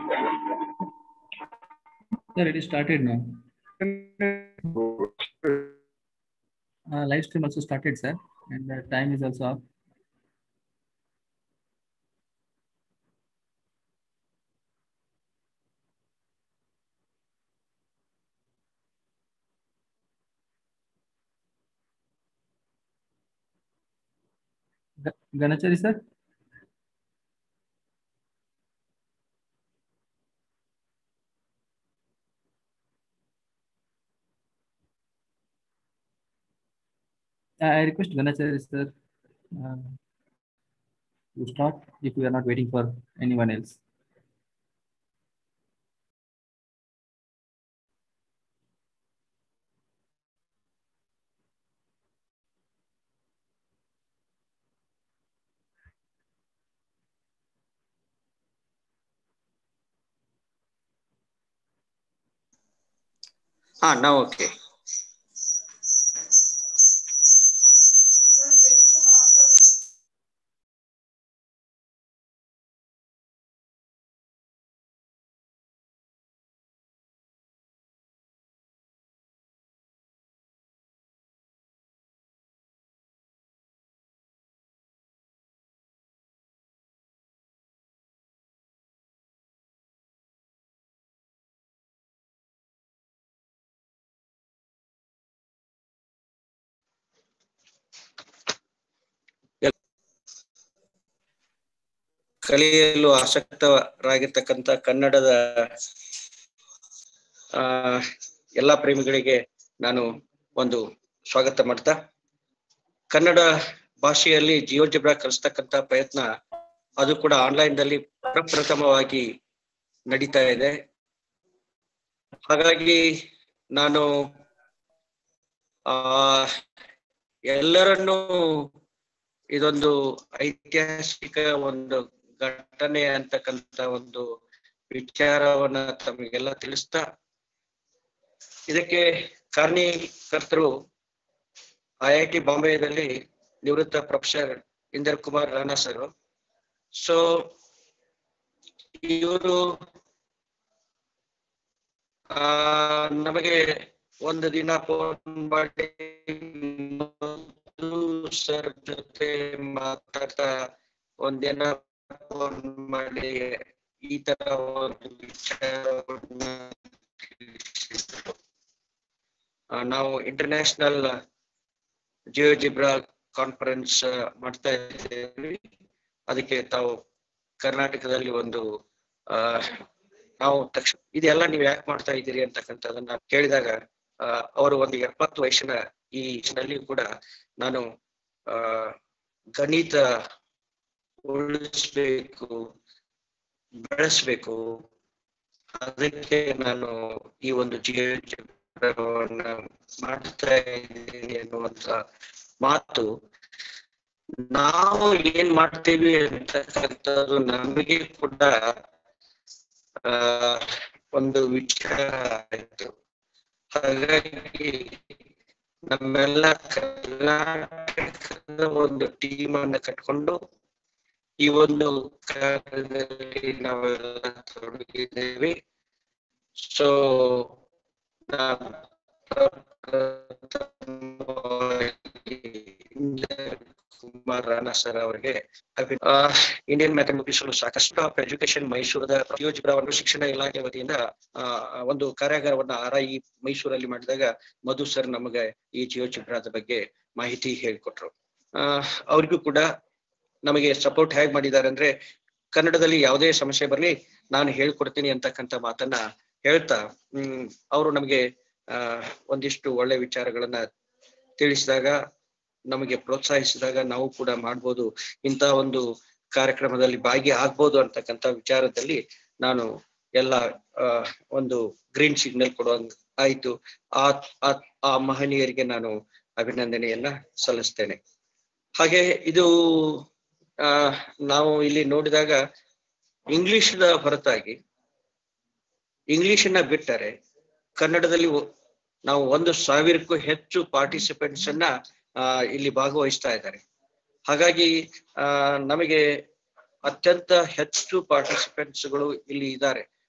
Sir, it is started now. Uh, live stream also started, sir, and the time is also up. Ga- Ganachari, sir? Uh, I request Ganachari, sir, uh, to start if we are not waiting for anyone else. ಹಾ ನಾವು okay ಕಲಿಯಲು ಆಸಕ್ತರಾಗಿರ್ತಕ್ಕಂಥ ಕನ್ನಡದ ಆ ಎಲ್ಲಾ ಪ್ರೇಮಿಗಳಿಗೆ ನಾನು ಒಂದು ಸ್ವಾಗತ ಮಾಡ್ತಾ ಕನ್ನಡ ಭಾಷೆಯಲ್ಲಿ ಜಿಯೋಜಿಬ್ರಾ ಕಲಿಸ್ತಕ್ಕಂಥ ಪ್ರಯತ್ನ ಅದು ಕೂಡ ಆನ್ಲೈನ್ ದಲ್ಲಿ ಪ್ರಪ್ರಥಮವಾಗಿ ನಡೀತಾ ಇದೆ ಹಾಗಾಗಿ ನಾನು ಆ ಎಲ್ಲರನ್ನೂ ಇದೊಂದು ಐತಿಹಾಸಿಕ ಒಂದು ಘಟನೆ ಅಂತಕ್ಕಂತ ಒಂದು ವಿಚಾರವನ್ನ ತಮಗೆಲ್ಲ ತಿಳಿಸ್ತಾ ಇದಕ್ಕೆ ಕಾರಣೀಕರ್ತರು ಐ ಐ ಟಿ ಬಾಂಬೆದಲ್ಲಿ ನಿವೃತ್ತ professor Inder Kumar Rana sir so ಇವರು ಆ ನಮಗೆ ಒಂದು ದಿನ ಫೋನ್ ಮಾಡಿ ಸರ್ ಜೊತೆ ಮಾತಾಡ್ತಾ ಒಂದಿನ ಫೋನ್ ಮಾಡಿ ಈ ತರ ಒಂದು ವಿಚಾರವನ್ನ ತಿಳಿಸಿದ್ರು. ಆ, ನಾವು ಇಂಟರ್ನ್ಯಾಷನಲ್ ಜಿಯೋ ಜಿಬ್ರಾ ಕಾನ್ಫರೆನ್ಸ್ ಮಾಡ್ತಾ ಇದ್ದೇವೆ ಅದಕ್ಕೆ ತಾವು ಕರ್ನಾಟಕದಲ್ಲಿ ಒಂದು ಆ ನಾವು ತಕ್ಷಣ ಇದೆಲ್ಲ ನೀವು ಯಾಕೆ ಮಾಡ್ತಾ ಇದ್ದೀರಿ ಅಂತಕ್ಕಂಥದನ್ನ ಕೇಳಿದಾಗ ಆ, ಅವರು ಒಂದು ಎಪ್ಪತ್ತು ವಯಸ್ಸಿನ ಈ ನಲ್ಲಿ ಕೂಡ ನಾನು ಆ ಗಣಿತ ಉಳಿಸ್ಬೇಕು ಬೆಳೆಸ್ಬೇಕು ಅದಕ್ಕೆ ನಾನು ಈ ಒಂದು ಜೀವನ ಮಾಡ್ತಾ ಇದ್ದೀನಿ ಅನ್ನುವಂತ ಮಾತು ನಾವು ಏನ್ ಮಾಡ್ತೀವಿ ಅಂತಕ್ಕಂಥದ್ದು ನಮಗೆ ಕೂಡ ಆ ಒಂದು ವಿಚಾರ ಆಯ್ತು ಹಾಗಾಗಿ ನಮ್ಮೆಲ್ಲ ಕರ್ನಾಟಕದ ಒಂದು ಟೀಮ್ ಅನ್ನ ಕಟ್ಕೊಂಡು ಈ ಒಂದು ಕಾರ್ಯದಲ್ಲಿ ನಾವೆಲ್ಲ ತೊಡಗಿದ್ದೇವೆ ಸೊ ಕುಮಾರ್ ರಾಣಾ ಸರ್ ಅವರಿಗೆ ಇಂಡಿಯನ್ ಮ್ಯಾಥಮೆಟಿಕ್ಸ್ ಸಾಕಷ್ಟು ಆಫ್ ಎಜುಕೇಶನ್ ಮೈಸೂರದ ಯೋಜಿಬ್ರವನ್ನು ಶಿಕ್ಷಣ ಇಲಾಖೆ ವತಿಯಿಂದ ಆ, ಒಂದು ಕಾರ್ಯಾಗಾರವನ್ನ ಆರ್ ಐ ಮೈಸೂರಲ್ಲಿ ಮಾಡಿದಾಗ ಮಧು ಸರ್ ನಮಗೆ ಈ ಜಿಯೋಜಿಬ್ರಾದ ಬಗ್ಗೆ ಮಾಹಿತಿ ಹೇಳಿಕೊಟ್ರು ಆ ಅವ್ರಿಗೂ ಕೂಡ ನಮಗೆ ಸಪೋರ್ಟ್ ಹೇಗ್ ಮಾಡಿದ್ದಾರೆ ಅಂದ್ರೆ ಕನ್ನಡದಲ್ಲಿ ಯಾವುದೇ ಸಮಸ್ಯೆ ಬರಲಿ ನಾನು ಹೇಳ್ಕೊಡ್ತೀನಿ ಅಂತಕ್ಕಂಥ ಮಾತನ್ನ ಹೇಳ್ತಾ ಹ್ಮ್ ಅವರು ನಮಗೆ ಆ ಒಂದಿಷ್ಟು ಒಳ್ಳೆ ವಿಚಾರಗಳನ್ನ ತಿಳಿಸಿದಾಗ ನಮಗೆ ಪ್ರೋತ್ಸಾಹಿಸಿದಾಗ ನಾವು ಕೂಡ ಮಾಡ್ಬೋದು ಇಂಥ ಒಂದು ಕಾರ್ಯಕ್ರಮದಲ್ಲಿ ಭಾಗಿ ಆಗ್ಬೋದು ಅಂತಕ್ಕಂಥ ವಿಚಾರದಲ್ಲಿ ನಾನು ಎಲ್ಲ ಆ, ಒಂದು ಗ್ರೀನ್ ಸಿಗ್ನಲ್ ಕೊಡುವಂಗ್ ಆಯ್ತು ಆ ಆ- ಆ ಮಹನೀಯರಿಗೆ ನಾನು ಅಭಿನಂದನೆಯನ್ನ ಸಲ್ಲಿಸ್ತೇನೆ ಹಾಗೆ ಇದು ಆ ನಾವು ಇಲ್ಲಿ ನೋಡಿದಾಗ ಇಂಗ್ಲಿಷ್ನ ಹೊರತಾಗಿ ಇಂಗ್ಲಿಷನ್ನ ಬಿಟ್ಟರೆ ಕನ್ನಡದಲ್ಲಿ ಒ- ನಾವು ಒಂದು ಸಾವಿರಕ್ಕೂ ಹೆಚ್ಚು ಪಾರ್ಟಿಸಿಪೆಂಟ್ಸ್ ಅನ್ನ ಆ, ಇಲ್ಲಿ ಭಾಗವಹಿಸ್ತಾ ಇದ್ದಾರೆ ಹಾಗಾಗಿ ಆ ನಮಗೆ ಅತ್ಯಂತ ಹೆಚ್ಚು ಪಾರ್ಟಿಸಿಪೆಂಟ್ಸ್ ಗಳು ಇಲ್ಲಿ ಇದ್ದಾರೆ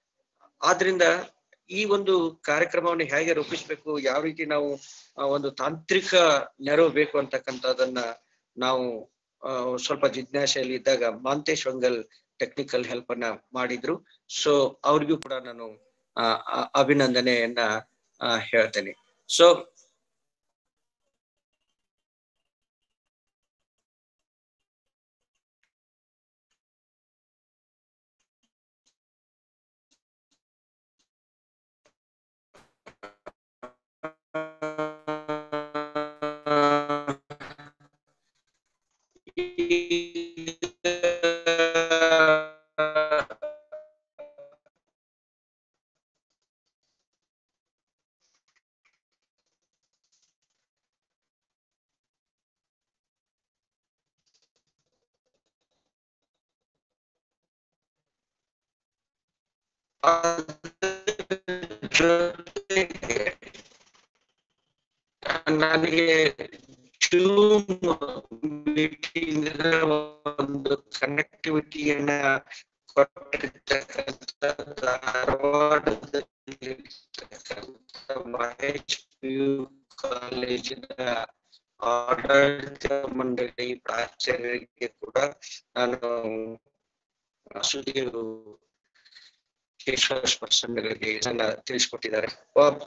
ಆದ್ರಿಂದ ಈ ಒಂದು ಕಾರ್ಯಕ್ರಮವನ್ನು ಹೇಗೆ ರೂಪಿಸ್ಬೇಕು ಯಾವ ರೀತಿ ನಾವು ಆ, ಒಂದು ತಾಂತ್ರಿಕ ನೆರವು ಬೇಕು ಅಂತಕ್ಕಂಥದ್ದನ್ನ ನಾವು ಆ, ಸ್ವಲ್ಪ ಜಿಜ್ಞಾಸೆಯಲ್ಲಿ ಇದ್ದಾಗ ಮಾಂತೇಶ್ ವಂಗಲ್ ಟೆಕ್ನಿಕಲ್ ಹೆಲ್ಪ್ ಅನ್ನ ಮಾಡಿದ್ರು ಸೊ ಅವ್ರಿಗೂ ಕೂಡ ನಾನು ಆ, ಆ, ಅಭಿನಂದನೆಯನ್ನ ಆ, ಹೇಳ್ತೇನೆ ಸೊ ಜೊತೆಗೆ ನನಗೆ ಜೂಮ್ ಮೀಟಿಂಗ್ ಒಂದು ಕನೆಕ್ಟಿವಿಟಿಯನ್ನ ಕೊಟ್ಟಿರ್ತಕ್ಕಂಥ ಧಾರವಾಡದಲ್ಲಿರ್ತಕ್ಕಂಥ ಮಹೇಶ್ ಪಿ ಯು ಕಾಲೇಜಿನ ಆಡಳಿತ ಮಂಡಳಿ ಪ್ರಾಚಾರ್ಯರಿಗೆ ಕೂಡ ನಾನು ಸುದೀರ್ ಕೇಶವ ಸ್ಪರ್ಶನಗಳಿಗೆ ನನ್ನ ತಿಳಿಸ್ಕೊಟ್ಟಿದ್ದಾರೆ ಒಬ್-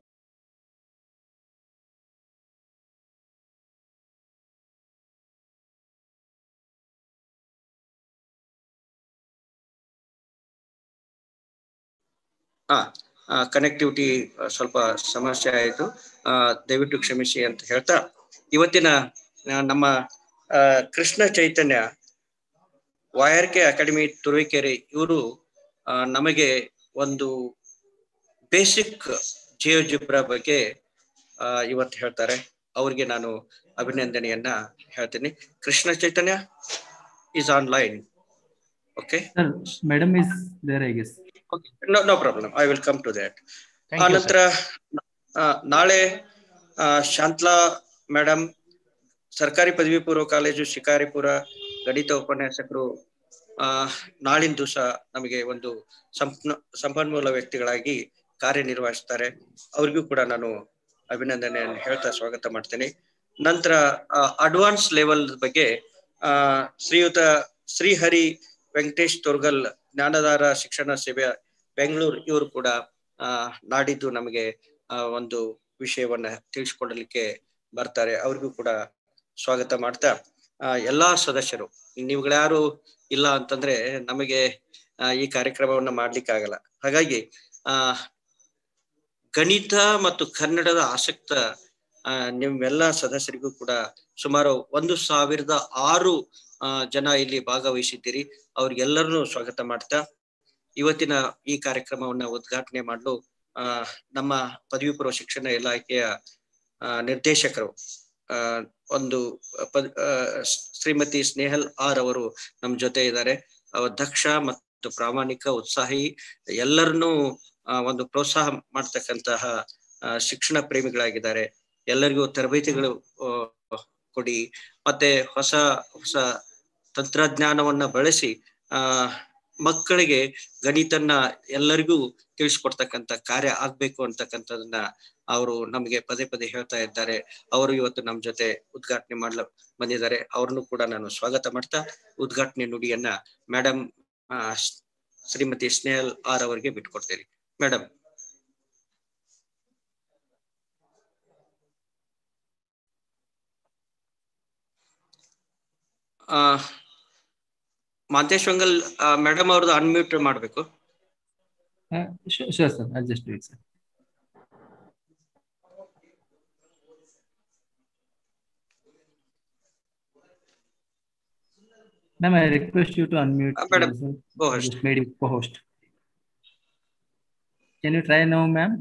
ಆ ಕನೆಕ್ಟಿವಿಟಿ ಸ್ವಲ್ಪ ಸಮಸ್ಯೆ ಆಯಿತು ದಯವಿಟ್ಟು ಕ್ಷಮಿಸಿ ಅಂತ ಹೇಳ್ತಾ ಇವತ್ತಿನ ಆ, ನಮ್ಮ ಆ, ಕೃಷ್ಣ ಚೈತನ್ಯ ವಾಯರ್ಕೆ ಅಕಾಡೆಮಿ ತುರುವೇಕೆರೆ ಇವರು ನಮಗೆ ಒಂದು ಬೇಸಿಕ್ ಜಿಯೋಜಿಬ್ರಾ ಬಗ್ಗೆ ಆ, ಇವತ್ತು ಹೇಳ್ತಾರೆ ಅವ್ರಿಗೆ ನಾನು ಅಭಿನಂದನೆಯನ್ನ ಹೇಳ್ತೀನಿ Krishna Chaitanya is online okay Sir, madam is there, I guess. No no problem I will come to that Thank ah you, sir. ನಂತರ ಆ, ನಾಳೆ ಆ, ಶಾಂತ್ಲಾ ಮೇಡಮ್ ಸರ್ಕಾರಿ ಪದವಿ ಪೂರ್ವ ಕಾಲೇಜು ಶಿಕಾರಿಪುರ ಗಣಿತ ಉಪನ್ಯಾಸಕರು ಆ ನಾಳಿನ ದಿವಸ ನಮಗೆ ಒಂದು ಸಂಪನ್ನ ಸಂಪನ್ಮೂಲ ವ್ಯಕ್ತಿಗಳಾಗಿ ಕಾರ್ಯನಿರ್ವಹಿಸ್ತಾರೆ ಅವ್ರಿಗೂ ಕೂಡ ನಾನು ಅಭಿನಂದನೆಯನ್ನು ಹೇಳ್ತಾ ಸ್ವಾಗತ ಮಾಡ್ತೇನೆ ನಂತರ ಅಡ್ವಾನ್ಸ್ ಲೆವೆಲ್ ಬಗ್ಗೆ ಆ ಶ್ರೀಯುತ ಶ್ರೀಹರಿ ವೆಂಕಟೇಶ್ ತೊರ್ಗಲ್ ಜ್ಞಾನಧಾರ ಶಿಕ್ಷಣ ಸೇವೆ ಬೆಂಗಳೂರು ಇವರು ಕೂಡ ಆ ನಾಡಿದ್ದು ನಮಗೆ ಆ ಒಂದು ವಿಷಯವನ್ನ ತಿಳಿಸ್ಕೊಡಲಿಕ್ಕೆ ಬರ್ತಾರೆ ಅವ್ರಿಗೂ ಕೂಡ ಸ್ವಾಗತ ಮಾಡ್ತಾ ಆ ಎಲ್ಲಾ ಸದಸ್ಯರು ನೀವುಗಳ್ಯಾರು ಇಲ್ಲ ಅಂತಂದ್ರೆ ನಮಗೆ ಆ, ಈ ಕಾರ್ಯಕ್ರಮವನ್ನ ಮಾಡ್ಲಿಕ್ಕೆ ಆಗಲ್ಲ ಹಾಗಾಗಿ ಆ ಗಣಿತ ಮತ್ತು ಕನ್ನಡದ ಆಸಕ್ತ ಆ, ನಿಮ್ಮೆಲ್ಲ ಸದಸ್ಯರಿಗೂ ಕೂಡ ಸುಮಾರು ಒಂದು ಸಾವಿರದ ಆರು ಆ, ಜನ ಇಲ್ಲಿ ಭಾಗವಹಿಸಿದ್ದೀರಿ ಅವ್ರಿಗೆಲ್ಲರನ್ನೂ ಸ್ವಾಗತ ಮಾಡ್ತಾ ಇವತ್ತಿನ ಈ ಕಾರ್ಯಕ್ರಮವನ್ನ ಉದ್ಘಾಟನೆ ಮಾಡಲು ಆ ನಮ್ಮ ಪದವಿ ಪೂರ್ವ ಶಿಕ್ಷಣ ಇಲಾಖೆಯ ಆ, ನಿರ್ದೇಶಕರು ಆ ಒಂದು ಪದ್ ಆ, ಶ್ರೀಮತಿ ಸ್ನೇಹಲ್ ಆರ್ ಅವರು ನಮ್ಮ ಜೊತೆ ಇದ್ದಾರೆ ಅವರು ದಕ್ಷ ಮತ್ತು ಪ್ರಾಮಾಣಿಕ ಉತ್ಸಾಹಿ ಎಲ್ಲರನ್ನೂ ಆ, ಒಂದು ಪ್ರೋತ್ಸಾಹ ಮಾಡ್ತಕ್ಕಂತಹ ಆ, ಶಿಕ್ಷಣ ಪ್ರೇಮಿಗಳಾಗಿದ್ದಾರೆ ಎಲ್ಲರಿಗೂ ತರಬೇತಿಗಳು ಆ, ಕೊಡಿ ಮತ್ತೆ ಹೊಸ ಹೊಸ ತಂತ್ರಜ್ಞಾನವನ್ನ ಬಳಸಿ ಆ ಮಕ್ಕಳಿಗೆ ಗಣಿತನ್ನ ಎಲ್ಲರಿಗೂ ತಿಳಿಸ್ಕೊಡ್ತಕ್ಕಂತ ಕಾರ್ಯ ಆಗ್ಬೇಕು ಅಂತಕ್ಕಂಥದನ್ನ ಅವರು ನಮಗೆ ಪದೇ ಪದೇ ಹೇಳ್ತಾ ಇದ್ದಾರೆ ಅವರು ಇವತ್ತು ನಮ್ಮ ಜೊತೆ ಉದ್ಘಾಟನೆ ಮಾಡ್ಲ ಬಂದಿದ್ದಾರೆ ಅವ್ರನ್ನು ಕೂಡ ನಾನು ಸ್ವಾಗತ ಮಾಡ್ತಾ ಉದ್ಘಾಟನೆ ನುಡಿಯನ್ನ ಮೇಡಮ್ ಶ್ರೀಮತಿ ಸ್ನೇಹಲ್ ಆರ್ ಅವರಿಗೆ ಬಿಟ್ಕೊಡ್ತೇನೆ ಮೇಡಮ್ ಆ ಮಾಂತೇಶ್ ವಂಗಲ್ ಮೇಡಮ್ ಅವ್ರದ್ದು ಅನ್ಮ್ಯೂಟ್ ಮಾಡ್ಬೇಕು Uh, sure, sure, sir. I'll just do it, sir. Ma'am, I request you to unmute. Uh, madam, yourself. go I ahead. just made you co-host. Can you try now, ma'am?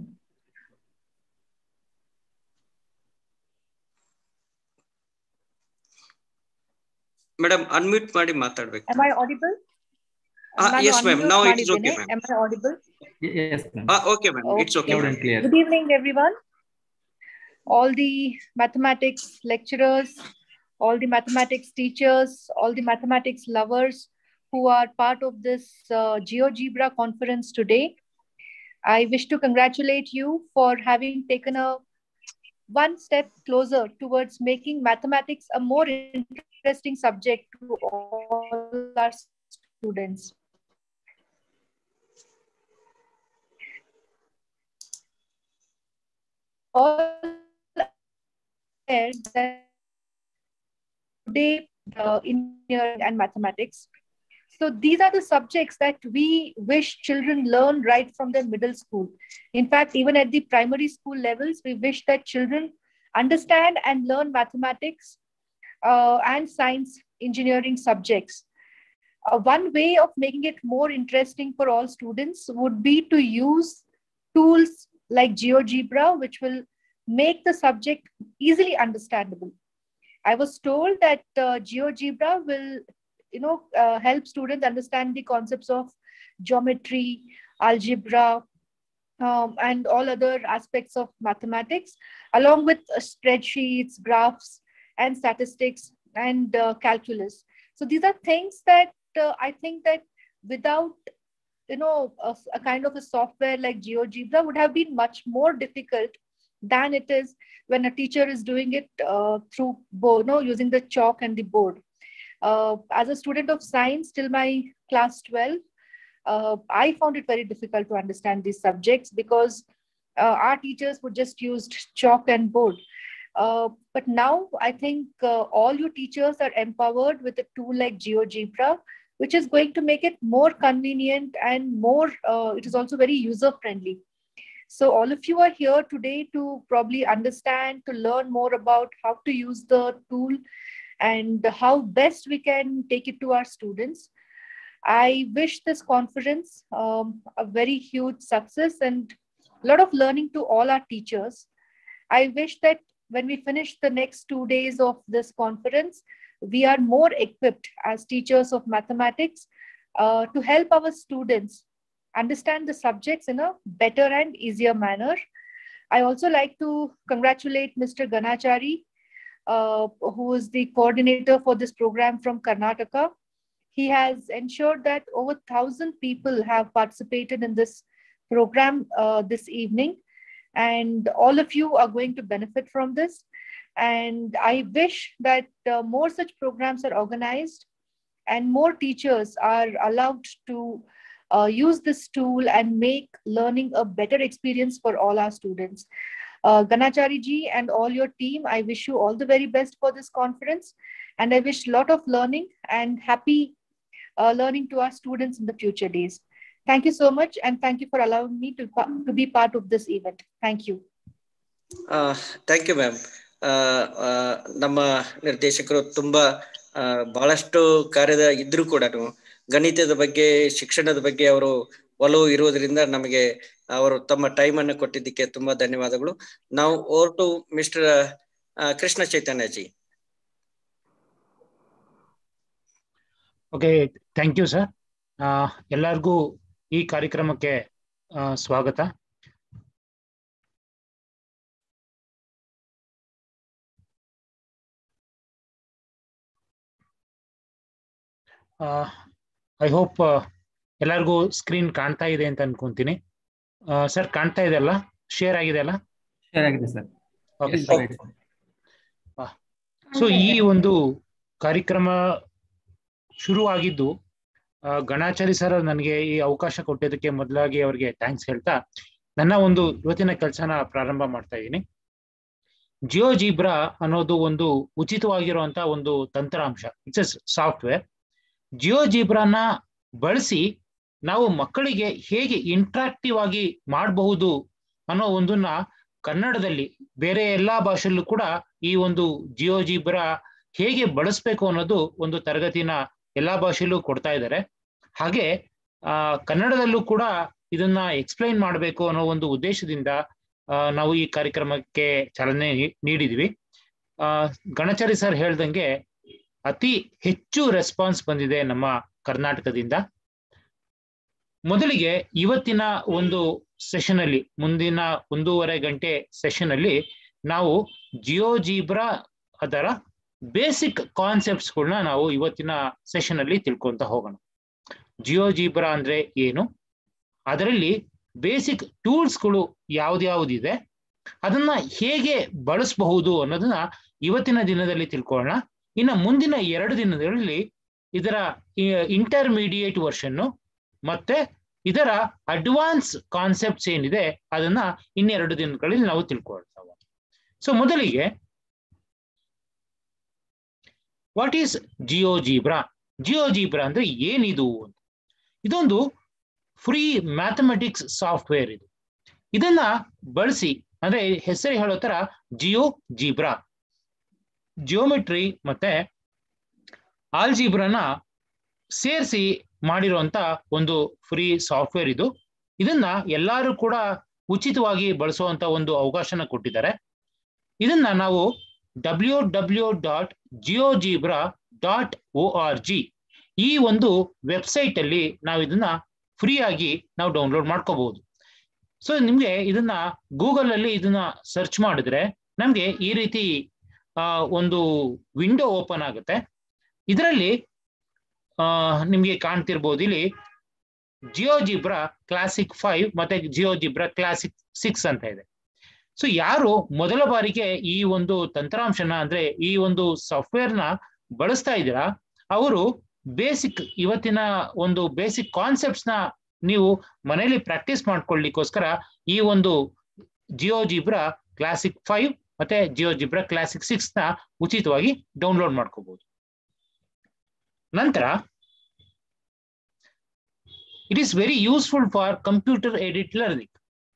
Madam unmute ಮಾಡಿ ಮಾತಾಡ್ಬೇಕು Am I audible? Ah, ನಾನು yes, ma'am. unmute Now it is okay, ಮಾಡಿದ್ದೇನೆ. ma'am. Am I audible? Y- Yes, ma'am. Okay ma'am it's okay Loud and clear. Good evening, everyone. All the mathematics lecturers, all the mathematics teachers, all the mathematics lovers who are part of this uh, GeoGebra conference today. I wish to congratulate you for having taken a one step closer towards making mathematics a more interesting subject to all our students. All that today uh, engineering and mathematics. So these are the subjects that we wish children learn right from their middle school. In fact, even at the primary school levels, we wish that children understand and learn mathematics uh, and science engineering subjects. Uh, one way of making it more interesting for all students would be to use tools like GeoGebra, which will make the subject easily understandable. I was told that uh, GeoGebra will, you know, uh, help students understand the concepts of geometry, algebra, um, and all other aspects of mathematics, along with uh, spreadsheets, graphs, and statistics and uh, calculus. So these are things that uh, I think that without you know a, a, kind of a software like GeoGebra would have been much more difficult than it is when a teacher is doing it uh, through board, no, using the chalk and the board. Uh, as a student of science till my class 12, uh, I found it very difficult to understand these subjects because uh, our teachers would just use chalk and board. Uh, but now I think uh, all your teachers are empowered with a tool like GeoGebra, which is going to make it more convenient and more, it is also very user friendly. So all of you are here today to probably understand, to learn more about how to use the tool and how best we can take it to our students. I wish this conference um, a very huge success and a lot of learning to all our teachers. I wish that when we finish the next two days of this conference, we are more equipped as teachers of mathematics uh, to help our students understand the subjects in a better and easier manner. I also like to congratulate Mr. Ganachari, uh, who is the coordinator for this program from Karnataka. He has ensured that over 1,000 people have participated in this program uh, this evening. And all of you are going to benefit from this. And I wish that uh, more such programs are organized and more teachers are allowed to uh, use this tool and make learning a better experience for all our students. Uh, Ganachari ji and all your team, I wish you all the very best for this conference. And I wish a lot of learning and happy uh, learning to our students in the future days. Thank you so much. And thank you for allowing me to, to be part of this event. Thank you. Thank you ma'am ನಮ್ಮ ನಿರ್ದೇಶಕರು ತುಂಬಾ ಬಹಳಷ್ಟು ಕಾರ್ಯದ ಇದ್ರೂ ಕೂಡ ಗಣಿತದ ಬಗ್ಗೆ ಶಿಕ್ಷಣದ ಬಗ್ಗೆ ಅವರು ಒಲವು ಇರುವುದರಿಂದ ನಮಗೆ ಅವರು ತಮ್ಮ ಟೈಮ್ ಅನ್ನು ಕೊಟ್ಟಿದ್ದಕ್ಕೆ ತುಂಬಾ ಧನ್ಯವಾದಗಳು ನಾವು over to mister Krishna Chaitanya ji okay thank you sir ಎಲ್ಲರಿಗೂ ಈ ಕಾರ್ಯಕ್ರಮಕ್ಕೆ ಸ್ವಾಗತ ಐ ಹೋಪ್ ಎಲ್ಲರಿಗೂ ಸ್ಕ್ರೀನ್ ಕಾಣ್ತಾ ಇದೆ ಅಂತ ಅನ್ಕೊಂತೀನಿ ಸರ್ ಕಾಣ್ತಾ ಇದೆ ಅಲ್ಲ ಶೇರ್ ಆಗಿದೆ ಅಲ್ಲ ಶೇರ್ ಆಗಿದೆ ಸರ್ ಸೊ ಈ ಒಂದು ಕಾರ್ಯಕ್ರಮ ಶುರುವಾಗಿದ್ದು ಗಣಾಚಾರಿ ಸರ್ ನನಗೆ ಈ ಅವಕಾಶ ಕೊಟ್ಟಿದ್ದಕ್ಕೆ ಮೊದಲಾಗಿ ಅವರಿಗೆ ಥ್ಯಾಂಕ್ಸ್ ಹೇಳ್ತಾ ನನ್ನ ಒಂದು ಇವತ್ತಿನ ಕೆಲಸನ ಪ್ರಾರಂಭ ಮಾಡ್ತಾ ಇದ್ದೀನಿ ಜಿಯೋ ಜೀಬ್ರಾ ಅನ್ನೋದು ಒಂದು ಉಚಿತವಾಗಿರುವಂತಹ ಒಂದು ತಂತ್ರಾಂಶ ಇಟ್ಸ್ ಎಸ್ ಸಾಫ್ಟ್ವೇರ್ ಜಿಯೋ ಜೀಬ್ರಾನ ಬಳಸಿ ನಾವು ಮಕ್ಕಳಿಗೆ ಹೇಗೆ ಇಂಟ್ರಾಕ್ಟಿವ್ ಆಗಿ ಮಾಡಬಹುದು ಅನ್ನೋ ಒಂದನ್ನ ಕನ್ನಡದಲ್ಲಿ ಬೇರೆ ಎಲ್ಲಾ ಭಾಷೆಯಲ್ಲೂ ಕೂಡ ಈ ಒಂದು ಜಿಯೋ ಜೀಬ್ರಾ ಹೇಗೆ ಬಳಸ್ಬೇಕು ಅನ್ನೋದು ಒಂದು ತರಗತಿನ ಎಲ್ಲಾ ಭಾಷೆಯಲ್ಲೂ ಕೊಡ್ತಾ ಇದ್ದಾರೆ ಹಾಗೆ ಆ ಕನ್ನಡದಲ್ಲೂ ಕೂಡ ಇದನ್ನ ಎಕ್ಸ್ಪ್ಲೈನ್ ಮಾಡಬೇಕು ಅನ್ನೋ ಒಂದು ಉದ್ದೇಶದಿಂದ ನಾವು ಈ ಕಾರ್ಯಕ್ರಮಕ್ಕೆ ಚಾಲನೆ ನೀಡಿದ್ವಿ ಆ ಗಣಚಾರಿ ಸರ್ ಹೇಳ್ದಂಗೆ ಅತಿ ಹೆಚ್ಚು ರೆಸ್ಪಾನ್ಸ್ ಬಂದಿದೆ ನಮ್ಮ ಕರ್ನಾಟಕದಿಂದ ಮೊದಲಿಗೆ ಇವತ್ತಿನ ಒಂದು ಸೆಷನ್ ಅಲ್ಲಿ ಮುಂದಿನ ಒಂದೂವರೆ ಗಂಟೆ ಸೆಷನ್ ಅಲ್ಲಿ ನಾವು ಜಿಯೋ ಜೀಬ್ರಾ ಅದರ ಬೇಸಿಕ್ ಕಾನ್ಸೆಪ್ಟ್ಸ್ಗಳನ್ನ ನಾವು ಇವತ್ತಿನ ಸೆಷನ್ ಅಲ್ಲಿ ತಿಳ್ಕೊಂತ ಹೋಗೋಣ ಜಿಯೋ ಜೀಬ್ರಾ ಅಂದ್ರೆ ಏನು ಅದರಲ್ಲಿ ಬೇಸಿಕ್ ಟೂಲ್ಸ್ಗಳು ಯಾವ್ದ್ಯಾವ್ದಿದೆ ಅದನ್ನ ಹೇಗೆ ಬಳಸಬಹುದು ಅನ್ನೋದನ್ನ ಇವತ್ತಿನ ದಿನದಲ್ಲಿ ತಿಳ್ಕೊಳ್ಳೋಣ ಇನ್ನು ಮುಂದಿನ ಎರಡು ದಿನದಲ್ಲಿ ಇದರ ಇಂಟರ್ಮೀಡಿಯೇಟ್ ವರ್ಷನ್ನು ಮತ್ತೆ ಇದರ ಅಡ್ವಾನ್ಸ್ ಕಾನ್ಸೆಪ್ಟ್ಸ್ ಏನಿದೆ ಅದನ್ನ ಇನ್ನೆರಡು ದಿನಗಳಲ್ಲಿ ನಾವು ತಿಳ್ಕೊಳ್ತಾ ಸೊ ಮೊದಲಿಗೆ what is GeoGebra GeoGebra ಅಂದ್ರೆ ಏನಿದು ಇದೊಂದು ಫ್ರೀ ಮ್ಯಾಥಮೆಟಿಕ್ಸ್ ಸಾಫ್ಟ್ವೇರ್ ಇದು ಇದನ್ನ ಬಳಸಿ ಅಂದ್ರೆ ಹೆಸರು ಹೇಳೋ ತರ ಜಿಯೋ ಜೀಬ್ರಾ ಜಿಯೋಮೆಟ್ರಿ ಮತ್ತೆ ಆಲ್ಜಿಬ್ರನ ಸೇರಿಸಿ ಮಾಡಿರುವಂತ ಒಂದು ಫ್ರೀ ಸಾಫ್ಟ್ವೇರ್ ಇದು ಇದನ್ನ ಎಲ್ಲರೂ ಕೂಡ ಉಚಿತವಾಗಿ ಬಳಸುವಂತ ಒಂದು ಅವಕಾಶನ ಕೊಟ್ಟಿದ್ದಾರೆ ಇದನ್ನ ನಾವು W W dot GeoGebra dot O R G ಈ ಒಂದು ವೆಬ್ಸೈಟ್ ಅಲ್ಲಿ ನಾವು ಇದನ್ನ ಫ್ರೀ ಆಗಿ ನಾವು ಡೌನ್ಲೋಡ್ ಮಾಡ್ಕೋಬಹುದು ಸೊ ನಿಮ್ಗೆ ಇದನ್ನ ಗೂಗಲ್ ಅಲ್ಲಿ ಇದನ್ನ ಸರ್ಚ್ ಮಾಡಿದ್ರೆ ನಮ್ಗೆ ಈ ರೀತಿ ಆ ಒಂದು ವಿಂಡೋ ಓಪನ್ ಆಗುತ್ತೆ ಇದರಲ್ಲಿ ಆ ನಿಮ್ಗೆ ಕಾಣ್ತಿರ್ಬೋದು ಇಲ್ಲಿ ಜಿಯೋ ಜಿಬ್ರಾ ಕ್ಲಾಸಿಕ್ ಫೈವ್ ಮತ್ತೆ ಜಿಯೋ ಜಿಬ್ರಾ ಕ್ಲಾಸಿಕ್ ಸಿಕ್ಸ್ ಅಂತ ಇದೆ ಸೊ ಯಾರು ಮೊದಲ ಬಾರಿಗೆ ಈ ಒಂದು ತಂತ್ರಾಂಶನ ಅಂದ್ರೆ ಈ ಒಂದು ಸಾಫ್ಟ್ವೇರ್ನ ಬಳಸ್ತಾ ಇದ್ದೀರಾ ಅವರು ಬೇಸಿಕ್ ಇವತ್ತಿನ ಒಂದು ಬೇಸಿಕ್ ಕಾನ್ಸೆಪ್ಟ್ಸ್ ನ ನೀವು ಮನೆಯಲ್ಲಿ ಪ್ರಾಕ್ಟೀಸ್ ಮಾಡ್ಕೊಳ್ಳಿಕ್ಕೋಸ್ಕರ ಈ ಒಂದು ಜಿಯೋ ಜಿಬ್ರಾ ಕ್ಲಾಸಿಕ್ ಫೈವ್ ಮತ್ತೆ ಜಿಯೋ ಜಿಬ್ರಾ ಕ್ಲಾಸಿಕ್ ಸಿಕ್ಸ್ ನ ಉಚಿತವಾಗಿ ಡೌನ್ಲೋಡ್ ಮಾಡ್ಕೋಬಹುದು ನಂತರ it is very useful for computer aided learning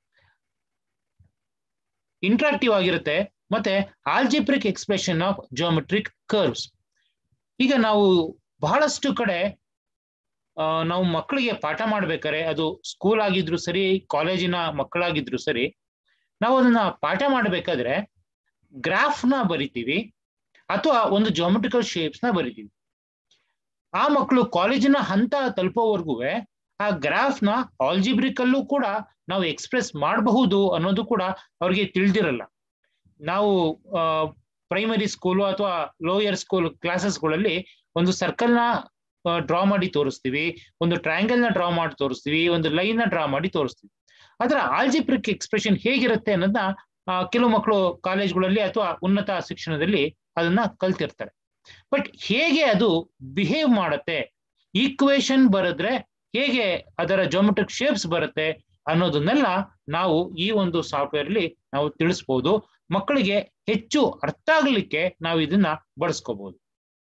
interactive ಆಗಿರುತ್ತೆ ಮತ್ತೆ algebraic expression of geometric curves ಈಗ ನಾವು ಬಹಳಷ್ಟು ಕಡೆ ನಾವು ಮಕ್ಕಳಿಗೆ ಪಾಠ ಮಾಡ್ಬೇಕಾರೆ ಅದು ಸ್ಕೂಲ್ ಆಗಿದ್ರು ಸರಿ ಕಾಲೇಜಿನ ಮಕ್ಕಳಾಗಿದ್ರು ಸರಿ ನಾವು ಅದನ್ನ ಪಾಠ ಮಾಡಬೇಕಾದ್ರೆ ಗ್ರಾಫ್ನ ಬರಿತೀವಿ ಅಥವಾ ಒಂದು ಜೋಮೆಟ್ರಿಕಲ್ ಶೇಪ್ಸ್ ನ ಬರಿತೀವಿ ಆ ಮಕ್ಕಳು ಕಾಲೇಜಿನ ಹಂತ ತಲುಪೋವರೆಗೂ ಆ ಗ್ರಾಫ್ನ ಆಲ್ಜಿಬ್ರಿಕ್ ಅಲ್ಲೂ ಕೂಡ ನಾವು ಎಕ್ಸ್ಪ್ರೆಸ್ ಮಾಡಬಹುದು ಅನ್ನೋದು ಕೂಡ ಅವ್ರಿಗೆ ತಿಳಿದಿರಲ್ಲ ನಾವು ಪ್ರೈಮರಿ ಸ್ಕೂಲು ಅಥವಾ ಲೋಯರ್ ಸ್ಕೂಲ್ ಕ್ಲಾಸಸ್ಗಳಲ್ಲಿ ಒಂದು ಸರ್ಕಲ್ನ ಡ್ರಾ ಮಾಡಿ ತೋರಿಸ್ತೀವಿ ಒಂದು ಟ್ರಯಾಂಗಲ್ ನ ಡ್ರಾ ಮಾಡಿ ತೋರಿಸ್ತೀವಿ ಒಂದು ಲೈನ್ ನ ಡ್ರಾ ಮಾಡಿ ತೋರಿಸ್ತೀವಿ ಅದರ ಆಲ್ಜಿಬ್ರಿಕ್ ಎಕ್ಸ್ಪ್ರೆಷನ್ ಹೇಗಿರುತ್ತೆ ಅನ್ನೋದನ್ನ ಕೆಲವು ಮಕ್ಕಳು ಕಾಲೇಜ್ಗಳಲ್ಲಿ ಅಥವಾ ಉನ್ನತ ಶಿಕ್ಷಣದಲ್ಲಿ ಅದನ್ನ ಕಲ್ತಿರ್ತಾರೆ ಬಟ್ ಹೇಗೆ ಅದು ಬಿಹೇವ್ ಮಾಡುತ್ತೆ ಈಕ್ವೇಶನ್ ಬರೆದ್ರೆ ಹೇಗೆ ಅದರ ಜೋಮೆಟ್ರಿಕ್ ಶೇಪ್ಸ್ ಬರುತ್ತೆ ಅನ್ನೋದನ್ನೆಲ್ಲ ನಾವು ಈ ಒಂದು ಸಾಫ್ಟ್ವೇರ್ ಅಲ್ಲಿ ನಾವು ತಿಳಿಸ್ಬೋದು ಮಕ್ಕಳಿಗೆ ಹೆಚ್ಚು ಅರ್ಥ ಆಗ್ಲಿಕ್ಕೆ ನಾವು ಇದನ್ನ ಬಳಸ್ಕೋಬಹುದು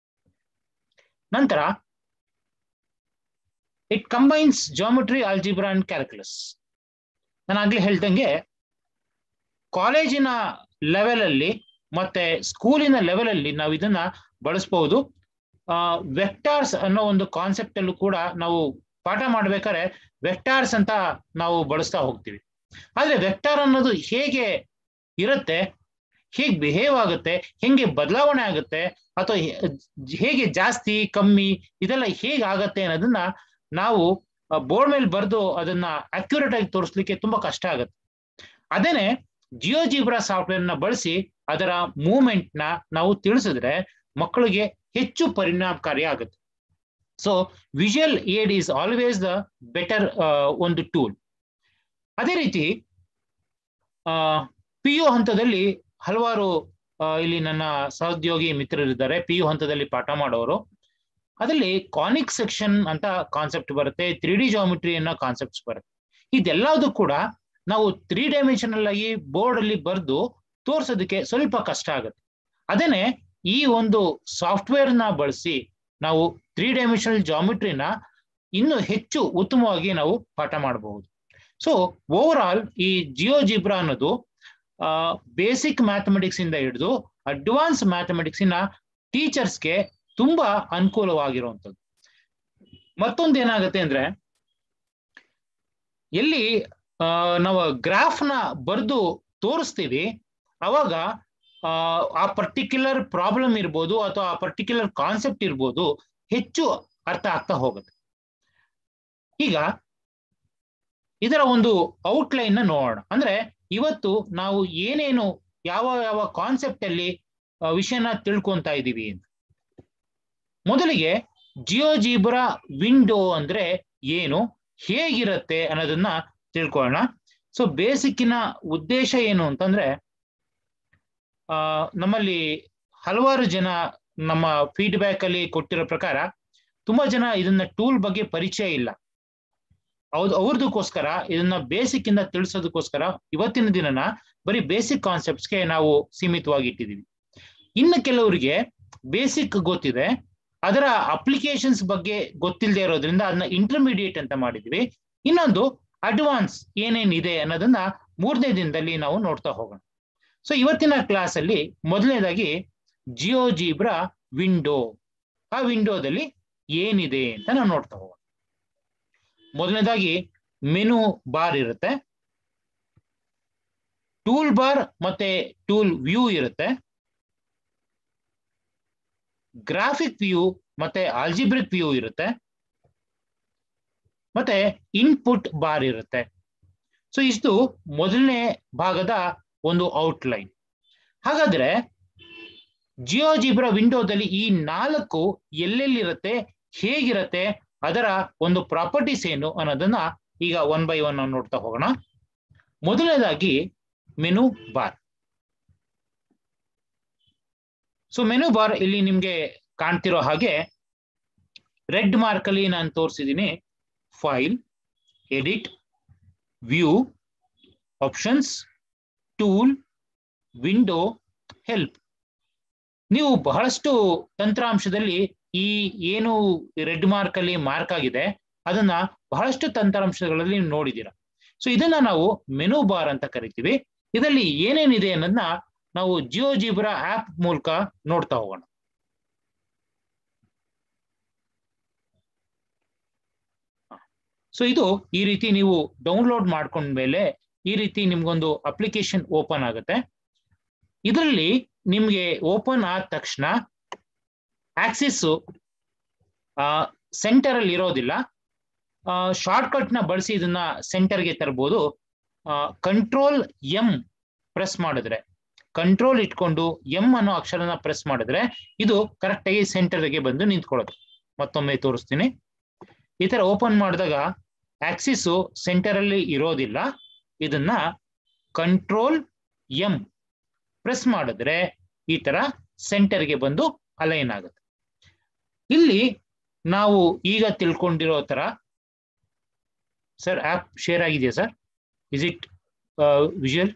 ನಂತರ it combines geometry algebra and calculus ನಾನು ಆಗ್ಲೇ ಹೇಳ್ದಂಗೆ ಕಾಲೇಜಿನ ಲೆವೆಲ್ ಅಲ್ಲಿ ಮತ್ತೆ ಸ್ಕೂಲಿನ ಲೆವೆಲ್ ಅಲ್ಲಿ ನಾವು ಇದನ್ನ ಬಳಸಬಹುದು ವೆಕ್ಟಾರ್ಸ್ ಅನ್ನೋ ಒಂದು ಕಾನ್ಸೆಪ್ಟ್ ಅಲ್ಲೂ ಕೂಡ ನಾವು ಪಾಠ ಮಾಡ್ಬೇಕಾದ್ರೆ ವೆಕ್ಟಾರ್ಸ್ ಅಂತ ನಾವು ಬಳಸ್ತಾ ಹೋಗ್ತೀವಿ ಆದ್ರೆ ವೆಕ್ಟಾರ್ ಅನ್ನೋದು ಹೇಗೆ ಇರುತ್ತೆ ಹೇಗೆ ಬಿಹೇವ್ ಆಗುತ್ತೆ ಹೆಂಗೆ ಬದಲಾವಣೆ ಆಗುತ್ತೆ ಅಥವಾ ಹೇಗೆ ಜಾಸ್ತಿ ಕಮ್ಮಿ ಇದೆಲ್ಲ ಹೇಗೆ ಆಗತ್ತೆ ಅನ್ನೋದನ್ನ ನಾವು ಬೋರ್ಡ್ ಮೇಲೆ ಬರೆದು ಅದನ್ನ ಅಕ್ಯುರೇಟ್ ಆಗಿ ತೋರಿಸ್ಲಿಕ್ಕೆ ತುಂಬಾ ಕಷ್ಟ ಆಗುತ್ತೆ ಅದೇನೆ ಜಿಯೋ ಜಿಬ್ರಾ ಸಾಫ್ಟ್ವೇರ್ ನ ಬಳಸಿ ಅದರ ಮೂವ್ಮೆಂಟ್ ನ ನಾವು ತಿಳಿಸಿದ್ರೆ ಮಕ್ಕಳಿಗೆ ಹೆಚ್ಚು ಪರಿಣಾಮಕಾರಿ ಆಗುತ್ತೆ so visual aid is always the better ಒಂದು ಟೂಲ್ ಅದೇ ರೀತಿ ಪಿ ಯು ಹಂತದಲ್ಲಿ ಹಲವಾರು ಇಲ್ಲಿ ನನ್ನ ಸಹೋದ್ಯೋಗಿ ಮಿತ್ರರಿದ್ದಾರೆ ಪಿ ಯು ಹಂತದಲ್ಲಿ ಪಾಠ ಮಾಡೋರು ಅದರಲ್ಲಿ ಕಾನಿಕ್ ಸೆಕ್ಷನ್ ಅಂತ ಕಾನ್ಸೆಪ್ಟ್ ಬರುತ್ತೆ ತ್ರೀ ಡಿ ಜಾಮಿಟ್ರಿ ಅನ್ನೋ ಕಾನ್ಸೆಪ್ಟ್ಸ್ ಬರುತ್ತೆ ಇದೆಲ್ಲದೂ ಕೂಡ ನಾವು ತ್ರೀ ಡೈಮೆನ್ಷನಲ್ ಆಗಿ ಬೋರ್ಡ್ ಅಲ್ಲಿ ಬರೆದು ತೋರ್ಸೋದಕ್ಕೆ ಸ್ವಲ್ಪ ಕಷ್ಟ ಆಗುತ್ತೆ ಅದೇನೆ ಈ ಒಂದು ಸಾಫ್ಟ್ವೇರ್ ನ ಬಳಸಿ ನಾವು ತ್ರೀ ಡೈಮೆನ್ಷನಲ್ ಜಾಮಿಟ್ರಿನ ಇನ್ನು ಹೆಚ್ಚು ಉತ್ತಮವಾಗಿ ನಾವು ಪಾಠ ಮಾಡಬಹುದು ಸೊ ಓವರ್ ಆಲ್ ಈ ಜಿಯೋ ಜಿಬ್ರಾ ಅನ್ನೋದು ಬೇಸಿಕ್ ಮ್ಯಾಥಮೆಟಿಕ್ಸ್ ಇಂದ ಹಿಡಿದು ಅಡ್ವಾನ್ಸ್ ಮ್ಯಾಥಮೆಟಿಕ್ಸ್ ಇನ ಟೀಚರ್ಸ್ಗೆ ತುಂಬಾ ಅನುಕೂಲವಾಗಿರುವಂಥದ್ದು ಮತ್ತೊಂದು ಏನಾಗುತ್ತೆ ಅಂದ್ರೆ ಎಲ್ಲಿ ನಾವು ಗ್ರಾಫ್ನ ಬರೆದು ತೋರಿಸ್ತೀವಿ ಅವಾಗ ಆ ಪರ್ಟಿಕ್ಯುಲರ್ ಪ್ರಾಬ್ಲಮ್ ಇರ್ಬೋದು ಅಥವಾ ಆ ಪರ್ಟಿಕ್ಯುಲರ್ ಕಾನ್ಸೆಪ್ಟ್ ಇರ್ಬೋದು ಹೆಚ್ಚು ಅರ್ಥ ಆಗ್ತಾ ಹೋಗುತ್ತೆ ಈಗ ಇದರ ಒಂದು ಔಟ್ಲೈನ್ ನ ನೋಡೋಣ ಅಂದ್ರೆ ಇವತ್ತು ನಾವು ಏನೇನು ಯಾವ ಯಾವ ಕಾನ್ಸೆಪ್ಟ್ ಅಲ್ಲಿ ವಿಷಯನ ತಿಳ್ಕೊಂತ ಇದ್ದೀವಿ ಅಂತ ಮೊದಲಿಗೆ ಜಿಯೋ ಜೀಬ್ರಾ ವಿಂಡೋ ಅಂದ್ರೆ ಏನು ಹೇಗಿರುತ್ತೆ ಅನ್ನೋದನ್ನ ತಿಳ್ಕೊಳ್ಳೋಣ ಸೊ ಬೇಸಿಕ್ಕಿನ ಉದ್ದೇಶ ಏನು ಅಂತಂದ್ರೆ ಆ ನಮ್ಮಲ್ಲಿ ಹಲವಾರು ಜನ ನಮ್ಮ ಫೀಡ್ಬ್ಯಾಕ್ ಅಲ್ಲಿ ಕೊಟ್ಟಿರೋ ಪ್ರಕಾರ ತುಂಬಾ ಜನ ಇದನ್ನ ಟೂಲ್ ಬಗ್ಗೆ ಪರಿಚಯ ಇಲ್ಲ ಹೌದು ಅವ್ರದಕ್ಕೋಸ್ಕರ ಇದನ್ನ ಬೇಸಿಕ್ ಇಂದ ತಿಳಿಸೋದಕ್ಕೋಸ್ಕರ ಇವತ್ತಿನ ದಿನನ ಬರೀ ಬೇಸಿಕ್ ಕಾನ್ಸೆಪ್ಟ್ಸ್ಗೆ ನಾವು ಸೀಮಿತವಾಗಿ ಇಟ್ಟಿದೀವಿ ಇನ್ನು ಕೆಲವರಿಗೆ ಬೇಸಿಕ್ ಗೊತ್ತಿದೆ ಅದರ ಅಪ್ಲಿಕೇಶನ್ಸ್ ಬಗ್ಗೆ ಗೊತ್ತಿಲ್ಲದೆ ಇರೋದ್ರಿಂದ ಅದನ್ನ ಇಂಟರ್ಮೀಡಿಯೇಟ್ ಅಂತ ಮಾಡಿದ್ವಿ ಇನ್ನೊಂದು ಅಡ್ವಾನ್ಸ್ ಏನೇನಿದೆ ಅನ್ನೋದನ್ನ ಮೂರನೇ ದಿನದಲ್ಲಿ ನಾವು ನೋಡ್ತಾ ಹೋಗೋಣ ಸೊ ಇವತ್ತಿನ ಕ್ಲಾಸ್ ಅಲ್ಲಿ ಮೊದಲನೇದಾಗಿ ಜಿಯೋ ಜೀಬ್ರಾ ವಿಂಡೋ ಆ ವಿಂಡೋದಲ್ಲಿ ಏನಿದೆ ಅಂತ ನಾವು ನೋಡ್ತಾ ಹೋಗೋಣ ಮೊದಲನೇದಾಗಿ ಮೆನು ಬಾರ್ ಇರುತ್ತೆ ಟೂಲ್ ಬಾರ್ ಮತ್ತೆ ಟೂಲ್ ವ್ಯೂ ಇರುತ್ತೆ ಗ್ರಾಫಿಕ್ ವ್ಯೂ ಮತ್ತೆ ಆಲ್ಜಿಬ್ರಿಕ್ ವ್ಯೂ ಇರುತ್ತೆ ಮತ್ತೆ ಇನ್ಪುಟ್ ಬಾರ್ ಇರುತ್ತೆ ಸೊ ಇಷ್ಟು ಮೊದಲನೇ ಭಾಗದ ಒಂದು ಔಟ್ಲೈನ್ ಹಾಗಾದ್ರೆ ಜಿಯೋ ಜಿಬ್ರಾ ವಿಂಡೋದಲ್ಲಿ ಈ ನಾಲ್ಕು ಎಲ್ಲೆಲ್ಲಿರುತ್ತೆ ಹೇಗಿರುತ್ತೆ ಅದರ ಒಂದು ಪ್ರಾಪರ್ಟೀಸ್ ಏನು ಅನ್ನೋದನ್ನ ಈಗ ಒನ್ ಬೈ ಒನ್ ನೋಡ್ತಾ ಹೋಗೋಣ ಮೊದಲನೇದಾಗಿ menu bar so menu bar ಇಲ್ಲಿ ನಿಮ್ಗೆ ಕಾಣ್ತಿರೋ ಹಾಗೆ ರೆಡ್ ಮಾರ್ಕ್ ಅಲ್ಲಿ ನಾನು ತೋರಿಸಿದ್ದೀನಿ file edit view options tool window help ನೀವು ಬಹಳಷ್ಟು ತಂತ್ರಾಂಶದಲ್ಲಿ ಈ ಏನು ರೆಡ್ ಮಾರ್ಕ್ ಅಲ್ಲಿ ಮಾರ್ಕ್ ಆಗಿದೆ ಅದನ್ನ ಬಹಳಷ್ಟು ತಂತ್ರಾಂಶಗಳಲ್ಲಿ ನೋಡಿದ್ದೀರಾ ಸೊ ಇದನ್ನ ನಾವು ಮೆನು ಬಾರ್ ಅಂತ ಕರಿತೀವಿ ಇದರಲ್ಲಿ ಏನೇನಿದೆ ಅನ್ನೋದನ್ನ ನಾವು ಜಿಯೋ ಜಿಬ್ರಾ ಆಪ್ ಮೂಲಕ ನೋಡ್ತಾ ಹೋಗೋಣ ಸೊ ಇದು ಈ ರೀತಿ ನೀವು ಡೌನ್ಲೋಡ್ ಮಾಡ್ಕೊಂಡ್ಮೇಲೆ ಈ ರೀತಿ ನಿಮ್ಗೊಂದು ಅಪ್ಲಿಕೇಶನ್ ಓಪನ್ ಆಗುತ್ತೆ ಇದರಲ್ಲಿ ನಿಮ್ಗೆ ಓಪನ್ ಆದ ತಕ್ಷಣ ಆಕ್ಸಿಸ್ ಸೆಂಟರ್ ಅಲ್ಲಿ ಇರೋದಿಲ್ಲ ಶಾರ್ಟ್ಕಟ್ ನ ಬಳಸಿ ಇದನ್ನ ಸೆಂಟರ್ಗೆ ತರಬಹುದು ಕಂಟ್ರೋಲ್ ಎಂ ಪ್ರೆಸ್ ಮಾಡಿದ್ರೆ ಕಂಟ್ರೋಲ್ ಇಟ್ಕೊಂಡು ಎಂ ಅನ್ನೋ ಅಕ್ಷರನ ಪ್ರೆಸ್ ಮಾಡಿದ್ರೆ ಇದು ಕರೆಕ್ಟ್ ಆಗಿ ಸೆಂಟರ್ಗೆ ಬಂದು ನಿಂತ್ಕೊಳ್ಳೋದು ಮತ್ತೊಮ್ಮೆ ತೋರಿಸ್ತೀನಿ ಈ ತರ ಓಪನ್ ಮಾಡಿದಾಗ ಆಕ್ಸಿಸ್ ಸೆಂಟರ್ ಅಲ್ಲಿ ಇರೋದಿಲ್ಲ ಇದನ್ನ ಕಂಟ್ರೋಲ್ ಎಂ ಪ್ರೆಸ್ ಮಾಡಿದ್ರೆ ಈ ತರ ಸೆಂಟರ್ಗೆ ಬಂದು ಅಲೈನ್ ಆಗುತ್ತೆ ಇಲ್ಲಿ ನಾವು ಈಗ ತಿಳ್ಕೊಂಡಿರೋ ತರ ಸರ್ ಆಪ್ ಶೇರ್ ಆಗಿದೆಯಾ sir is it visual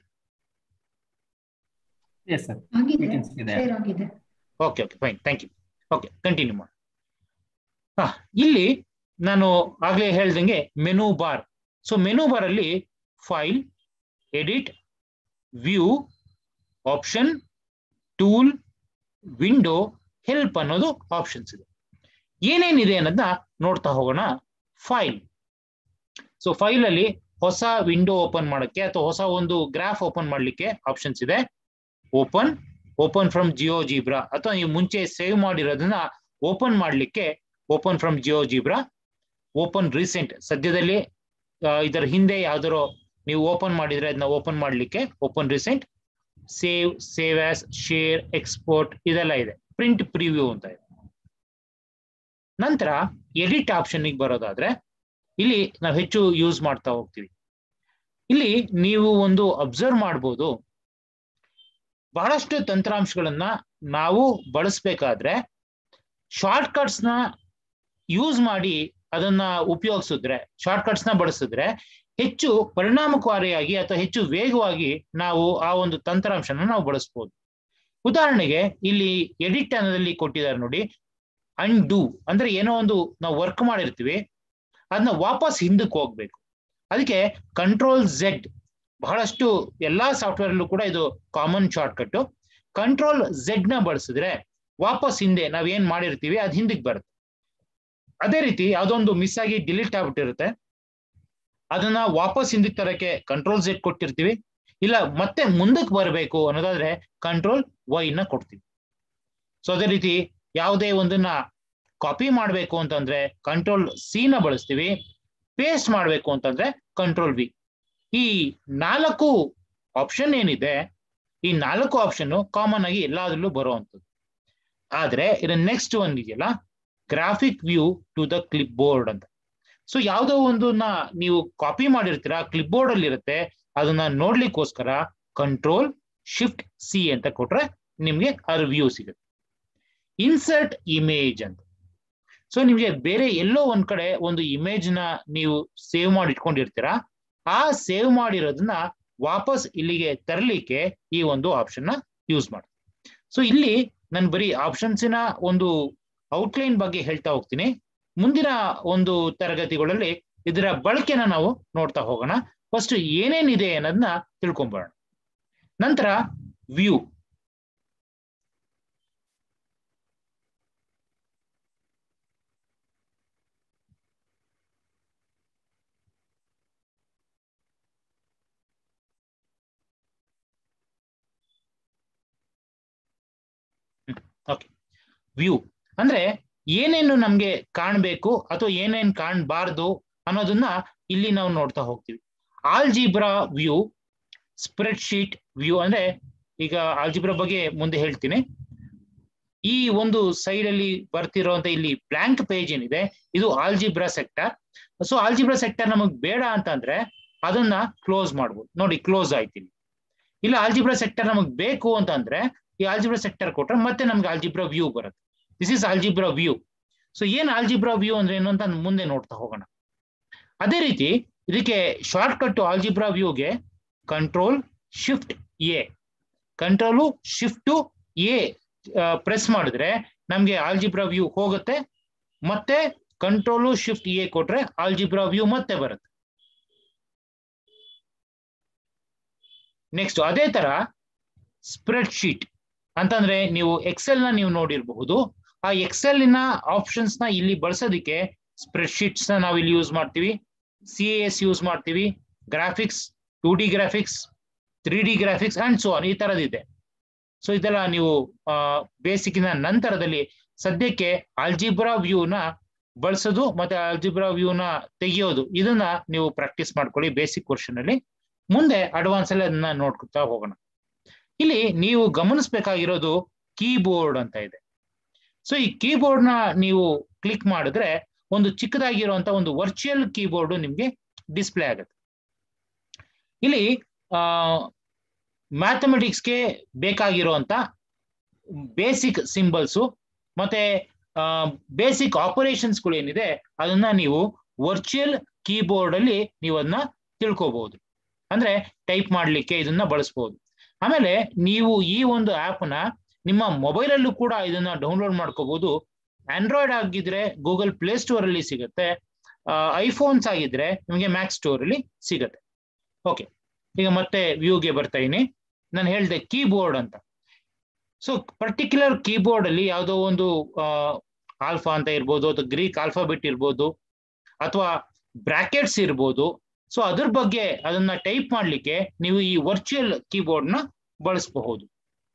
Yes, sir. ಆಗಿದೆ We can see that. Share ಆಗಿದೆ okay okay fine thank you okay continue ಮಾಡಿ ಹಾ ಇಲ್ಲಿ ನಾನು ಆಗ್ಲೇ ಹೇಳ್ದಂಗೆ menu bar so menu bar ಅಲ್ಲಿ file edit view option tool window help ಅನ್ನೋದು ಆಪ್ಷನ್ಸ್ ಇದೆ ಏನೇನಿದೆ ಅನ್ನೋದನ್ನ ನೋಡ್ತಾ ಹೋಗೋಣ ಫೈಲ್ ಸೊ ಫೈಲ್ ಅಲ್ಲಿ ಹೊಸ ವಿಂಡೋ ಓಪನ್ ಮಾಡೋಕ್ಕೆ ಅಥವಾ ಹೊಸ ಒಂದು ಗ್ರಾಫ್ ಓಪನ್ ಮಾಡ್ಲಿಕ್ಕೆ ಆಪ್ಷನ್ಸ್ ಇದೆ open open from GeoGebra ಅಥವಾ ನೀವು ಮುಂಚೆ ಸೇವ್ ಮಾಡಿರೋದನ್ನ ಓಪನ್ ಮಾಡ್ಲಿಕ್ಕೆ open from GeoGebra open recent ಸದ್ಯದಲ್ಲಿ ಆ, ಇದರ ಹಿಂದೆ ಯಾವ್ದಾರೋ ನೀವು ಓಪನ್ ಮಾಡಿದ್ರೆ ಅದನ್ನ ಓಪನ್ ಮಾಡ್ಲಿಕ್ಕೆ open recent save save as share export ಇದೆಲ್ಲ ಇದೆ ಪ್ರಿಂಟ್ ಪ್ರಿವ್ಯೂ ಅಂತ ಇದೆ ನಂತರ ಎಡಿಟ್ ಆಪ್ಷನ್ ಬರೋದಾದ್ರೆ ಇಲ್ಲಿ ನಾವು ಹೆಚ್ಚು ಯೂಸ್ ಮಾಡ್ತಾ ಹೋಗ್ತೀವಿ ಇಲ್ಲಿ ನೀವು ಒಂದು ಅಬ್ಸರ್ವ್ ಮಾಡ್ಬೋದು ಬಹಳಷ್ಟು ತಂತ್ರಾಂಶಗಳನ್ನ ನಾವು ಬಳಸ್ಬೇಕಾದ್ರೆ ಶಾರ್ಟ್ಕಟ್ಸ್ ನ ಯೂಸ್ ಮಾಡಿ ಅದನ್ನ ಉಪಯೋಗಿಸಿದ್ರೆ ಶಾರ್ಟ್ಕಟ್ಸ್ ನ ಬಳಸಿದ್ರೆ ಹೆಚ್ಚು ಪರಿಣಾಮಕಾರಿಯಾಗಿ ಅಥವಾ ಹೆಚ್ಚು ವೇಗವಾಗಿ ನಾವು ಆ ಒಂದು ತಂತ್ರಾಂಶನ ನಾವು ಬಳಸ್ಬೋದು ಉದಾಹರಣೆಗೆ ಇಲ್ಲಿ ಎಡಿಟ್ ಅನ್ನೋದಲ್ಲಿ ಕೊಟ್ಟಿದ್ದಾರೆ ನೋಡಿ ಅಂಡು ಅಂದ್ರೆ ಏನೋ ಒಂದು ನಾವು ವರ್ಕ್ ಮಾಡಿರ್ತೀವಿ ಅದನ್ನ ವಾಪಸ್ ಹಿಂದಕ್ಕೆ ಹೋಗ್ಬೇಕು ಅದಕ್ಕೆ ಕಂಟ್ರೋಲ್ ಝೆಡ್ ಬಹಳಷ್ಟು ಎಲ್ಲಾ ಸಾಫ್ಟ್ವೇರ್ ಅಲ್ಲೂ ಕೂಡ ಇದು ಕಾಮನ್ ಶಾರ್ಟ್ಕಟ್ ಕಂಟ್ರೋಲ್ ಝೆಡ್ ನ ಬಳಸಿದ್ರೆ ವಾಪಸ್ ಹಿಂದೆ ನಾವ್ ಏನ್ ಮಾಡಿರ್ತೀವಿ ಅದ್ ಹಿಂದಕ್ಕೆ ಬರುತ್ತೆ ಅದೇ ರೀತಿ ಯಾವ್ದೊಂದು ಮಿಸ್ ಆಗಿ ಡಿಲೀಟ್ ಆಗ್ಬಿಟ್ಟಿರುತ್ತೆ ಅದನ್ನ ವಾಪಸ್ ಹಿಂದಕ್ಕೆ ತರಕ್ಕೆ ಕಂಟ್ರೋಲ್ ಝೆಡ್ ಕೊಟ್ಟಿರ್ತೀವಿ ಇಲ್ಲ ಮತ್ತೆ ಮುಂದಕ್ಕೆ ಬರಬೇಕು ಅನ್ನೋದಾದ್ರೆ ಕಂಟ್ರೋಲ್ ವೈ ನ ಕೊಡ್ತೀವಿ ಸೊ ಅದೇ ರೀತಿ ಯಾವುದೇ ಒಂದನ್ನ ಕಾಪಿ ಮಾಡಬೇಕು ಅಂತಂದ್ರೆ ಕಂಟ್ರೋಲ್ ಸಿ ನ ಬಳಸ್ತೀವಿ ಪೇಸ್ಟ್ ಮಾಡಬೇಕು ಅಂತಂದ್ರೆ ಕಂಟ್ರೋಲ್ ವಿ ಈ ನಾಲ್ಕು ಆಪ್ಷನ್ ಏನಿದೆ ಈ ನಾಲ್ಕು ಆಪ್ಷನ್ ಕಾಮನ್ ಆಗಿ ಎಲ್ಲಾದ್ರಲ್ಲೂ ಬರುವಂಥದ್ದು ಆದ್ರೆ ಇದರ ನೆಕ್ಸ್ಟ್ ಒಂದ್ ಇದೆಯಲ್ಲ graphic view to the clipboard ಅಂತ ಸೊ ಯಾವುದೋ ಒಂದನ್ನ ನೀವು ಕಾಪಿ ಮಾಡಿರ್ತೀರಾ ಕ್ಲಿಪ್ ಬೋರ್ಡ್ ಅಲ್ಲಿ ಇರುತ್ತೆ ಅದನ್ನ ನೋಡ್ಲಿಕ್ಕೋಸ್ಕರ ಕಂಟ್ರೋಲ್ ಶಿಫ್ಟ್ ಸಿ ಅಂತ ಕೊಟ್ರೆ ನಿಮ್ಗೆ ಅದ್ರ ವ್ಯೂ ಸಿಗುತ್ತೆ ಇನ್ಸರ್ಟ್ ಇಮೇಜ್ ಅಂತ ಸೊ ನಿಮ್ಗೆ ಬೇರೆ ಎಲ್ಲೋ ಒಂದ್ ಕಡೆ ಒಂದು ಇಮೇಜ್ ನ ನೀವು ಸೇವ್ ಮಾಡಿ ಇಟ್ಕೊಂಡಿರ್ತೀರಾ ಆ ಸೇವ್ ಮಾಡಿರೋದನ್ನ ವಾಪಸ್ ಇಲ್ಲಿಗೆ ತರಲಿಕ್ಕೆ ಈ ಒಂದು ಆಪ್ಷನ್ ನ ಯೂಸ್ ಮಾಡಿ ಸೊ ಇಲ್ಲಿ ನಾನು ಬರೀ ಆಪ್ಷನ್ಸಿನ ಒಂದು ಔಟ್ಲೈನ್ ಬಗ್ಗೆ ಹೇಳ್ತಾ ಹೋಗ್ತೀನಿ ಮುಂದಿನ ಒಂದು ತರಗತಿಗಳಲ್ಲಿ ಇದರ ಬಳಕೆನ ನಾವು ನೋಡ್ತಾ ಹೋಗೋಣ ಫಸ್ಟ್ ಏನೇನಿದೆ ಅನ್ನೋದನ್ನ ತಿಳ್ಕೊಂಬರೋಣ ನಂತರ ವ್ಯೂ ಓಕೆ ವ್ಯೂ ಅಂದ್ರೆ ಏನೇನು ನಮ್ಗೆ ಕಾಣ್ಬೇಕು ಅಥವಾ ಏನೇನ್ ಕಾಣ್ಬಾರ್ದು ಅನ್ನೋದನ್ನ ಇಲ್ಲಿ ನಾವು ನೋಡ್ತಾ ಹೋಗ್ತೀವಿ algebra view spreadsheet view ಅಂದ್ರೆ ಈಗ ಆಲ್ಜಿಬ್ರಾ ಬಗ್ಗೆ ಮುಂದೆ ಹೇಳ್ತೀನಿ ಈ ಒಂದು ಸೈಡ್ ಅಲ್ಲಿ ಬರ್ತಿರೋಂತ ಇಲ್ಲಿ ಬ್ಲಾಂಕ್ ಪೇಜ್ ಏನಿದೆ ಇದು algebra sector so algebra sector ನಮಗ್ ಬೇಡ ಅಂತಂದ್ರೆ ಅದನ್ನ ಕ್ಲೋಸ್ ಮಾಡ್ಬೋದು ನೋಡಿ ಕ್ಲೋಸ್ ಆಯ್ತೀನಿ ಇಲ್ಲ ಆಲ್ಜಿಬ್ರಾ ಸೆಕ್ಟರ್ ನಮಗ್ ಬೇಕು ಅಂತಂದ್ರೆ ಈ ಆಲ್ಜಿಬ್ರಾ ಸೆಕ್ಟರ್ ಕೊಟ್ರೆ ಮತ್ತೆ ನಮ್ಗೆ ಆಲ್ಜಿಬ್ರಾ ವ್ಯೂ ಬರುತ್ತೆ this is algebra view so ಏನ್ ಆಲ್ಜಿಬ್ರಾ ವ್ಯೂ ಅಂದ್ರೆ ಏನು ಅಂತ ಮುಂದೆ ನೋಡ್ತಾ ಹೋಗೋಣ ಅದೇ ರೀತಿ ಇದಕ್ಕೆ ಶಾರ್ಟ್ ಕಟ್ ಆಲ್ಜಿಬ್ರಾ ವ್ಯೂಗೆ control shift A control shift A press ಮಾಡಿದ್ರೆ ನಮ್ಗೆ ಆಲ್ಜಿಬ್ರಾ ವ್ಯೂ ಹೋಗುತ್ತೆ ಮತ್ತೆ ಕಂಟ್ರೋಲು ಶಿಫ್ಟ್ ಎ ಕೊಟ್ರೆ ಆಲ್ಜಿಬ್ರಾ ವ್ಯೂ ಮತ್ತೆ ಬರುತ್ತೆ ನೆಕ್ಸ್ಟ್ ಅದೇ ತರ ಸ್ಪ್ರೆಡ್ ಶೀಟ್ ಅಂತಂದ್ರೆ ನೀವು ಎಕ್ಸೆಲ್ ನ ನೀವು ನೋಡಿರಬಹುದು ಆ ಎಕ್ಸೆಲ್ ನ ಆಪ್ಷನ್ಸ್ ನ ಇಲ್ಲಿ ಬಳಸೋದಕ್ಕೆ ಸ್ಪ್ರೆಡ್ ಶೀಟ್ಸ್ ನ ನಾವು ಇಲ್ಲಿ ಯೂಸ್ ಮಾಡ್ತೀವಿ ಸಿ ಎಸ್ ಯೂಸ್ ಮಾಡ್ತೀವಿ graphics two D graphics three D graphics and so on ಈ ತರದಿದೆ ಸೊ ಇದೆಲ್ಲ ನೀವು ಬೇಸಿಕ್ನ ನಂತರದಲ್ಲಿ ಸದ್ಯಕ್ಕೆ ಆಲ್ಜಿಬ್ರಾ ವ್ಯೂನ ಬಳಸೋದು ಮತ್ತೆ ಆಲ್ಜಿಬ್ರಾ ವ್ಯೂನ ತೆಗೆಯೋದು ಇದನ್ನ ನೀವು ಪ್ರಾಕ್ಟೀಸ್ ಮಾಡ್ಕೊಳ್ಳಿ ಬೇಸಿಕ್ ವರ್ಷನ್ ಅಲ್ಲಿ ಮುಂದೆ ಅಡ್ವಾನ್ಸ್ ಅಲ್ಲಿ ಅದನ್ನ ನೋಡ್ಕೊತಾ ಹೋಗೋಣ ಇಲ್ಲಿ ನೀವು ಗಮನಿಸಬೇಕಾಗಿರೋದು ಕೀಬೋರ್ಡ್ ಅಂತ ಇದೆ ಸೊ ಈ ಕೀಬೋರ್ಡ್ ನ ನೀವು ಕ್ಲಿಕ್ ಮಾಡಿದ್ರೆ ಒಂದು ಚಿಕ್ಕದಾಗಿರುವಂತ ಒಂದು ವರ್ಚುವಲ್ ಕೀಬೋರ್ಡ್ ನಿಮ್ಗೆ ಡಿಸ್ಪ್ಲೇ ಆಗುತ್ತೆ ಇಲ್ಲಿ ಆ ಮ್ಯಾಥಮೆಟಿಕ್ಸ್ಗೆ ಬೇಕಾಗಿರುವಂತ ಬೇಸಿಕ್ ಸಿಂಬಲ್ಸು ಮತ್ತೆ ಬೇಸಿಕ್ ಆಪರೇಷನ್ಸ್ಗಳು ಏನಿದೆ ಅದನ್ನ ನೀವು ವರ್ಚುವಲ್ ಕೀಬೋರ್ಡ್ ಅಲ್ಲಿ ನೀವು ಅದನ್ನ ತಿಳ್ಕೋಬಹುದು ಅಂದ್ರೆ ಟೈಪ್ ಮಾಡ್ಲಿಕ್ಕೆ ಇದನ್ನ ಬಳಸಬಹುದು ಆಮೇಲೆ ನೀವು ಈ ಒಂದು ಆಪ್ ನ ನಿಮ್ಮ ಮೊಬೈಲ್ ಅಲ್ಲೂ ಕೂಡ ಇದನ್ನ ಡೌನ್ಲೋಡ್ ಮಾಡ್ಕೋಬಹುದು ಆಂಡ್ರಾಯ್ಡ್ ಆಗಿದ್ರೆ ಗೂಗಲ್ ಪ್ಲೇ ಸ್ಟೋರ್ ಅಲ್ಲಿ ಸಿಗುತ್ತೆ ಐಫೋನ್ಸ್ ಆಗಿದ್ರೆ ನಿಮಗೆ ಮ್ಯಾಕ್ ಸ್ಟೋರ್ ಅಲ್ಲಿ ಸಿಗುತ್ತೆ ಓಕೆ ಈಗ ಮತ್ತೆ ವ್ಯೂಗೆ ಬರ್ತಾ ಇದೀನಿ ನಾನು ಹೇಳಿದೆ ಕೀಬೋರ್ಡ್ ಅಂತ ಸೊ ಪರ್ಟಿಕ್ಯುಲರ್ ಕೀಬೋರ್ಡ್ ಅಲ್ಲಿ ಯಾವುದೋ ಒಂದು ಆಲ್ಫಾ ಅಂತ ಇರ್ಬೋದು ಅಥವಾ ಗ್ರೀಕ್ ಆಲ್ಫಾಬೆಟ್ ಇರ್ಬೋದು ಅಥವಾ ಬ್ರಾಕೆಟ್ಸ್ ಇರ್ಬೋದು ಸೊ ಅದ್ರ ಬಗ್ಗೆ ಅದನ್ನ ಟೈಪ್ ಮಾಡ್ಲಿಕ್ಕೆ ನೀವು ಈ ವರ್ಚುವಲ್ ಕೀಬೋರ್ಡ್ ನ ಬಳಸಬಹುದು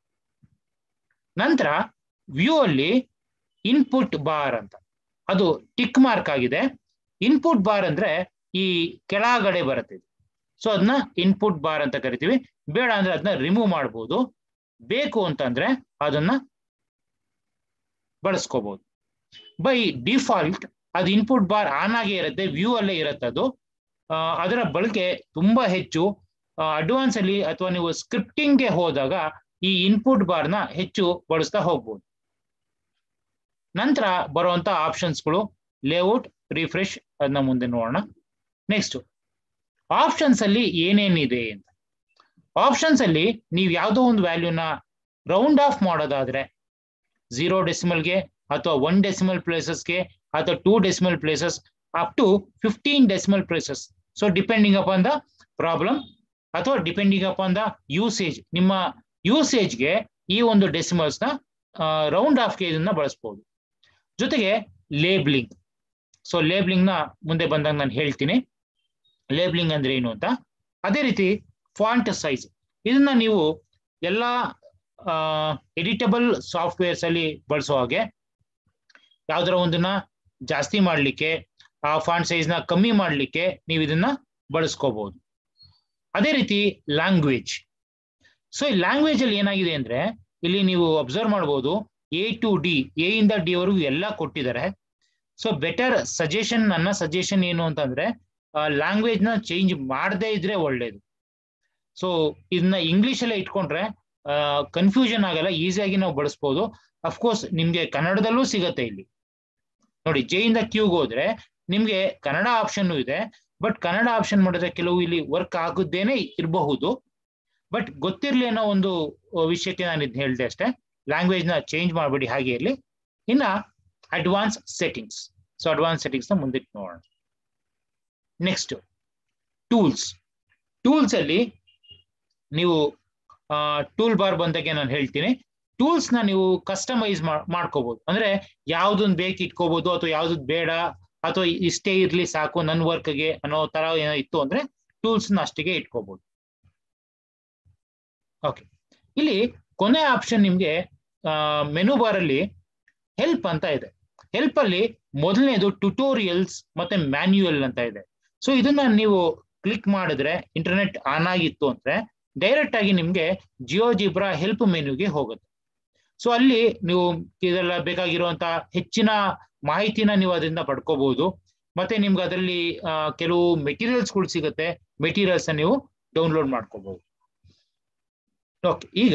ನಂತರ ವ್ಯೂ ಅಲ್ಲಿ ಇನ್ಪುಟ್ ಬಾರ್ ಅಂತ ಅದು ಟಿಕ್ ಮಾರ್ಕ್ ಆಗಿದೆ ಇನ್ಪುಟ್ ಬಾರ್ ಅಂದ್ರೆ ಈ ಕೆಳಗಡೆ ಬರುತ್ತೆ ಸೊ ಅದನ್ನ ಇನ್ಪುಟ್ ಬಾರ್ ಅಂತ ಕರಿತೀವಿ ಬೇಡ ಅಂದ್ರೆ ಅದನ್ನ ರಿಮೂವ್ ಮಾಡ್ಬೋದು ಬೇಕು ಅಂತಂದ್ರೆ ಅದನ್ನ ಬಳಸ್ಕೋಬಹುದು ಬೈ ಡಿಫಾಲ್ಟ್ ಅದು ಇನ್ಪುಟ್ ಬಾರ್ ಆನ್ ಆಗೇ ಇರುತ್ತೆ ವ್ಯೂ ಅಲ್ಲೇ ಇರುತ್ತೆ ಅದು ಅದರ ಬಳಕೆ ತುಂಬಾ ಹೆಚ್ಚು ಅಡ್ವಾನ್ಸ್ ಅಲ್ಲಿ ಅಥವಾ ನೀವು ಸ್ಕ್ರಿಪ್ಟಿಂಗ್ಗೆ ಹೋದಾಗ ಈ ಇನ್ಪುಟ್ ಬಾರ್ನ ಹೆಚ್ಚು ಬಳಸ್ತಾ ಹೋಗ್ಬೋದು ನಂತರ ಬರುವಂತ ಆಪ್ಷನ್ಸ್ಗಳು ಲೇಔಟ್ ರಿಫ್ರೆಶ್ ಅದನ್ನ ಮುಂದೆ ನೋಡೋಣ ನೆಕ್ಸ್ಟ್ ಆಪ್ಷನ್ಸ್ ಅಲ್ಲಿ ಏನೇನಿದೆ ಅಂತ ಆಪ್ಷನ್ಸ್ ಅಲ್ಲಿ ನೀವು ಯಾವುದೋ ಒಂದು ವ್ಯಾಲ್ಯೂನ ರೌಂಡ್ ಆಫ್ ಮಾಡೋದಾದ್ರೆ ಝೀರೋ ಡೆಸಿಮಲ್ಗೆ ಅಥವಾ ಒನ್ ಡೆಸಿಮಲ್ ಪ್ಲೇಸಸ್ಗೆ ಅಥವಾ two decimal places up to fifteen decimal places so depending upon the problem ಅಥವಾ ಡಿಪೆಂಡಿಂಗ್ ಅಪಾನ್ ದ ಯೂಸೇಜ್ ನಿಮ್ಮ ಯೂಸೇಜ್ಗೆ ಈ ಒಂದು ಡೆಸಿಮಲ್ಸ್ ನ ರೌಂಡ್ ಆಫ್ಗೆ ಇದನ್ನ ಬಳಸ್ಬೋದು ಜೊತೆಗೆ ಲೇಬ್ಲಿಂಗ್ ಸೊ ಲೇಬ್ಲಿಂಗ್ ನ ಮುಂದೆ ಬಂದಾಗ ನಾನು ಹೇಳ್ತೀನಿ ಲೇಬ್ಲಿಂಗ್ ಅಂದ್ರೆ ಏನು ಅಂತ ಅದೇ ರೀತಿ ಫಾಂಟ್ ಸೈಜ್ ಇದನ್ನ ನೀವು ಎಲ್ಲ ಎಡಿಟಬಲ್ ಸಾಫ್ಟ್ವೇರ್ಸ್ ಅಲ್ಲಿ ಬಳಸೋ ಹಾಗೆ ಯಾವ್ದಾರ ಒಂದನ್ನ ಜಾಸ್ತಿ ಮಾಡ್ಲಿಕ್ಕೆ ಆ ಫಾಂಟ್ ಸೈಜ್ ನ ಕಮ್ಮಿ ಮಾಡ್ಲಿಕ್ಕೆ ನೀವು ಇದನ್ನ ಬಳಸ್ಕೋಬಹುದು ಅದೇ ರೀತಿ ಲ್ಯಾಂಗ್ವೇಜ್ ಸೊ ಈ ಲ್ಯಾಂಗ್ವೇಜ್ ಅಲ್ಲಿ ಏನಾಗಿದೆ ಅಂದ್ರೆ ಇಲ್ಲಿ ನೀವು ಅಬ್ಸರ್ವ್ ಮಾಡ್ಬೋದು ಎ ಟು ಡಿ ಎ ಇಂದ ಡಿ ವರೆಗೂ ಎಲ್ಲ ಕೊಟ್ಟಿದ್ದಾರೆ ಸೊ ಬೆಟರ್ ಸಜೆಷನ್ ನನ್ನ ಸಜೆಷನ್ ಏನು ಅಂತಂದ್ರೆ ಲ್ಯಾಂಗ್ವೇಜ್ ನ ಚೇಂಜ್ ಮಾಡದೇ ಇದ್ರೆ ಒಳ್ಳೇದು ಸೊ ಇದನ್ನ ಇಂಗ್ಲಿಷ್ ಅಲ್ಲೇ ಇಟ್ಕೊಂಡ್ರೆ ಕನ್ಫ್ಯೂಷನ್ ಆಗಲ್ಲ ಈಸಿಯಾಗಿ ನಾವು ಬಳಸ್ಬೋದು ಅಫ್ಕೋರ್ಸ್ ನಿಮ್ಗೆ ಕನ್ನಡದಲ್ಲೂ ಸಿಗತ್ತೆ ಇಲ್ಲಿ ನೋಡಿ ಜೆ ಇಂದ ಕ್ಯೂಗೆ ಹೋದ್ರೆ ನಿಮ್ಗೆ ಕನ್ನಡ ಆಪ್ಷನ್ ಇದೆ ಬಟ್ ಕನ್ನಡ ಆಪ್ಷನ್ ಮಾಡಿದ್ರೆ ಕೆಲವು ಇಲ್ಲಿ ವರ್ಕ್ ಆಗುದೇನೆ ಇರಬಹುದು ಬಟ್ ಗೊತ್ತಿರ್ಲಿ ಅನ್ನೋ ಒಂದು ವಿಷಯಕ್ಕೆ ನಾನು ಇದನ್ನ ಹೇಳಿದೆ ಅಷ್ಟೇ ಲ್ಯಾಂಗ್ವೇಜ್ ನ ಚೇಂಜ್ ಮಾಡಬೇಡಿ ಹಾಗೆ ಇರಲಿ ಇನ್ನ advance settings so advance settings ನ ಮುಂದಕ್ಕೆ ನೋಡೋಣ ನೆಕ್ಸ್ಟ್ ಟೂಲ್ಸ್ ಟೂಲ್ಸ್ ಅಲ್ಲಿ ನೀವು ಟೂಲ್ ಬಾರ್ ಬಂದಾಗೆ ನಾನು ಹೇಳ್ತೀನಿ ಟೂಲ್ಸ್ ನ ನೀವು ಕಸ್ಟಮೈಸ್ ಮಾಡ್ಕೋಬಹುದು ಅಂದ್ರೆ ಯಾವ್ದನ್ ಬೇಕು ಇಟ್ಕೋಬಹುದು ಅಥವಾ ಯಾವ್ದು ಬೇಡ ಅಥವಾ ಇಷ್ಟೇ ಇರ್ಲಿ ಸಾಕು ನನ್ನ ವರ್ಕ್ಗೆ ಅನ್ನೋ ತರ ಏನೋ ಇತ್ತು ಅಂದ್ರೆ ಟೂಲ್ಸ್ ನ ಅಷ್ಟಿಗೆ ಇಟ್ಕೋಬಹುದು ಓಕೆ ಇಲ್ಲಿ ಕೊನೆ ಆಪ್ಷನ್ ನಿಮ್ಗೆ ಮೆನು ಬಾರ್ ಅಲ್ಲಿ ಹೆಲ್ಪ್ ಅಂತ ಇದೆ ಹೆಲ್ಪ್ ಅಲ್ಲಿ ಮೊದಲನೇದು ಟ್ಯುಟೋರಿಯಲ್ಸ್ ಮತ್ತೆ ಮ್ಯಾನ್ಯುಯಲ್ ಅಂತ ಇದೆ ಸೊ ಇದನ್ನ ನೀವು ಕ್ಲಿಕ್ ಮಾಡಿದ್ರೆ ಇಂಟರ್ನೆಟ್ ಆನ್ ಆಗಿತ್ತು ಅಂದ್ರೆ ಡೈರೆಕ್ಟ್ ಆಗಿ ನಿಮ್ಗೆ ಜಿಯೋ ಜಿಬ್ರಾ ಹೆಲ್ಪ್ ಮೆನ್ಯೂಗೆ ಹೋಗುತ್ತೆ ಸೊ ಅಲ್ಲಿ ನೀವು ಇದೆಲ್ಲ ಬೇಕಾಗಿರುವಂತ ಹೆಚ್ಚಿನ ಮಾಹಿತಿನ ನೀವು ಅದರಿಂದ ಪಡ್ಕೋಬಹುದು ಮತ್ತೆ ನಿಮ್ಗೆ ಅದರಲ್ಲಿ ಕೆಲವು ಮೆಟೀರಿಯಲ್ಸ್ಗಳು ಸಿಗುತ್ತೆ ಮೆಟೀರಿಯಲ್ಸ್ ನೀವು ಡೌನ್ಲೋಡ್ ಮಾಡ್ಕೋಬಹುದು ಓಕೆ ಈಗ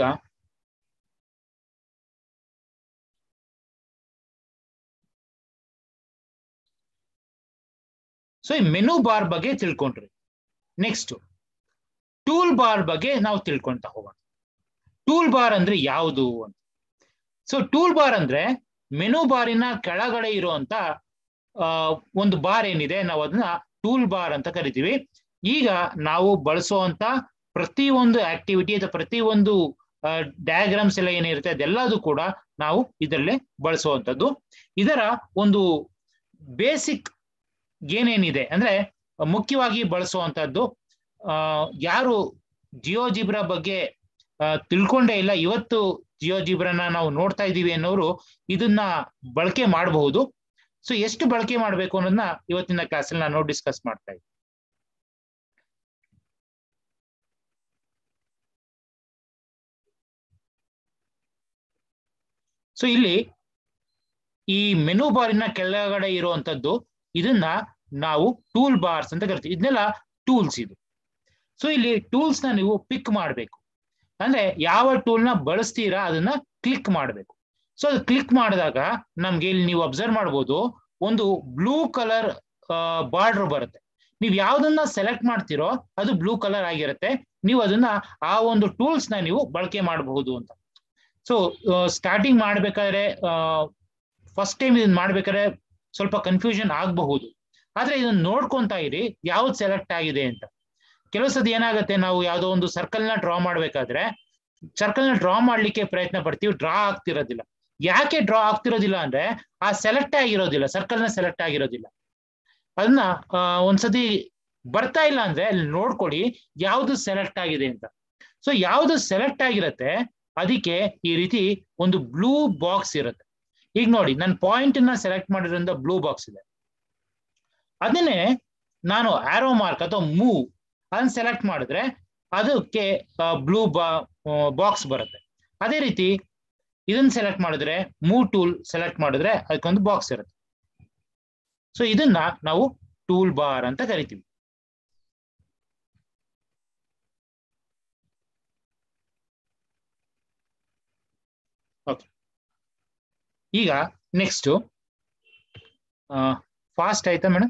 ಸೊ ಈ ಮೆನು ಬಾರ್ ಬಗ್ಗೆ ತಿಳ್ಕೊಂಡ್ರಿ ನೆಕ್ಸ್ಟ್ ಟೂಲ್ ಬಾರ್ ಬಗ್ಗೆ ನಾವು ತಿಳ್ಕೊಂತ ಹೋಗೋಣ ಟೂಲ್ ಬಾರ್ ಅಂದ್ರೆ ಯಾವುದು ಅಂತ ಸೊ ಟೂಲ್ ಬಾರ್ ಅಂದ್ರೆ ಮೆನು ಬಾರಿನ ಕೆಳಗಡೆ ಇರುವಂತ ಒಂದು ಬಾರ್ ಏನಿದೆ ನಾವು ಅದನ್ನ ಟೂಲ್ ಬಾರ್ ಅಂತ ಕರಿತೀವಿ ಈಗ ನಾವು ಬಳಸುವಂತ ಪ್ರತಿ ಒಂದು ಆಕ್ಟಿವಿಟಿ ಅಥವಾ ಪ್ರತಿ ಒಂದು ಡಯಾಗ್ರಾಮ್ಸ್ ಎಲ್ಲ ಏನಿರುತ್ತೆ ಅದೆಲ್ಲದು ಕೂಡ ನಾವು ಇದರಲ್ಲೇ ಬಳಸುವಂಥದ್ದು ಇದರ ಒಂದು ಬೇಸಿಕ್ ಏನೇನಿದೆ ಅಂದ್ರೆ ಮುಖ್ಯವಾಗಿ ಬಳಸುವಂತದ್ದು ಯಾರು ಜಿಯೋ ಜಿಬ್ರಾ ಬಗ್ಗೆ ತಿಳ್ಕೊಂಡೇ ಇಲ್ಲ ಇವತ್ತು ಜಿಯೋ ಜಿಬ್ರನ ನಾವು ನೋಡ್ತಾ ಇದ್ದೀವಿ ಅನ್ನೋರು ಇದನ್ನ ಬಳಕೆ ಮಾಡಬಹುದು ಸೊ ಎಷ್ಟು ಬಳಕೆ ಮಾಡಬೇಕು ಅನ್ನೋದನ್ನ ಇವತ್ತಿನ ಕ್ಲಾಸಲ್ಲಿ ನಾನು ಡಿಸ್ಕಸ್ ಮಾಡ್ತಾ ಇದ್ದೀನಿ ಸೊ ಇಲ್ಲಿ ಈ ಮೆನು ಬಾರಿನ ಕೆಳಗಡೆ ಇರುವಂತದ್ದು ಇದನ್ನ ನಾವು ಟೂಲ್ ಬಾರ್ಸ್ ಅಂತ ಕರಿತೀವಿ ಇದನ್ನೆಲ್ಲ ಟೂಲ್ಸ್ ಇದು ಸೊ ಇಲ್ಲಿ ಟೂಲ್ಸ್ ನ ನೀವು ಪಿಕ್ ಮಾಡಬೇಕು ಅಂದ್ರೆ ಯಾವ ಟೂಲ್ ನ ಬಳಸ್ತೀರಾ ಅದನ್ನ ಕ್ಲಿಕ್ ಮಾಡಬೇಕು ಸೊ ಅದು ಕ್ಲಿಕ್ ಮಾಡಿದಾಗ ನಮ್ಗೆ ಇಲ್ಲಿ ನೀವು ಅಬ್ಸರ್ವ್ ಮಾಡ್ಬೋದು ಒಂದು ಬ್ಲೂ ಕಲರ್ ಬಾರ್ಡರ್ ಬರುತ್ತೆ ನೀವು ಯಾವ್ದನ್ನ ಸೆಲೆಕ್ಟ್ ಮಾಡ್ತೀರೋ ಅದು ಬ್ಲೂ ಕಲರ್ ಆಗಿರುತ್ತೆ ನೀವು ಅದನ್ನ ಆ ಒಂದು ಟೂಲ್ಸ್ ನ ನೀವು ಬಳಕೆ ಮಾಡಬಹುದು ಅಂತ ಸೊ ಸ್ಟಾರ್ಟಿಂಗ್ ಮಾಡ್ಬೇಕಾದ್ರೆ ಫಸ್ಟ್ ಟೈಮ್ ಇದನ್ನ ಮಾಡ್ಬೇಕಾದ್ರೆ ಸ್ವಲ್ಪ ಕನ್ಫ್ಯೂಷನ್ ಆಗಬಹುದು ಆದ್ರೆ ಇದನ್ನ ನೋಡ್ಕೊಂತಾ ಇರಿ ಯಾವ್ದು ಸೆಲೆಕ್ಟ್ ಆಗಿದೆ ಅಂತ ಕೆಲವು ಸತಿ ಏನಾಗುತ್ತೆ ನಾವು ಯಾವ್ದೋ ಒಂದು ಸರ್ಕಲ್ ನ ಡ್ರಾ ಮಾಡ್ಬೇಕಾದ್ರೆ ಸರ್ಕಲ್ ನ ಡ್ರಾ ಮಾಡ್ಲಿಕ್ಕೆ ಪ್ರಯತ್ನ ಪಡ್ತೀವಿ ಡ್ರಾ ಆಗ್ತಿರೋದಿಲ್ಲ ಯಾಕೆ ಡ್ರಾ ಆಗ್ತಿರೋದಿಲ್ಲ ಅಂದ್ರೆ ಆ ಸೆಲೆಕ್ಟ್ ಆಗಿರೋದಿಲ್ಲ ಸರ್ಕಲ್ ನ ಸೆಲೆಕ್ಟ್ ಆಗಿರೋದಿಲ್ಲ ಅದನ್ನ ಒಂದ್ಸತಿ ಬರ್ತಾ ಇಲ್ಲ ಅಂದ್ರೆ ಅಲ್ಲಿ ನೋಡ್ಕೊಡಿ ಯಾವ್ದು ಸೆಲೆಕ್ಟ್ ಆಗಿದೆ ಅಂತ ಸೊ ಯಾವ್ದು ಸೆಲೆಕ್ಟ್ ಆಗಿರತ್ತೆ ಅದಕ್ಕೆ ಈ ರೀತಿ ಒಂದು ಬ್ಲೂ ಬಾಕ್ಸ್ ಇರುತ್ತೆ ಈಗ ನೋಡಿ ನನ್ನ ಪಾಯಿಂಟ್ ನ ಸೆಲೆಕ್ಟ್ ಮಾಡಿರೋದ್ರಿಂದ ಬ್ಲೂ ಬಾಕ್ಸ್ ಇದೆ ಅದನ್ನೇ ನಾನು ಆರೋ ಮಾರ್ಕ್ ಅಥವಾ ಮೂವ್ ಅದನ್ನ ಸೆಲೆಕ್ಟ್ ಮಾಡಿದ್ರೆ ಅದಕ್ಕೆ ಬ್ಲೂ ಬಾ ಬಾಕ್ಸ್ ಬರುತ್ತೆ ಅದೇ ರೀತಿ ಇದನ್ನ ಸೆಲೆಕ್ಟ್ ಮಾಡಿದ್ರೆ ಮೂವ್ ಟೂಲ್ ಸೆಲೆಕ್ಟ್ ಮಾಡಿದ್ರೆ ಅದಕ್ಕೊಂದು ಬಾಕ್ಸ್ ಇರುತ್ತೆ ಸೊ ಇದನ್ನ ನಾವು ಟೂಲ್ ಬಾರ್ ಅಂತ ಕರಿತೀವಿ ಓಕೆ ಈಗ ನೆಕ್ಸ್ಟ್ ಫಾಸ್ಟ್ ಆಯ್ತಾ madam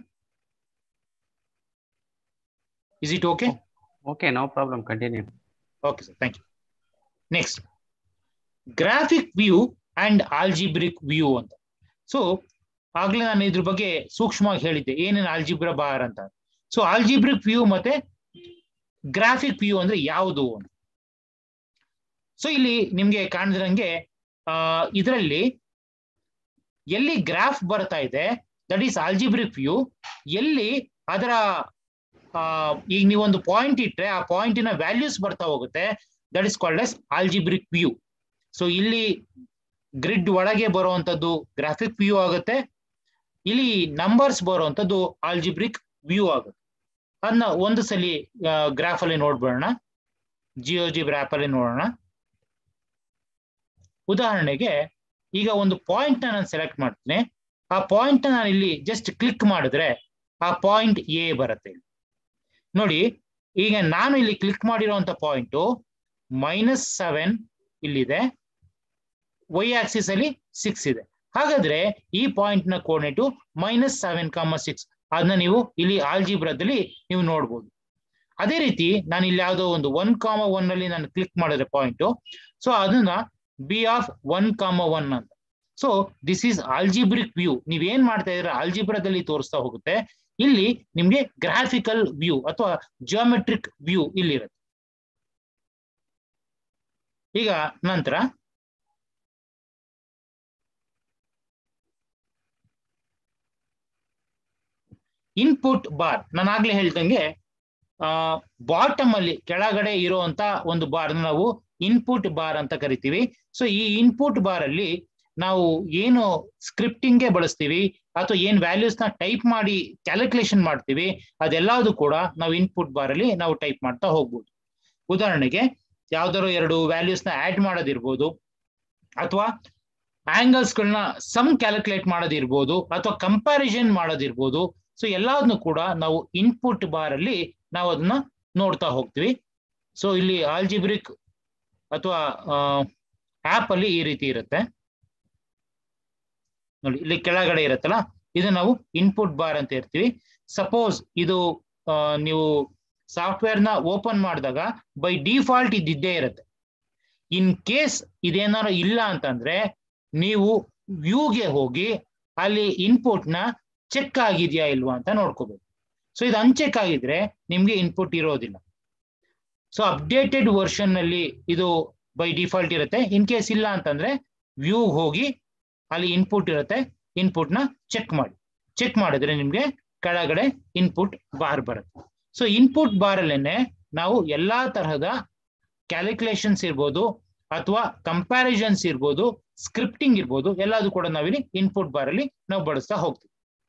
is it okay Okay, no problem. Continue. Okay sir thank you next graphic view and algebraic view ಅಂತ ಸೊ ಆಗ್ಲೇ ನಾನು ಇದ್ರ ಬಗ್ಗೆ ಸೂಕ್ಷ್ಮವಾಗಿ ಹೇಳಿದ್ದೆ ಏನೇನು ಆಲ್ಜಿಬ್ರಾ ಬಾರ್ ಅಂತ ಸೊ ಆಲ್ಜಿಬ್ರಿಕ್ ವ್ಯೂ ಮತ್ತೆ ಗ್ರಾಫಿಕ್ ವ್ಯೂ ಅಂದ್ರೆ ಯಾವುದು ಅಂತ ಸೊ ಇಲ್ಲಿ ನಿಮ್ಗೆ ಕಾಣಿದ್ರಂಗೆ ಇದರಲ್ಲಿ ಎಲ್ಲಿ ಗ್ರಾಫ್ ಬರ್ತಾ ಇದೆ ದಟ್ ಈಸ್ ಆಲ್ಜಿಬ್ರಿಕ್ ವ್ಯೂ ಎಲ್ಲಿ ಅದರ ಈಗ ನೀವೊಂದು ಪಾಯಿಂಟ್ ಇಟ್ರೆ ಆ ಪಾಯಿಂಟಿನ ವ್ಯಾಲ್ಯೂಸ್ ಬರ್ತಾ ಹೋಗುತ್ತೆ that is called as algebraic view so ಇಲ್ಲಿ ಗ್ರಿಡ್ ಒಳಗೆ ಬರುವಂತದ್ದು ಗ್ರಾಫಿಕ್ ವ್ಯೂ ಆಗುತ್ತೆ ಇಲ್ಲಿ ನಂಬರ್ಸ್ ಬರುವಂತದ್ದು ಆಲ್ಜಿಬ್ರಿಕ್ ವ್ಯೂ ಆಗುತ್ತೆ ಅದನ್ನ ಒಂದು ಸಲ ಗ್ರಾಫ್ ಅಲ್ಲಿ ನೋಡ್ಬಿಡೋಣ ಜಿಯೋ ಜಿ ಗ್ರಾಫ್ ಅಲ್ಲಿ ನೋಡೋಣ ಉದಾಹರಣೆಗೆ ಈಗ ಒಂದು ಪಾಯಿಂಟ್ ನ ನಾನು ಸೆಲೆಕ್ಟ್ ಮಾಡ್ತೀನಿ ಆ ಪಾಯಿಂಟ್ ನಾನು ಇಲ್ಲಿ ಜಸ್ಟ್ ಕ್ಲಿಕ್ ಮಾಡಿದ್ರೆ ಆ ಪಾಯಿಂಟ್ ಎ ಬರುತ್ತೆ ಇಲ್ಲಿ. ನೋಡಿ ಈಗ ನಾನು ಇಲ್ಲಿ ಕ್ಲಿಕ್ ಮಾಡಿರುವಂತ ಪಾಯಿಂಟು ಮೈನಸ್ ಸೆವೆನ್ ಇಲ್ಲಿದೆ ವೈ ಆಕ್ಸಿಸ್ ಅಲ್ಲಿ ಸಿಕ್ಸ್ ಇದೆ ಹಾಗಾದ್ರೆ ಈ ಪಾಯಿಂಟ್ ನ coordinate minus seven comma six ಅದನ್ನ ನೀವು ಇಲ್ಲಿ ಆಲ್ಜಿಬ್ರದಲ್ಲಿ ನೀವು ನೋಡ್ಬೋದು ಅದೇ ರೀತಿ ನಾನು ಇಲ್ಲಿ ಯಾವುದೋ ಒಂದು ಒನ್ ಕಾಮ ಒನ್ ಅಲ್ಲಿ ನಾನು ಕ್ಲಿಕ್ ಮಾಡಿದ್ರೆ ಪಾಯಿಂಟು ಸೊ ಅದನ್ನ B of one comma one ಅಂತ so this is algebraic view ನೀವೇನ್ ಮಾಡ್ತಾ ಇದ್ರೆ ಆಲ್ಜಿಬ್ರಾದಲ್ಲಿ ತೋರಿಸ್ತಾ ಹೋಗುತ್ತೆ ಇಲ್ಲಿ ನಿಮ್ಗೆ ಗ್ರಾಫಿಕಲ್ ವ್ಯೂ ಅಥವಾ ಜಿಯೋಮೆಟ್ರಿಕ್ ವ್ಯೂ ಇಲ್ಲಿರುತ್ತೆ ಈಗ ನಂತರ ಇನ್ಪುಟ್ ಬಾರ್ ನಾನು ಆಗ್ಲೇ ಹೇಳ್ದಂಗೆ ಬಾಟಮ್ ಅಲ್ಲಿ ಕೆಳಗಡೆ ಇರುವಂತ ಒಂದು ಬಾರ್ ನಾವು ಇನ್ಪುಟ್ ಬಾರ್ ಅಂತ ಕರಿತೀವಿ ಸೊ ಈ ಇನ್ಪುಟ್ ಬಾರ್ ಅಲ್ಲಿ ನಾವು ಏನು ಸ್ಕ್ರಿಪ್ಟಿಂಗ್ಗೆ ಬಳಸ್ತೀವಿ ಅಥವಾ ಏನ್ ವ್ಯಾಲ್ಯೂಸ್ ನ ಟೈಪ್ ಮಾಡಿ ಕ್ಯಾಲ್ಕುಲೇಷನ್ ಮಾಡ್ತೀವಿ ಅದೆಲ್ಲದು ಕೂಡ ನಾವು ಇನ್ಪುಟ್ ಬಾರ್ ಅಲ್ಲಿ ನಾವು ಟೈಪ್ ಮಾಡ್ತಾ ಹೋಗ್ಬೋದು ಉದಾಹರಣೆಗೆ ಯಾವ್ದಾದ್ರು ಎರಡು ವ್ಯಾಲ್ಯೂಸ್ ನ ಆಡ್ ಮಾಡೋದಿರ್ಬೋದು ಅಥವಾ ಆಂಗಲ್ಸ್ಗಳನ್ನ ಸಮ್ ಕ್ಯಾಲ್ಕುಲೇಟ್ ಮಾಡೋದಿರ್ಬೋದು ಅಥವಾ ಕಂಪ್ಯಾರಿಸನ್ ಮಾಡೋದಿರ್ಬೋದು ಸೊ ಎಲ್ಲದನ್ನು ಕೂಡ ನಾವು ಇನ್ಪುಟ್ ಬಾರ್ ಅಲ್ಲಿ ನಾವು ಅದನ್ನ ನೋಡ್ತಾ ಹೋಗ್ತೀವಿ ಸೊ ಇಲ್ಲಿ ಆಲ್ಜಿಬ್ರಿಕ್ ಅಥವಾ ಆಪ್ ಅಲ್ಲಿ ಈ ರೀತಿ ಇರುತ್ತೆ ನೋಡಿ ಇಲ್ಲಿ ಕೆಳಗಡೆ ಇರುತ್ತಲ್ಲ ಇದು ನಾವು ಇನ್ಪುಟ್ ಬಾರ್ ಅಂತ ಇರ್ತೀವಿ ಸಪೋಸ್ ಇದು ಆ, ನೀವು ಸಾಫ್ಟ್ವೇರ್ ನ ಓಪನ್ ಮಾಡಿದಾಗ ಬೈ ಡಿಫಾಲ್ಟ್ ಇದ್ದಿದ್ದೇ ಇರುತ್ತೆ ಇನ್ ಕೇಸ್ ಇದೇನಾದ್ರು ಇಲ್ಲ ಅಂತಂದ್ರೆ ನೀವು ವ್ಯೂಗೆ ಹೋಗಿ ಅಲ್ಲಿ ಇನ್ಪುಟ್ ನ ಚೆಕ್ ಆಗಿದೆಯಾ ಇಲ್ವಾ ಅಂತ ನೋಡ್ಕೋಬೇಕು ಸೊ ಇದು ಅನ್ಚೆಕ್ ಆಗಿದ್ರೆ ನಿಮ್ಗೆ ಇನ್ಪುಟ್ ಇರೋದಿಲ್ಲ ಸೊ ಅಪ್ಡೇಟೆಡ್ ವರ್ಷನ್ ನಲ್ಲಿ ಇದು ಬೈ ಡಿಫಾಲ್ಟ್ ಇರುತ್ತೆ ಇನ್ ಕೇಸ್ ಇಲ್ಲ ಅಂತಂದ್ರೆ ವ್ಯೂ ಹೋಗಿ ಅಲ್ಲಿ ಇನ್ಪುಟ್ ಇರುತ್ತೆ ಇನ್ಪುಟ್ ನ ಚೆಕ್ ಮಾಡಿ ಚೆಕ್ ಮಾಡಿದ್ರೆ ನಿಮ್ಗೆ ಕೆಳಗಡೆ ಇನ್ಪುಟ್ ಬಾರ್ ಬರುತ್ತೆ ಸೊ ಇನ್ಪುಟ್ ಬಾರ್ ಅಲ್ಲೇನೆ ನಾವು ಎಲ್ಲಾ ತರಹದ ಕ್ಯಾಲ್ಕುಲೇಷನ್ಸ್ ಇರ್ಬೋದು ಅಥವಾ ಕಂಪ್ಯಾರಿಸನ್ಸ್ ಇರ್ಬೋದು ಸ್ಕ್ರಿಪ್ಟಿಂಗ್ ಇರ್ಬೋದು ಎಲ್ಲದು ಕೂಡ ನಾವಿಲ್ಲಿ ಇನ್ಪುಟ್ ಬಾರ್ ಅಲ್ಲಿ ನಾವು ಬಳಸ್ತಾ ಹೋಗ್ತೀವಿ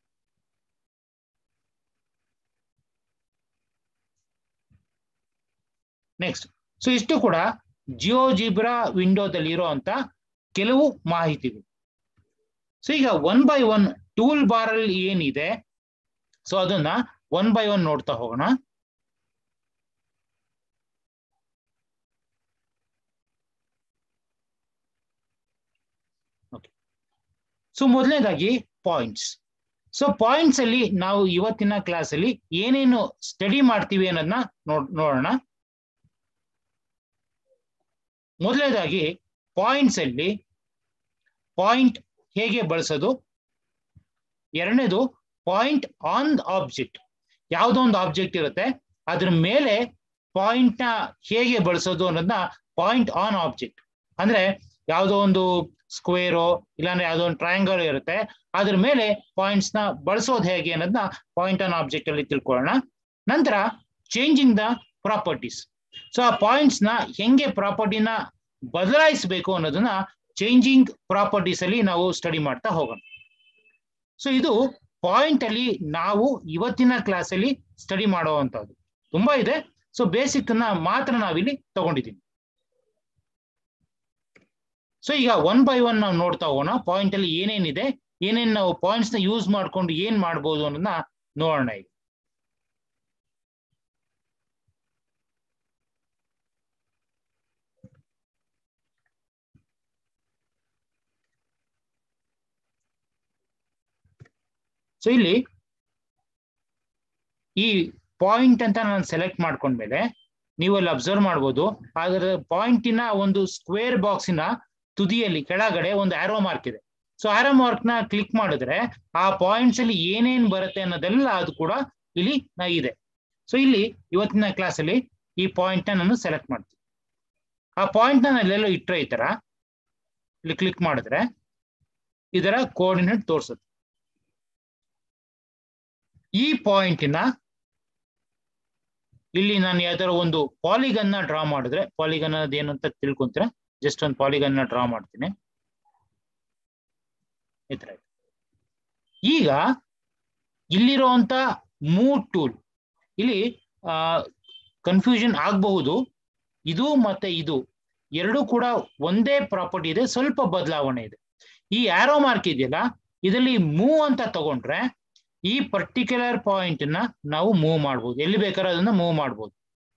ನೆಕ್ಸ್ಟ್ ಸೊ ಇಷ್ಟು ಕೂಡ ಜಿಯೋ ಜಿಬ್ರಾ ವಿಂಡೋದಲ್ಲಿ ಇರುವಂತ ಕೆಲವು ಮಾಹಿತಿಗಳು ಸೊ ಈಗ one by one tool bar ಅಲ್ಲಿ ಏನಿದೆ ಸೊ ಅದನ್ನ ಒನ್ ಬೈ ಒನ್ ನೋಡ್ತಾ ಹೋಗೋಣ ಸೊ ಮೊದಲನೇದಾಗಿ ಪಾಯಿಂಟ್ಸ್ ಸೊ ಪಾಯಿಂಟ್ಸ್ ಅಲ್ಲಿ ನಾವು ಇವತ್ತಿನ ಕ್ಲಾಸ್ ಅಲ್ಲಿ ಏನೇನು ಸ್ಟಡಿ ಮಾಡ್ತೀವಿ ಅನ್ನೋದನ್ನ ನೋಡ್ ನೋಡೋಣ ಮೊದಲನೇದಾಗಿ ಪಾಯಿಂಟ್ಸ್ ಅಲ್ಲಿ ಪಾಯಿಂಟ್ ಹೇಗೆ ಬಳಸೋದು ಎರಡನೇದು ಪಾಯಿಂಟ್ ಆನ್ ಆಬ್ಜೆಕ್ಟ್ ಯಾವುದೋ ಒಂದು ಆಬ್ಜೆಕ್ಟ್ ಇರುತ್ತೆ ಅದ್ರ ಮೇಲೆ ಪಾಯಿಂಟ್ ನ ಹೇಗೆ ಬಳಸೋದು ಅನ್ನೋದನ್ನ ಪಾಯಿಂಟ್ ಆನ್ ಆಬ್ಜೆಕ್ಟ್ ಅಂದ್ರೆ ಯಾವುದೋ ಒಂದು ಸ್ಕ್ವೇರೋ ಇಲ್ಲಾಂದ್ರೆ ಯಾವುದೋ ಒಂದು ಟ್ರಯಾಂಗಲ್ ಇರುತ್ತೆ ಅದ್ರ ಮೇಲೆ ಪಾಯಿಂಟ್ಸ್ ನ ಬಳಸೋದು ಹೇಗೆ ಅನ್ನೋದನ್ನ ಪಾಯಿಂಟ್ ಆನ್ ಆಬ್ಜೆಕ್ಟ್ ಅಲ್ಲಿ ತಿಳ್ಕೊಳ್ಳೋಣ ನಂತರ ಚೇಂಜಿಂಗ್ ದ ಪ್ರಾಪರ್ಟೀಸ್ ಸೊ ಆ ಪಾಯಿಂಟ್ಸ್ ನ ಹೆಂಗೆ ಪ್ರಾಪರ್ಟಿನ ಬದಲಾಯಿಸಬೇಕು ಅನ್ನೋದನ್ನ ಚೇಂಜಿಂಗ್ ಪ್ರಾಪರ್ಟೀಸ್ ಅಲ್ಲಿ ನಾವು ಸ್ಟಡಿ ಮಾಡ್ತಾ ಹೋಗೋಣ ಸೊ ಇದು ಪಾಯಿಂಟ್ ಅಲ್ಲಿ ನಾವು ಇವತ್ತಿನ ಕ್ಲಾಸ್ ಅಲ್ಲಿ ಸ್ಟಡಿ ಮಾಡುವಂತದ್ದು ತುಂಬಾ ಇದೆ ಸೊ ಬೇಸಿಕ್ ನ ಮಾತ್ರ ನಾವಿಲ್ಲಿ ತಗೊಂಡಿದ್ದೀವಿ ಸೊ ಈಗ ಒನ್ ಬೈ ಒನ್ ನಾವು ನೋಡ್ತಾ ಹೋಗೋಣ ಪಾಯಿಂಟ್ ಅಲ್ಲಿ ಏನೇನಿದೆ ಏನೇನ್ ನಾವು ಪಾಯಿಂಟ್ಸ್ ನ ಯೂಸ್ ಮಾಡ್ಕೊಂಡು ಏನ್ ಮಾಡ್ಬೋದು ಅನ್ನೋದನ್ನ ನೋಡೋಣ ಈಗ ಸೊ ಇಲ್ಲಿ ಈ ಪಾಯಿಂಟ್ ಅಂತ ನಾನು ಸೆಲೆಕ್ಟ್ ಮಾಡ್ಕೊಂಡ್ಮೇಲೆ ನೀವು ಅಲ್ಲಿ ಅಬ್ಸರ್ವ್ ಮಾಡ್ಬೋದು ಅದರ ಪಾಯಿಂಟಿನ ಒಂದು ಸ್ಕ್ವೇರ್ ಬಾಕ್ಸಿನ ತುದಿಯಲ್ಲಿ ಕೆಳಗಡೆ ಒಂದು ಆರೋ ಮಾರ್ಕ್ ಇದೆ ಸೊ ಆರೋ ಮಾರ್ಕ್ ನ ಕ್ಲಿಕ್ ಮಾಡಿದ್ರೆ ಆ ಪಾಯಿಂಟ್ಸ್ ಅಲ್ಲಿ ಏನೇನ್ ಬರುತ್ತೆ ಅನ್ನೋದೆಲ್ಲ ಅದು ಕೂಡ ಇಲ್ಲಿ ನ ಇದೆ ಸೊ ಇಲ್ಲಿ ಇವತ್ತಿನ ಕ್ಲಾಸ್ ಅಲ್ಲಿ ಈ ಪಾಯಿಂಟ್ ನ ನಾನು ಸೆಲೆಕ್ಟ್ ಮಾಡ್ತೀನಿ ಆ ಪಾಯಿಂಟ್ ನ ಅಲ್ಲೆಲ್ಲೋ ಇಟ್ಟರೆ ಈ ತರ ಇಲ್ಲಿ ಕ್ಲಿಕ್ ಮಾಡಿದ್ರೆ ಇದರ ಕೋಆರ್ಡಿನೇಟ್ ತೋರಿಸುತ್ತೆ ಈ ಪಾಯಿಂಟಿನ ಇಲ್ಲಿ ನಾನು ಯಾವ್ದಾರ ಒಂದು ಪಾಲಿಗನ್ ನ ಡ್ರಾ ಮಾಡಿದ್ರೆ ಪಾಲಿಗನ್ ಅನ್ನೋದು ಏನು ಅಂತ ತಿಳ್ಕೊಂತೀರ ಜಸ್ಟ್ ಒಂದು ಪಾಲಿಗನ್ ನ ಡ್ರಾ ಮಾಡ್ತೀನಿ ಈ ತರ ಈಗ ಇಲ್ಲಿರುವಂತ ಮೂವ್ ಟೂಲ್ ಇಲ್ಲಿ ಕನ್ಫ್ಯೂಷನ್ ಆಗಬಹುದು ಇದು ಮತ್ತೆ ಇದು ಎರಡು ಕೂಡ ಒಂದೇ ಪ್ರಾಪರ್ಟಿ ಇದೆ ಸ್ವಲ್ಪ ಬದಲಾವಣೆ ಇದೆ ಈ ಆರೋ ಮಾರ್ಕ್ ಇದೆಯಲ್ಲ ಇದರಲ್ಲಿ ಮೂವ್ ಅಂತ ತಗೊಂಡ್ರೆ ಈ ಪರ್ಟಿಕ್ಯುಲರ್ ಪಾಯಿಂಟ್ ನ ನಾವು ಮೂವ್ ಮಾಡ್ಬೋದು ಎಲ್ಲಿ ಬೇಕಾದ್ರೂ ಅದನ್ನ ಮೂವ್ ಮಾಡ್ಬೋದು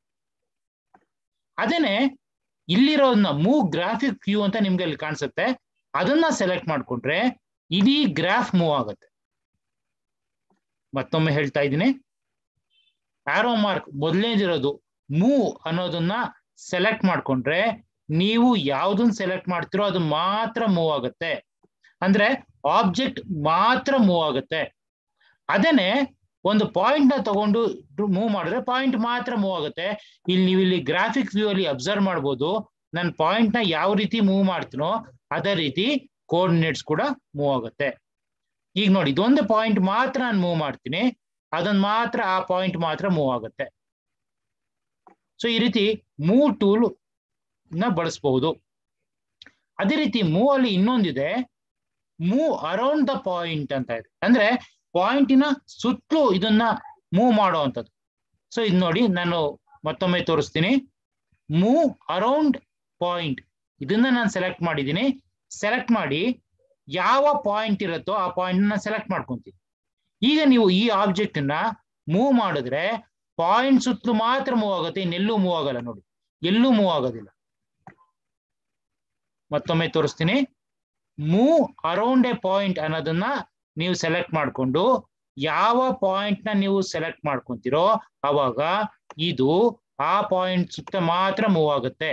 ಅದೇನೆ ಇಲ್ಲಿರೋದನ್ನ ಮೂವ್ ಗ್ರಾಫಿಕ್ ವ್ಯೂ ಅಂತ ನಿಮ್ಗೆ ಅಲ್ಲಿ ಕಾಣಿಸುತ್ತೆ ಅದನ್ನ ಸೆಲೆಕ್ಟ್ ಮಾಡ್ಕೊಂಡ್ರೆ ಇಡೀ ಗ್ರಾಫ್ ಮೂವ್ ಆಗುತ್ತೆ ಮತ್ತೊಮ್ಮೆ ಹೇಳ್ತಾ ಇದ್ದೀನಿ ಆರೋ ಮಾರ್ಕ್ ಮೊದಲನೇದಿರೋದು ಮೂವ್ ಅನ್ನೋದನ್ನ ಸೆಲೆಕ್ಟ್ ಮಾಡ್ಕೊಂಡ್ರೆ ನೀವು ಯಾವ್ದನ್ನ ಸೆಲೆಕ್ಟ್ ಮಾಡ್ತಿರೋ ಅದು ಮಾತ್ರ ಮೂವ್ ಆಗುತ್ತೆ ಅಂದ್ರೆ ಆಬ್ಜೆಕ್ಟ್ ಮಾತ್ರ ಮೂವ್ ಆಗುತ್ತೆ ಅದೇನೆ ಒಂದು ಪಾಯಿಂಟ್ ನ ತಗೊಂಡು ಮೂವ್ ಮಾಡಿದ್ರೆ ಪಾಯಿಂಟ್ ಮಾತ್ರ ಮೂವ್ ಆಗುತ್ತೆ ಇಲ್ಲಿ ನೀವು ಇಲ್ಲಿ ಗ್ರಾಫಿಕ್ ವ್ಯೂ ಅಲ್ಲಿ ಅಬ್ಸರ್ವ್ ಮಾಡ್ಬೋದು ನನ್ನ ಪಾಯಿಂಟ್ ನ ಯಾವ ರೀತಿ ಮೂವ್ ಮಾಡ್ತೀನೋ ಅದೇ ರೀತಿ ಕೋಆರ್ಡಿನೇಟ್ಸ್ ಕೂಡ ಮೂವ್ ಆಗುತ್ತೆ ಈಗ ನೋಡಿ ಇದೊಂದು ಪಾಯಿಂಟ್ ಮಾತ್ರ ನಾನು ಮೂವ್ ಮಾಡ್ತೀನಿ ಅದನ್ನ ಮಾತ್ರ ಆ ಪಾಯಿಂಟ್ ಮಾತ್ರ ಮೂವ್ ಆಗುತ್ತೆ ಸೊ ಈ ರೀತಿ ಮೂವ್ ಟೂಲ್ ನ ಬಳಸಬಹುದು ಅದೇ ರೀತಿ ಮೂವ್ ಅಲ್ಲಿ ಇನ್ನೊಂದಿದೆ ಮೂವ್ ಅರೌಂಡ್ ದ ಪಾಯಿಂಟ್ ಅಂತ ಇದೆ ಅಂದ್ರೆ ಪಾಯಿಂಟಿನ ಸುತ್ತಲೂ ಇದನ್ನ ಮೂವ್ ಮಾಡುವಂಥದ್ದು ಸೊ ಇದು ನೋಡಿ ನಾನು ಮತ್ತೊಮ್ಮೆ ತೋರಿಸ್ತೀನಿ ಮೂವ್ ಅರೌಂಡ್ ಪಾಯಿಂಟ್ ಇದನ್ನ ನಾನು ಸೆಲೆಕ್ಟ್ ಮಾಡಿದ್ದೀನಿ ಸೆಲೆಕ್ಟ್ ಮಾಡಿ ಯಾವ ಪಾಯಿಂಟ್ ಇರುತ್ತೋ ಆ ಪಾಯಿಂಟ್ ನ ಸೆಲೆಕ್ಟ್ ಮಾಡ್ಕೊಂತೀನಿ ಈಗ ನೀವು ಈ ಆಬ್ಜೆಕ್ಟ್ ನ ಮೂವ್ ಮಾಡಿದ್ರೆ ಪಾಯಿಂಟ್ ಸುತ್ತಲೂ ಮಾತ್ರ ಮೂವ್ ಆಗುತ್ತೆ ಇನ್ನೆಲ್ಲೂ ಮೂವ್ ಆಗಲ್ಲ ನೋಡಿ ಎಲ್ಲೂ ಮೂವ್ ಆಗೋದಿಲ್ಲ ಮತ್ತೊಮ್ಮೆ ತೋರಿಸ್ತೀನಿ ಮೂವ್ ಅರೌಂಡ್ ಎ ಪಾಯಿಂಟ್ ಅನ್ನೋದನ್ನ ನೀವು ಸೆಲೆಕ್ಟ್ ಮಾಡಿಕೊಂಡು ಯಾವ ಪಾಯಿಂಟ್ ನ ನೀವು ಸೆಲೆಕ್ಟ್ ಮಾಡ್ಕೊಂತೀರೋ ಅವಾಗ ಇದು ಆ ಪಾಯಿಂಟ್ ಸುತ್ತ ಮಾತ್ರ ಮೂವ್ ಆಗುತ್ತೆ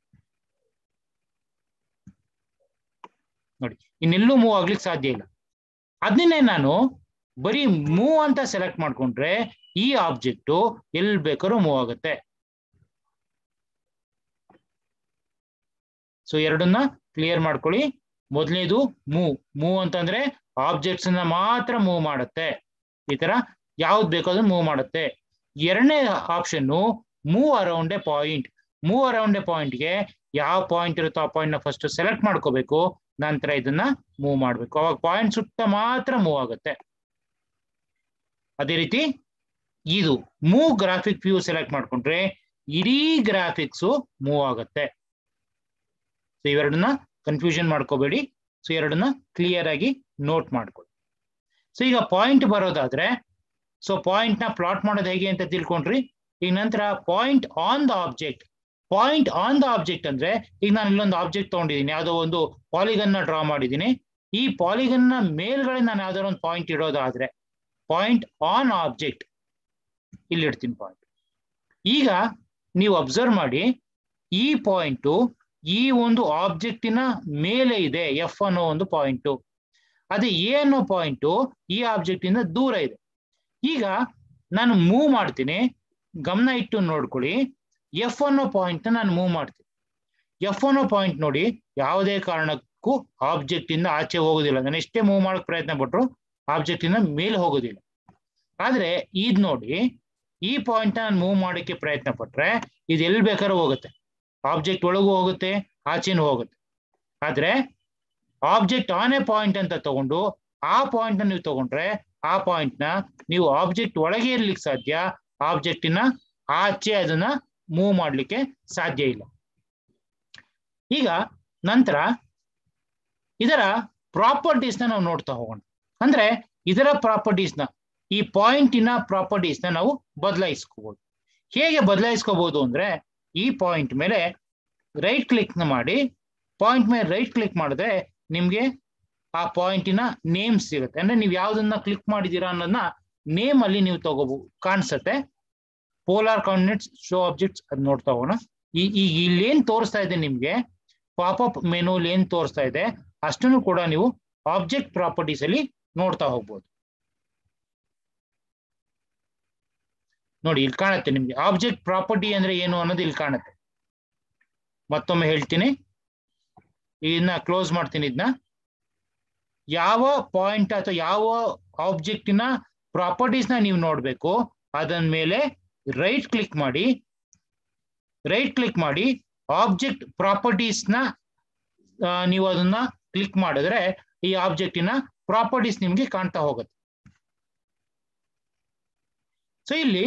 ನೋಡಿ ಇನ್ನೆಲ್ಲೂ ಮೂವ್ ಆಗ್ಲಿಕ್ಕೆ ಸಾಧ್ಯ ಇಲ್ಲ ಅದನ್ನೇ ನಾನು ಬರೀ ಮೂವ್ ಅಂತ ಸೆಲೆಕ್ಟ್ ಮಾಡ್ಕೊಂಡ್ರೆ ಈ ಆಬ್ಜೆಕ್ಟ್ ಎಲ್ಲಿ ಬೇಕಾದ್ರೂ ಮೂವ್ ಆಗುತ್ತೆ ಸೊ ಎರಡನ್ನ ಕ್ಲಿಯರ್ ಮಾಡ್ಕೊಳ್ಳಿ ಮೊದಲನೇದು ಮೂವ್ ಮೂವ್ ಅಂತಂದ್ರೆ ಆಬ್ಜೆಕ್ಟ್ಸ್ ನ ಮಾತ್ರ ಮೂವ್ ಮಾಡುತ್ತೆ ಈ ತರ ಯಾವ್ದು ಬೇಕೋ ಅದನ್ನ ಮೂವ್ ಮಾಡುತ್ತೆ ಎರಡನೇ option move around a point move around a ಪಾಯಿಂಟ್ಗೆ ಯಾವ ಪಾಯಿಂಟ್ ಇರುತ್ತೋ ಆ ಪಾಯಿಂಟ್ ನ ಫಸ್ಟ್ ಸೆಲೆಕ್ಟ್ ಮಾಡ್ಕೋಬೇಕು ನಂತರ ಇದನ್ನ ಮೂವ್ ಮಾಡ್ಬೇಕು ಅವಾಗ ಪಾಯಿಂಟ್ ಸುತ್ತ ಮಾತ್ರ ಮೂವ್ ಆಗುತ್ತೆ ಅದೇ ರೀತಿ ಇದು ಮೂವ್ ಗ್ರಾಫಿಕ್ ವ್ಯೂ ಸೆಲೆಕ್ಟ್ ಮಾಡ್ಕೊಂಡ್ರೆ ಇಡೀ ಗ್ರಾಫಿಕ್ಸ್ ಮೂವ್ ಆಗುತ್ತೆ ಸೊ ಇವೆರಡನ್ನ ಕನ್ಫ್ಯೂಷನ್ ಮಾಡ್ಕೋಬೇಡಿ ಸೊ ಎರಡನ್ನ ಕ್ಲಿಯರ್ ಆಗಿ ನೋಟ್ ಮಾಡ್ಕೊಳ್ಳಿ ಸೊ ಈಗ ಪಾಯಿಂಟ್ ಬರೋದಾದ್ರೆ ಸೊ ಪಾಯಿಂಟ್ ನ ಪ್ಲಾಟ್ ಮಾಡೋದು ಹೇಗೆ ಅಂತ ತಿಳ್ಕೊಂಡ್ರಿ ಈಗ ನಂತರ point on the object point on the object ಅಂದ್ರೆ ಈಗ ನಾನು ಇಲ್ಲೊಂದು ಆಬ್ಜೆಕ್ಟ್ ತಗೊಂಡಿದ್ದೀನಿ ಯಾವುದೋ ಒಂದು ಪಾಲಿಗನ್ ನ ಡ್ರಾ ಮಾಡಿದ್ದೀನಿ ಈ ಪಾಲಿಗನ್ ನ ಮೇಲ್ಗಡೆ ನಾನು ಯಾವ್ದಾದ್ರು ಒಂದು ಪಾಯಿಂಟ್ ಇಡೋದಾದ್ರೆ ಪಾಯಿಂಟ್ ಆನ್ ಆಬ್ಜೆಕ್ಟ್ ಇಲ್ಲಿ ಇಡ್ತೀನಿ ಪಾಯಿಂಟ್ ಈಗ ನೀವು ಅಬ್ಸರ್ವ್ ಮಾಡಿ ಈ ಪಾಯಿಂಟು ಈ ಒಂದು ಆಬ್ಜೆಕ್ಟಿನ ಮೇಲೆ ಇದೆ ಎಫ್ ಅನ್ನೋ ಒಂದು ಪಾಯಿಂಟು ಅದೇ ಎ ಅನ್ನೋ ಪಾಯಿಂಟು ಈ ಆಬ್ಜೆಕ್ಟ್ ಇಂದ ದೂರ ಇದೆ ಈಗ ನಾನು ಮೂವ್ ಮಾಡ್ತೀನಿ ಗಮನ ಇಟ್ಟು ನೋಡ್ಕೊಳ್ಳಿ ಎಫ್ ಅನ್ನೋ ಪಾಯಿಂಟ್ ನಾನು ಮೂವ್ ಮಾಡ್ತೀನಿ ಎಫ್ ಅನ್ನೋ ಪಾಯಿಂಟ್ ನೋಡಿ ಯಾವುದೇ ಕಾರಣಕ್ಕೂ ಆಬ್ಜೆಕ್ಟ್ ಇಂದ ಆಚೆ ಹೋಗೋದಿಲ್ಲ ನಾನು ಎಷ್ಟೇ ಮೂವ್ ಮಾಡಕ್ ಪ್ರಯತ್ನ ಪಟ್ರು ಆಬ್ಜೆಕ್ಟ್ ಇಂದ ಮೇಲೆ ಹೋಗೋದಿಲ್ಲ ಆದ್ರೆ ಇದ್ ನೋಡಿ ಈ ಪಾಯಿಂಟ್ ನಾನು ಮೂವ್ ಮಾಡಕ್ಕೆ ಪ್ರಯತ್ನ ಪಟ್ರೆ ಇದು ಎಲ್ಲಿ ಬೇಕಾದ್ರೂ ಹೋಗುತ್ತೆ ಆಬ್ಜೆಕ್ಟ್ ಒಳಗೂ ಹೋಗುತ್ತೆ ಆಚೆನೂ ಹೋಗುತ್ತೆ ಆದ್ರೆ ಆಬ್ಜೆಕ್ಟ್ ಆನ್ ಎ ಪಾಯಿಂಟ್ ಅಂತ ತಗೊಂಡು ಆ ಪಾಯಿಂಟ್ ನೀವು ತಗೊಂಡ್ರೆ ಆ ಪಾಯಿಂಟ್ ನ ನೀವು ಆಬ್ಜೆಕ್ಟ್ ಒಳಗೆ ಇರ್ಲಿಕ್ಕೆ ಸಾಧ್ಯ ಆಬ್ಜೆಕ್ಟಿನ ಆಚೆ ಅದನ್ನ ಮೂವ್ ಮಾಡ್ಲಿಕ್ಕೆ ಸಾಧ್ಯ ಇಲ್ಲ ಈಗ ನಂತರ ಇದರ ಪ್ರಾಪರ್ಟೀಸ್ ನ ನಾವು ನೋಡ್ತಾ ಹೋಗೋಣ ಅಂದ್ರೆ ಇದರ ಪ್ರಾಪರ್ಟೀಸ್ ನ ಈ ಪಾಯಿಂಟಿನ ಪ್ರಾಪರ್ಟೀಸ್ ನ ನಾವು ಬದಲಾಯಿಸ್ಕೋಬಹುದು ಹೇಗೆ ಬದಲಾಯಿಸ್ಕೋಬಹುದು ಅಂದ್ರೆ ಈ ಪಾಯಿಂಟ್ ಮೇಲೆ ರೈಟ್ ಕ್ಲಿಕ್ ನ ಮಾಡಿ ಪಾಯಿಂಟ್ ಮೇಲೆ ರೈಟ್ ಕ್ಲಿಕ್ ಮಾಡಿದ್ರೆ ನಿಮ್ಗೆ ಆ ಪಾಯಿಂಟಿನ ನೇಮ್ ಸಿಗುತ್ತೆ ಅಂದ್ರೆ ನೀವು ಯಾವ್ದನ್ನ ಕ್ಲಿಕ್ ಮಾಡಿದೀರಾ ಅನ್ನೋದನ್ನ ನೇಮ್ ಅಲ್ಲಿ ನೀವು ತಗೋಬಹುದು ಕಾಣಿಸುತ್ತೆ ಪೋಲಾರ್ ಕಾರ್ಡಿನೇಟ್ಸ್ ಶೋ ಆಬ್ಜೆಕ್ಟ್ಸ್ ಅದ್ ನೋಡ್ತಾ ಹೋಗೋಣ ಈ ಈಗ ಇಲ್ಲಿ ಏನ್ ತೋರಿಸ್ತಾ ಇದೆ ನಿಮ್ಗೆ ಪಾಪಪ್ ಮೆನುಲಿ ಏನ್ ತೋರಿಸ್ತಾ ಇದೆ ಅಷ್ಟನ್ನು ಕೂಡ ನೀವು ಆಬ್ಜೆಕ್ಟ್ ಪ್ರಾಪರ್ಟೀಸ್ ಅಲ್ಲಿ ನೋಡ್ತಾ ಹೋಗ್ಬೋದು ನೋಡಿ ಇಲ್ಲಿ ಕಾಣುತ್ತೆ ನಿಮ್ಗೆ ಆಬ್ಜೆಕ್ಟ್ ಪ್ರಾಪರ್ಟಿ ಅಂದ್ರೆ ಏನು ಅನ್ನೋದು ಇಲ್ಲಿ ಕಾಣುತ್ತೆ ಮತ್ತೊಮ್ಮೆ ಹೇಳ್ತೀನಿ ಇದನ್ನ ಕ್ಲೋಸ್ ಮಾಡ್ತೀನಿ ಇದನ್ನ ಯಾವ ಪಾಯಿಂಟ್ ಅಥವಾ ಯಾವ ಆಬ್ಜೆಕ್ಟಿನ ಪ್ರಾಪರ್ಟೀಸ್ನ ನೀವು ನೋಡ್ಬೇಕು ಅದನ್ ಮೇಲೆ ರೈಟ್ ಕ್ಲಿಕ್ ಮಾಡಿ ರೈಟ್ ಕ್ಲಿಕ್ ಮಾಡಿ ಆಬ್ಜೆಕ್ಟ್ ಪ್ರಾಪರ್ಟೀಸ್ನ ನೀವು ಅದನ್ನ ಕ್ಲಿಕ್ ಮಾಡಿದ್ರೆ ಈ ಆಬ್ಜೆಕ್ಟಿನ ಪ್ರಾಪರ್ಟೀಸ್ ನಿಮ್ಗೆ ಕಾಣ್ತಾ ಹೋಗುತ್ತೆ ಸೊ ಇಲ್ಲಿ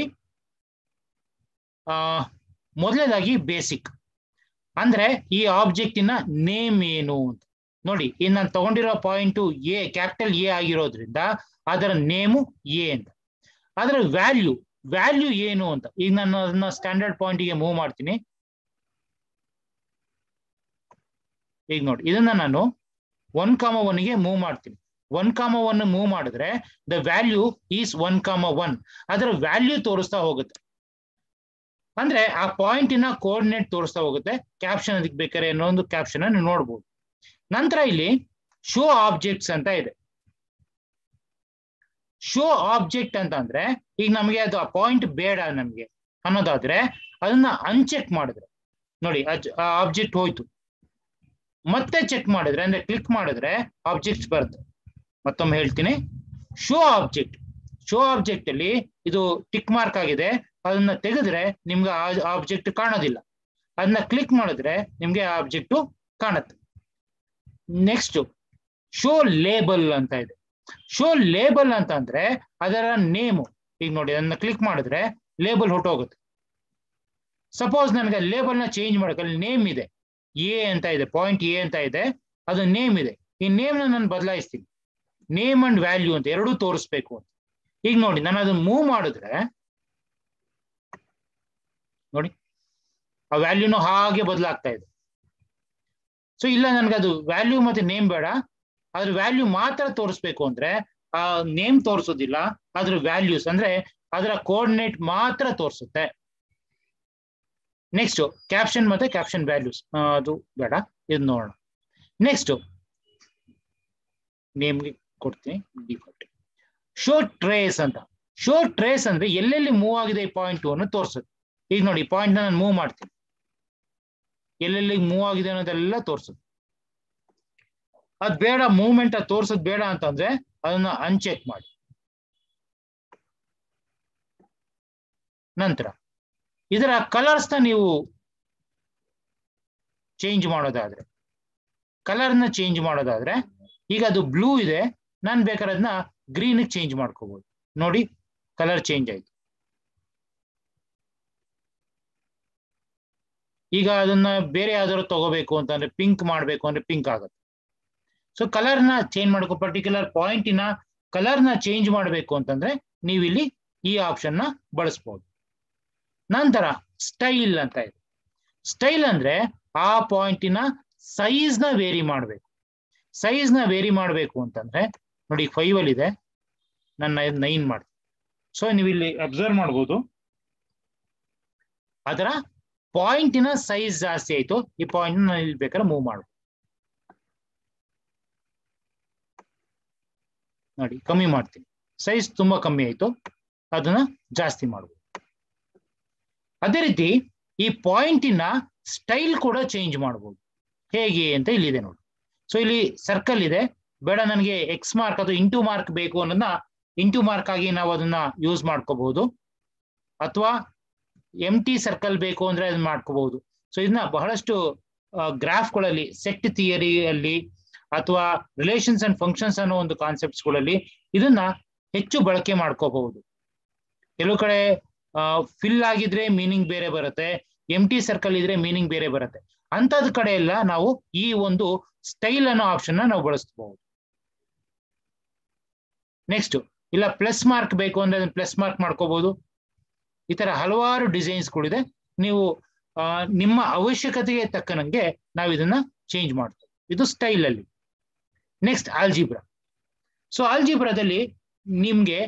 ಆ ಮೊದಲನೇದಾಗಿ ಬೇಸಿಕ್ ಅಂದ್ರೆ ಈ ಆಬ್ಜೆಕ್ಟಿನ ನೇಮ್ ಏನು ಅಂತ ನೋಡಿ ಇನ್ನು ನಾನು ತಗೊಂಡಿರೋ ಪಾಯಿಂಟು ಎ ಕ್ಯಾಪಿಟಲ್ ಎ ಆಗಿರೋದ್ರಿಂದ ಅದರ ನೇಮು ಎ ಅಂತ ಅದರ ವ್ಯಾಲ್ಯೂ ವ್ಯಾಲ್ಯೂ ಏನು ಅಂತ ಈಗ ನಾನು ಅದನ್ನ ಸ್ಟ್ಯಾಂಡರ್ಡ್ ಪಾಯಿಂಟಿಗೆ ಮೂವ್ ಮಾಡ್ತೀನಿ ಈಗ ನೋಡಿ ಇದನ್ನ ನಾನು ಒನ್ ಕಾಮ ಒನ್ಗೆ ಮೂವ್ ಮಾಡ್ತೀನಿ ಒನ್ ಕಾಮ ಒನ್ ಮೂವ್ ಮಾಡಿದ್ರೆ the value is one comma one ಅದರ ವ್ಯಾಲ್ಯೂ ತೋರಿಸ್ತಾ ಹೋಗುತ್ತೆ ಅಂದ್ರೆ ಆ ಪಾಯಿಂಟಿನ ಕೋಆರ್ಡಿನೇಟ್ ತೋರಿಸ್ತಾ ಹೋಗುತ್ತೆ ಕ್ಯಾಪ್ಷನ್ ಅದಕ್ಕೆ ಬೇಕಾದ್ರೆ ಇನ್ನೊಂದು ಕ್ಯಾಪ್ಷನ್ ನೀವು ನೋಡ್ಬೋದು ನಂತರ ಇಲ್ಲಿ ಶೋ ಆಬ್ಜೆಕ್ಟ್ಸ್ ಅಂತ ಇದೆ ಶೋ ಆಬ್ಜೆಕ್ಟ್ ಅಂತ ಅಂದ್ರೆ ಈಗ ನಮಗೆ ಅದು ಆ ಪಾಯಿಂಟ್ ಬೇಡ ನಮ್ಗೆ ಅನ್ನೋದಾದ್ರೆ ಅದನ್ನ ಅನ್ಚೆಕ್ ಮಾಡಿದ್ರೆ ನೋಡಿ ಆ ಆಬ್ಜೆಕ್ಟ್ ಹೋಯ್ತು ಮತ್ತೆ ಚೆಕ್ ಮಾಡಿದ್ರೆ ಅಂದ್ರೆ ಕ್ಲಿಕ್ ಮಾಡಿದ್ರೆ ಆಬ್ಜೆಕ್ಟ್ಸ್ ಬರುತ್ತೆ ಮತ್ತೊಮ್ಮೆ ಹೇಳ್ತೀನಿ ಶೋ ಆಬ್ಜೆಕ್ಟ್ ಶೋ ಆಬ್ಜೆಕ್ಟ್ ಅಲ್ಲಿ ಇದು ಟಿಕ್ ಮಾರ್ಕ್ ಆಗಿದೆ ಅದನ್ನ ತೆಗೆದ್ರೆ ನಿಮ್ಗೆ ಆ ಆಬ್ಜೆಕ್ಟ್ ಕಾಣೋದಿಲ್ಲ ಅದನ್ನ ಕ್ಲಿಕ್ ಮಾಡಿದ್ರೆ ನಿಮ್ಗೆ ಆ ಆಬ್ಜೆಕ್ಟ್ ಕಾಣುತ್ತೆ ನೆಕ್ಸ್ಟ್ ಶೋ ಲೇಬಲ್ ಅಂತ ಇದೆ ಶೋ ಲೇಬಲ್ ಅಂತ ಅಂದ್ರೆ ಅದರ ನೇಮು ಈಗ ನೋಡಿ ಅದನ್ನ ಕ್ಲಿಕ್ ಮಾಡಿದ್ರೆ ಲೇಬಲ್ ಹೊಟ್ಟೋಗುತ್ತೆ ಸಪೋಸ್ ನನಗೆ ಲೇಬಲ್ ನ ಚೇಂಜ್ ಮಾಡಕ್ಕೆ ಅಲ್ಲಿ ನೇಮ್ ಇದೆ ಎ ಅಂತ ಇದೆ ಪಾಯಿಂಟ್ ಎ ಅಂತ ಇದೆ ಅದು ನೇಮ್ ಇದೆ ಈ ನೇಮ್ ನ ನಾನು ಬದಲಾಯಿಸ್ತೀನಿ ನೇಮ್ ಅಂಡ್ ವ್ಯಾಲ್ಯೂ ಅಂತ ಎರಡೂ ತೋರಿಸ್ಬೇಕು ಅಂತ ಈಗ ನೋಡಿ ನಾನು ಅದನ್ನ ಮೂವ್ ಮಾಡಿದ್ರೆ ನೋಡಿ ಆ ವ್ಯಾಲ್ಯೂನು ಹಾಗೆ ಬದಲಾಗ್ತಾ ಇದೆ ಸೊ ಇಲ್ಲ ನನ್ಗೆ ಅದು ವ್ಯಾಲ್ಯೂ ಮತ್ತೆ ನೇಮ್ ಬೇಡ ಅದ್ರ ವ್ಯಾಲ್ಯೂ ಮಾತ್ರ ತೋರಿಸ್ಬೇಕು ಅಂದ್ರೆ ಆ ನೇಮ್ ತೋರಿಸೋದಿಲ್ಲ ಅದ್ರ ವ್ಯಾಲ್ಯೂಸ್ ಅಂದ್ರೆ ಅದರ ಕೋಆರ್ಡಿನೇಟ್ ಮಾತ್ರ ತೋರಿಸುತ್ತೆ ನೆಕ್ಸ್ಟ್ ಕ್ಯಾಪ್ಷನ್ ಮತ್ತೆ ಕ್ಯಾಪ್ಷನ್ ವ್ಯಾಲ್ಯೂಸ್ ಅದು ಬೇಡ ಇದು ನೋಡೋಣ ನೆಕ್ಸ್ಟ್ ನೇಮ್ಗೆ ಕೊಡ್ತೀನಿ ಡಿಫಾಲ್ಟ್ ಶೋ ಟ್ರೇಸ್ ಅಂತ ಶೋ ಟ್ರೇಸ್ ಅಂದ್ರೆ ಎಲ್ಲೆಲ್ಲಿ ಮೂವ್ ಆಗಿದೆ ಈ ಪಾಯಿಂಟ್ ಅನ್ನು ತೋರಿಸುತ್ತೆ ಈಗ ನೋಡಿ ಪಾಯಿಂಟ್ ನಾನು ಮೂವ್ ಮಾಡ್ತೀನಿ ಎಲ್ಲೆಲ್ಲಿ ಮೂವ್ ಆಗಿದೆ ಅನ್ನೋದೆಲ್ಲ ತೋರಿಸುತ್ತೆ ಅದ್ ಬೇಡ ಮೂವ್ಮೆಂಟ್ ಅದು ತೋರ್ಸೋದ್ ಬೇಡ ಅಂತಂದ್ರೆ ಅದನ್ನ ಅನ್ಚೆಕ್ ಮಾಡಿ ನಂತರ ಇದರ ಕಲರ್ಸ್ ನ ನೀವು ಚೇಂಜ್ ಮಾಡೋದಾದ್ರೆ ಕಲರ್ನ ಚೇಂಜ್ ಮಾಡೋದಾದ್ರೆ ಈಗ ಅದು ಬ್ಲೂ ಇದೆ ನಾನು ಬೇಕಾದ್ರೆ ಅದನ್ನ ಗ್ರೀನ್ ಚೇಂಜ್ ಮಾಡ್ಕೋಬಹುದು ನೋಡಿ ಕಲರ್ ಚೇಂಜ್ ಆಯ್ತು ಈಗ ಅದನ್ನ ಬೇರೆ ಯಾವ್ದಾದ್ರು ತಗೋಬೇಕು ಅಂತಂದ್ರೆ ಪಿಂಕ್ ಮಾಡಬೇಕು ಅಂದ್ರೆ ಪಿಂಕ್ ಆಗುತ್ತೆ ಸೊ ಕಲರ್ನ ಚೇಂಜ್ ಮಾಡ್ಕೋ ಪರ್ಟಿಕ್ಯುಲರ್ ಪಾಯಿಂಟಿನ ಕಲರ್ನ ಚೇಂಜ್ ಮಾಡಬೇಕು ಅಂತಂದ್ರೆ ನೀವು ಇಲ್ಲಿ ಈ ಆಪ್ಷನ್ ನ ಬಳಸ್ಬೋದು ನಂತರ ಸ್ಟೈಲ್ ಅಂತ ಇದೆ ಸ್ಟೈಲ್ ಅಂದ್ರೆ ಆ ಪಾಯಿಂಟಿನ ಸೈಜ್ ನ ವೇರಿ ಮಾಡಬೇಕು ಸೈಜ್ ನ ವೇರಿ ಮಾಡಬೇಕು ಅಂತಂದ್ರೆ ನೋಡಿ ಫೈವ್ ಅಲ್ಲಿ ಇದೆ ನನ್ನ ನೈನ್ ಮಾಡ್ತೀನಿ ಸೊ ನೀವು ಇಲ್ಲಿ ಅಬ್ಸರ್ವ್ ಮಾಡ್ಬೋದು ಅದರ ಪಾಯಿಂಟಿನ ಸೈಜ್ ಜಾಸ್ತಿ ಆಯ್ತು ಈ ಪಾಯಿಂಟ್ ನಾನು ಇಲ್ಲಿ ಬೇಕಾದ್ರೆ ಮೂವ್ ಮಾಡ್ಬೋದು ನೋಡಿ ಕಮ್ಮಿ ಮಾಡ್ತೀನಿ ಸೈಜ್ ತುಂಬಾ ಕಮ್ಮಿ ಆಯ್ತು ಅದನ್ನ ಜಾಸ್ತಿ ಮಾಡ್ಬೋದು ಅದೇ ರೀತಿ ಈ ಪಾಯಿಂಟಿನ ಸ್ಟೈಲ್ ಕೂಡ ಚೇಂಜ್ ಮಾಡ್ಬೋದು ಹೇಗೆ ಅಂತ ಇಲ್ಲಿದೆ ನೋಡಿ ಸೊ ಇಲ್ಲಿ ಸರ್ಕಲ್ ಇದೆ ಬೇಡ ನನಗೆ ಎಕ್ಸ್ ಮಾರ್ಕ್ ಅಥವಾ ಇಂಟು ಮಾರ್ಕ್ ಬೇಕು ಅನ್ನೋದನ್ನ ಇಂಟು ಮಾರ್ಕ್ ಆಗಿ ನಾವು ಅದನ್ನ ಯೂಸ್ ಮಾಡ್ಕೋಬಹುದು ಅಥವಾ ಎಂ ಟಿ ಸರ್ಕಲ್ ಬೇಕು ಅಂದ್ರೆ ಅದನ್ನ ಮಾಡ್ಕೋಬಹುದು ಸೊ ಇದನ್ನ ಬಹಳಷ್ಟು ಗ್ರಾಫ್ಗಳಲ್ಲಿ ಸೆಟ್ ಥಿಯರಿಯಲ್ಲಿ ಅಥವಾ ರಿಲೇಷನ್ಸ್ ಅಂಡ್ ಫಂಕ್ಷನ್ಸ್ ಅನ್ನೋ ಒಂದು ಕಾನ್ಸೆಪ್ಟ್ಸ್ಗಳಲ್ಲಿ ಇದನ್ನ ಹೆಚ್ಚು ಬಳಕೆ ಮಾಡ್ಕೋಬಹುದು ಕೆಲವು ಕಡೆ ಫಿಲ್ ಆಗಿದ್ರೆ ಮೀನಿಂಗ್ ಬೇರೆ ಬರುತ್ತೆ ಎಂ ಟಿ ಸರ್ಕಲ್ ಇದ್ರೆ ಮೀನಿಂಗ್ ಬೇರೆ ಬರುತ್ತೆ ಅಂತದ್ ಕಡೆ ಎಲ್ಲ ನಾವು ಈ ಒಂದು ಸ್ಟೈಲ್ ಅನ್ನೋ ಆಪ್ಷನ್ ನಾವು ಬಳಸಬಹುದು ನೆಕ್ಸ್ಟ್ ಇಲ್ಲ ಪ್ಲಸ್ ಮಾರ್ಕ್ ಬೇಕು ಅಂದ್ರೆ ಅದನ್ನ ಪ್ಲಸ್ ಮಾರ್ಕ್ ಮಾಡ್ಕೋಬಹುದು ಈ ತರ ಹಲವಾರು ಡಿಸೈನ್ಸ್ಗಳಿದೆ ನೀವು ನಿಮ್ಮ ಅವಶ್ಯಕತೆಗೆ ತಕ್ಕನಂಗೆ ನಾವು ಇದನ್ನ ಚೇಂಜ್ ಮಾಡ್ತೇವೆ ಇದು ಸ್ಟೈಲ್ ಅಲ್ಲಿ ನೆಕ್ಸ್ಟ್ ಆಲ್ಜಿಬ್ರಾ ಸೊ ಆಲ್ಜಿಬ್ರಾದಲ್ಲಿ ನಿಮ್ಗೆ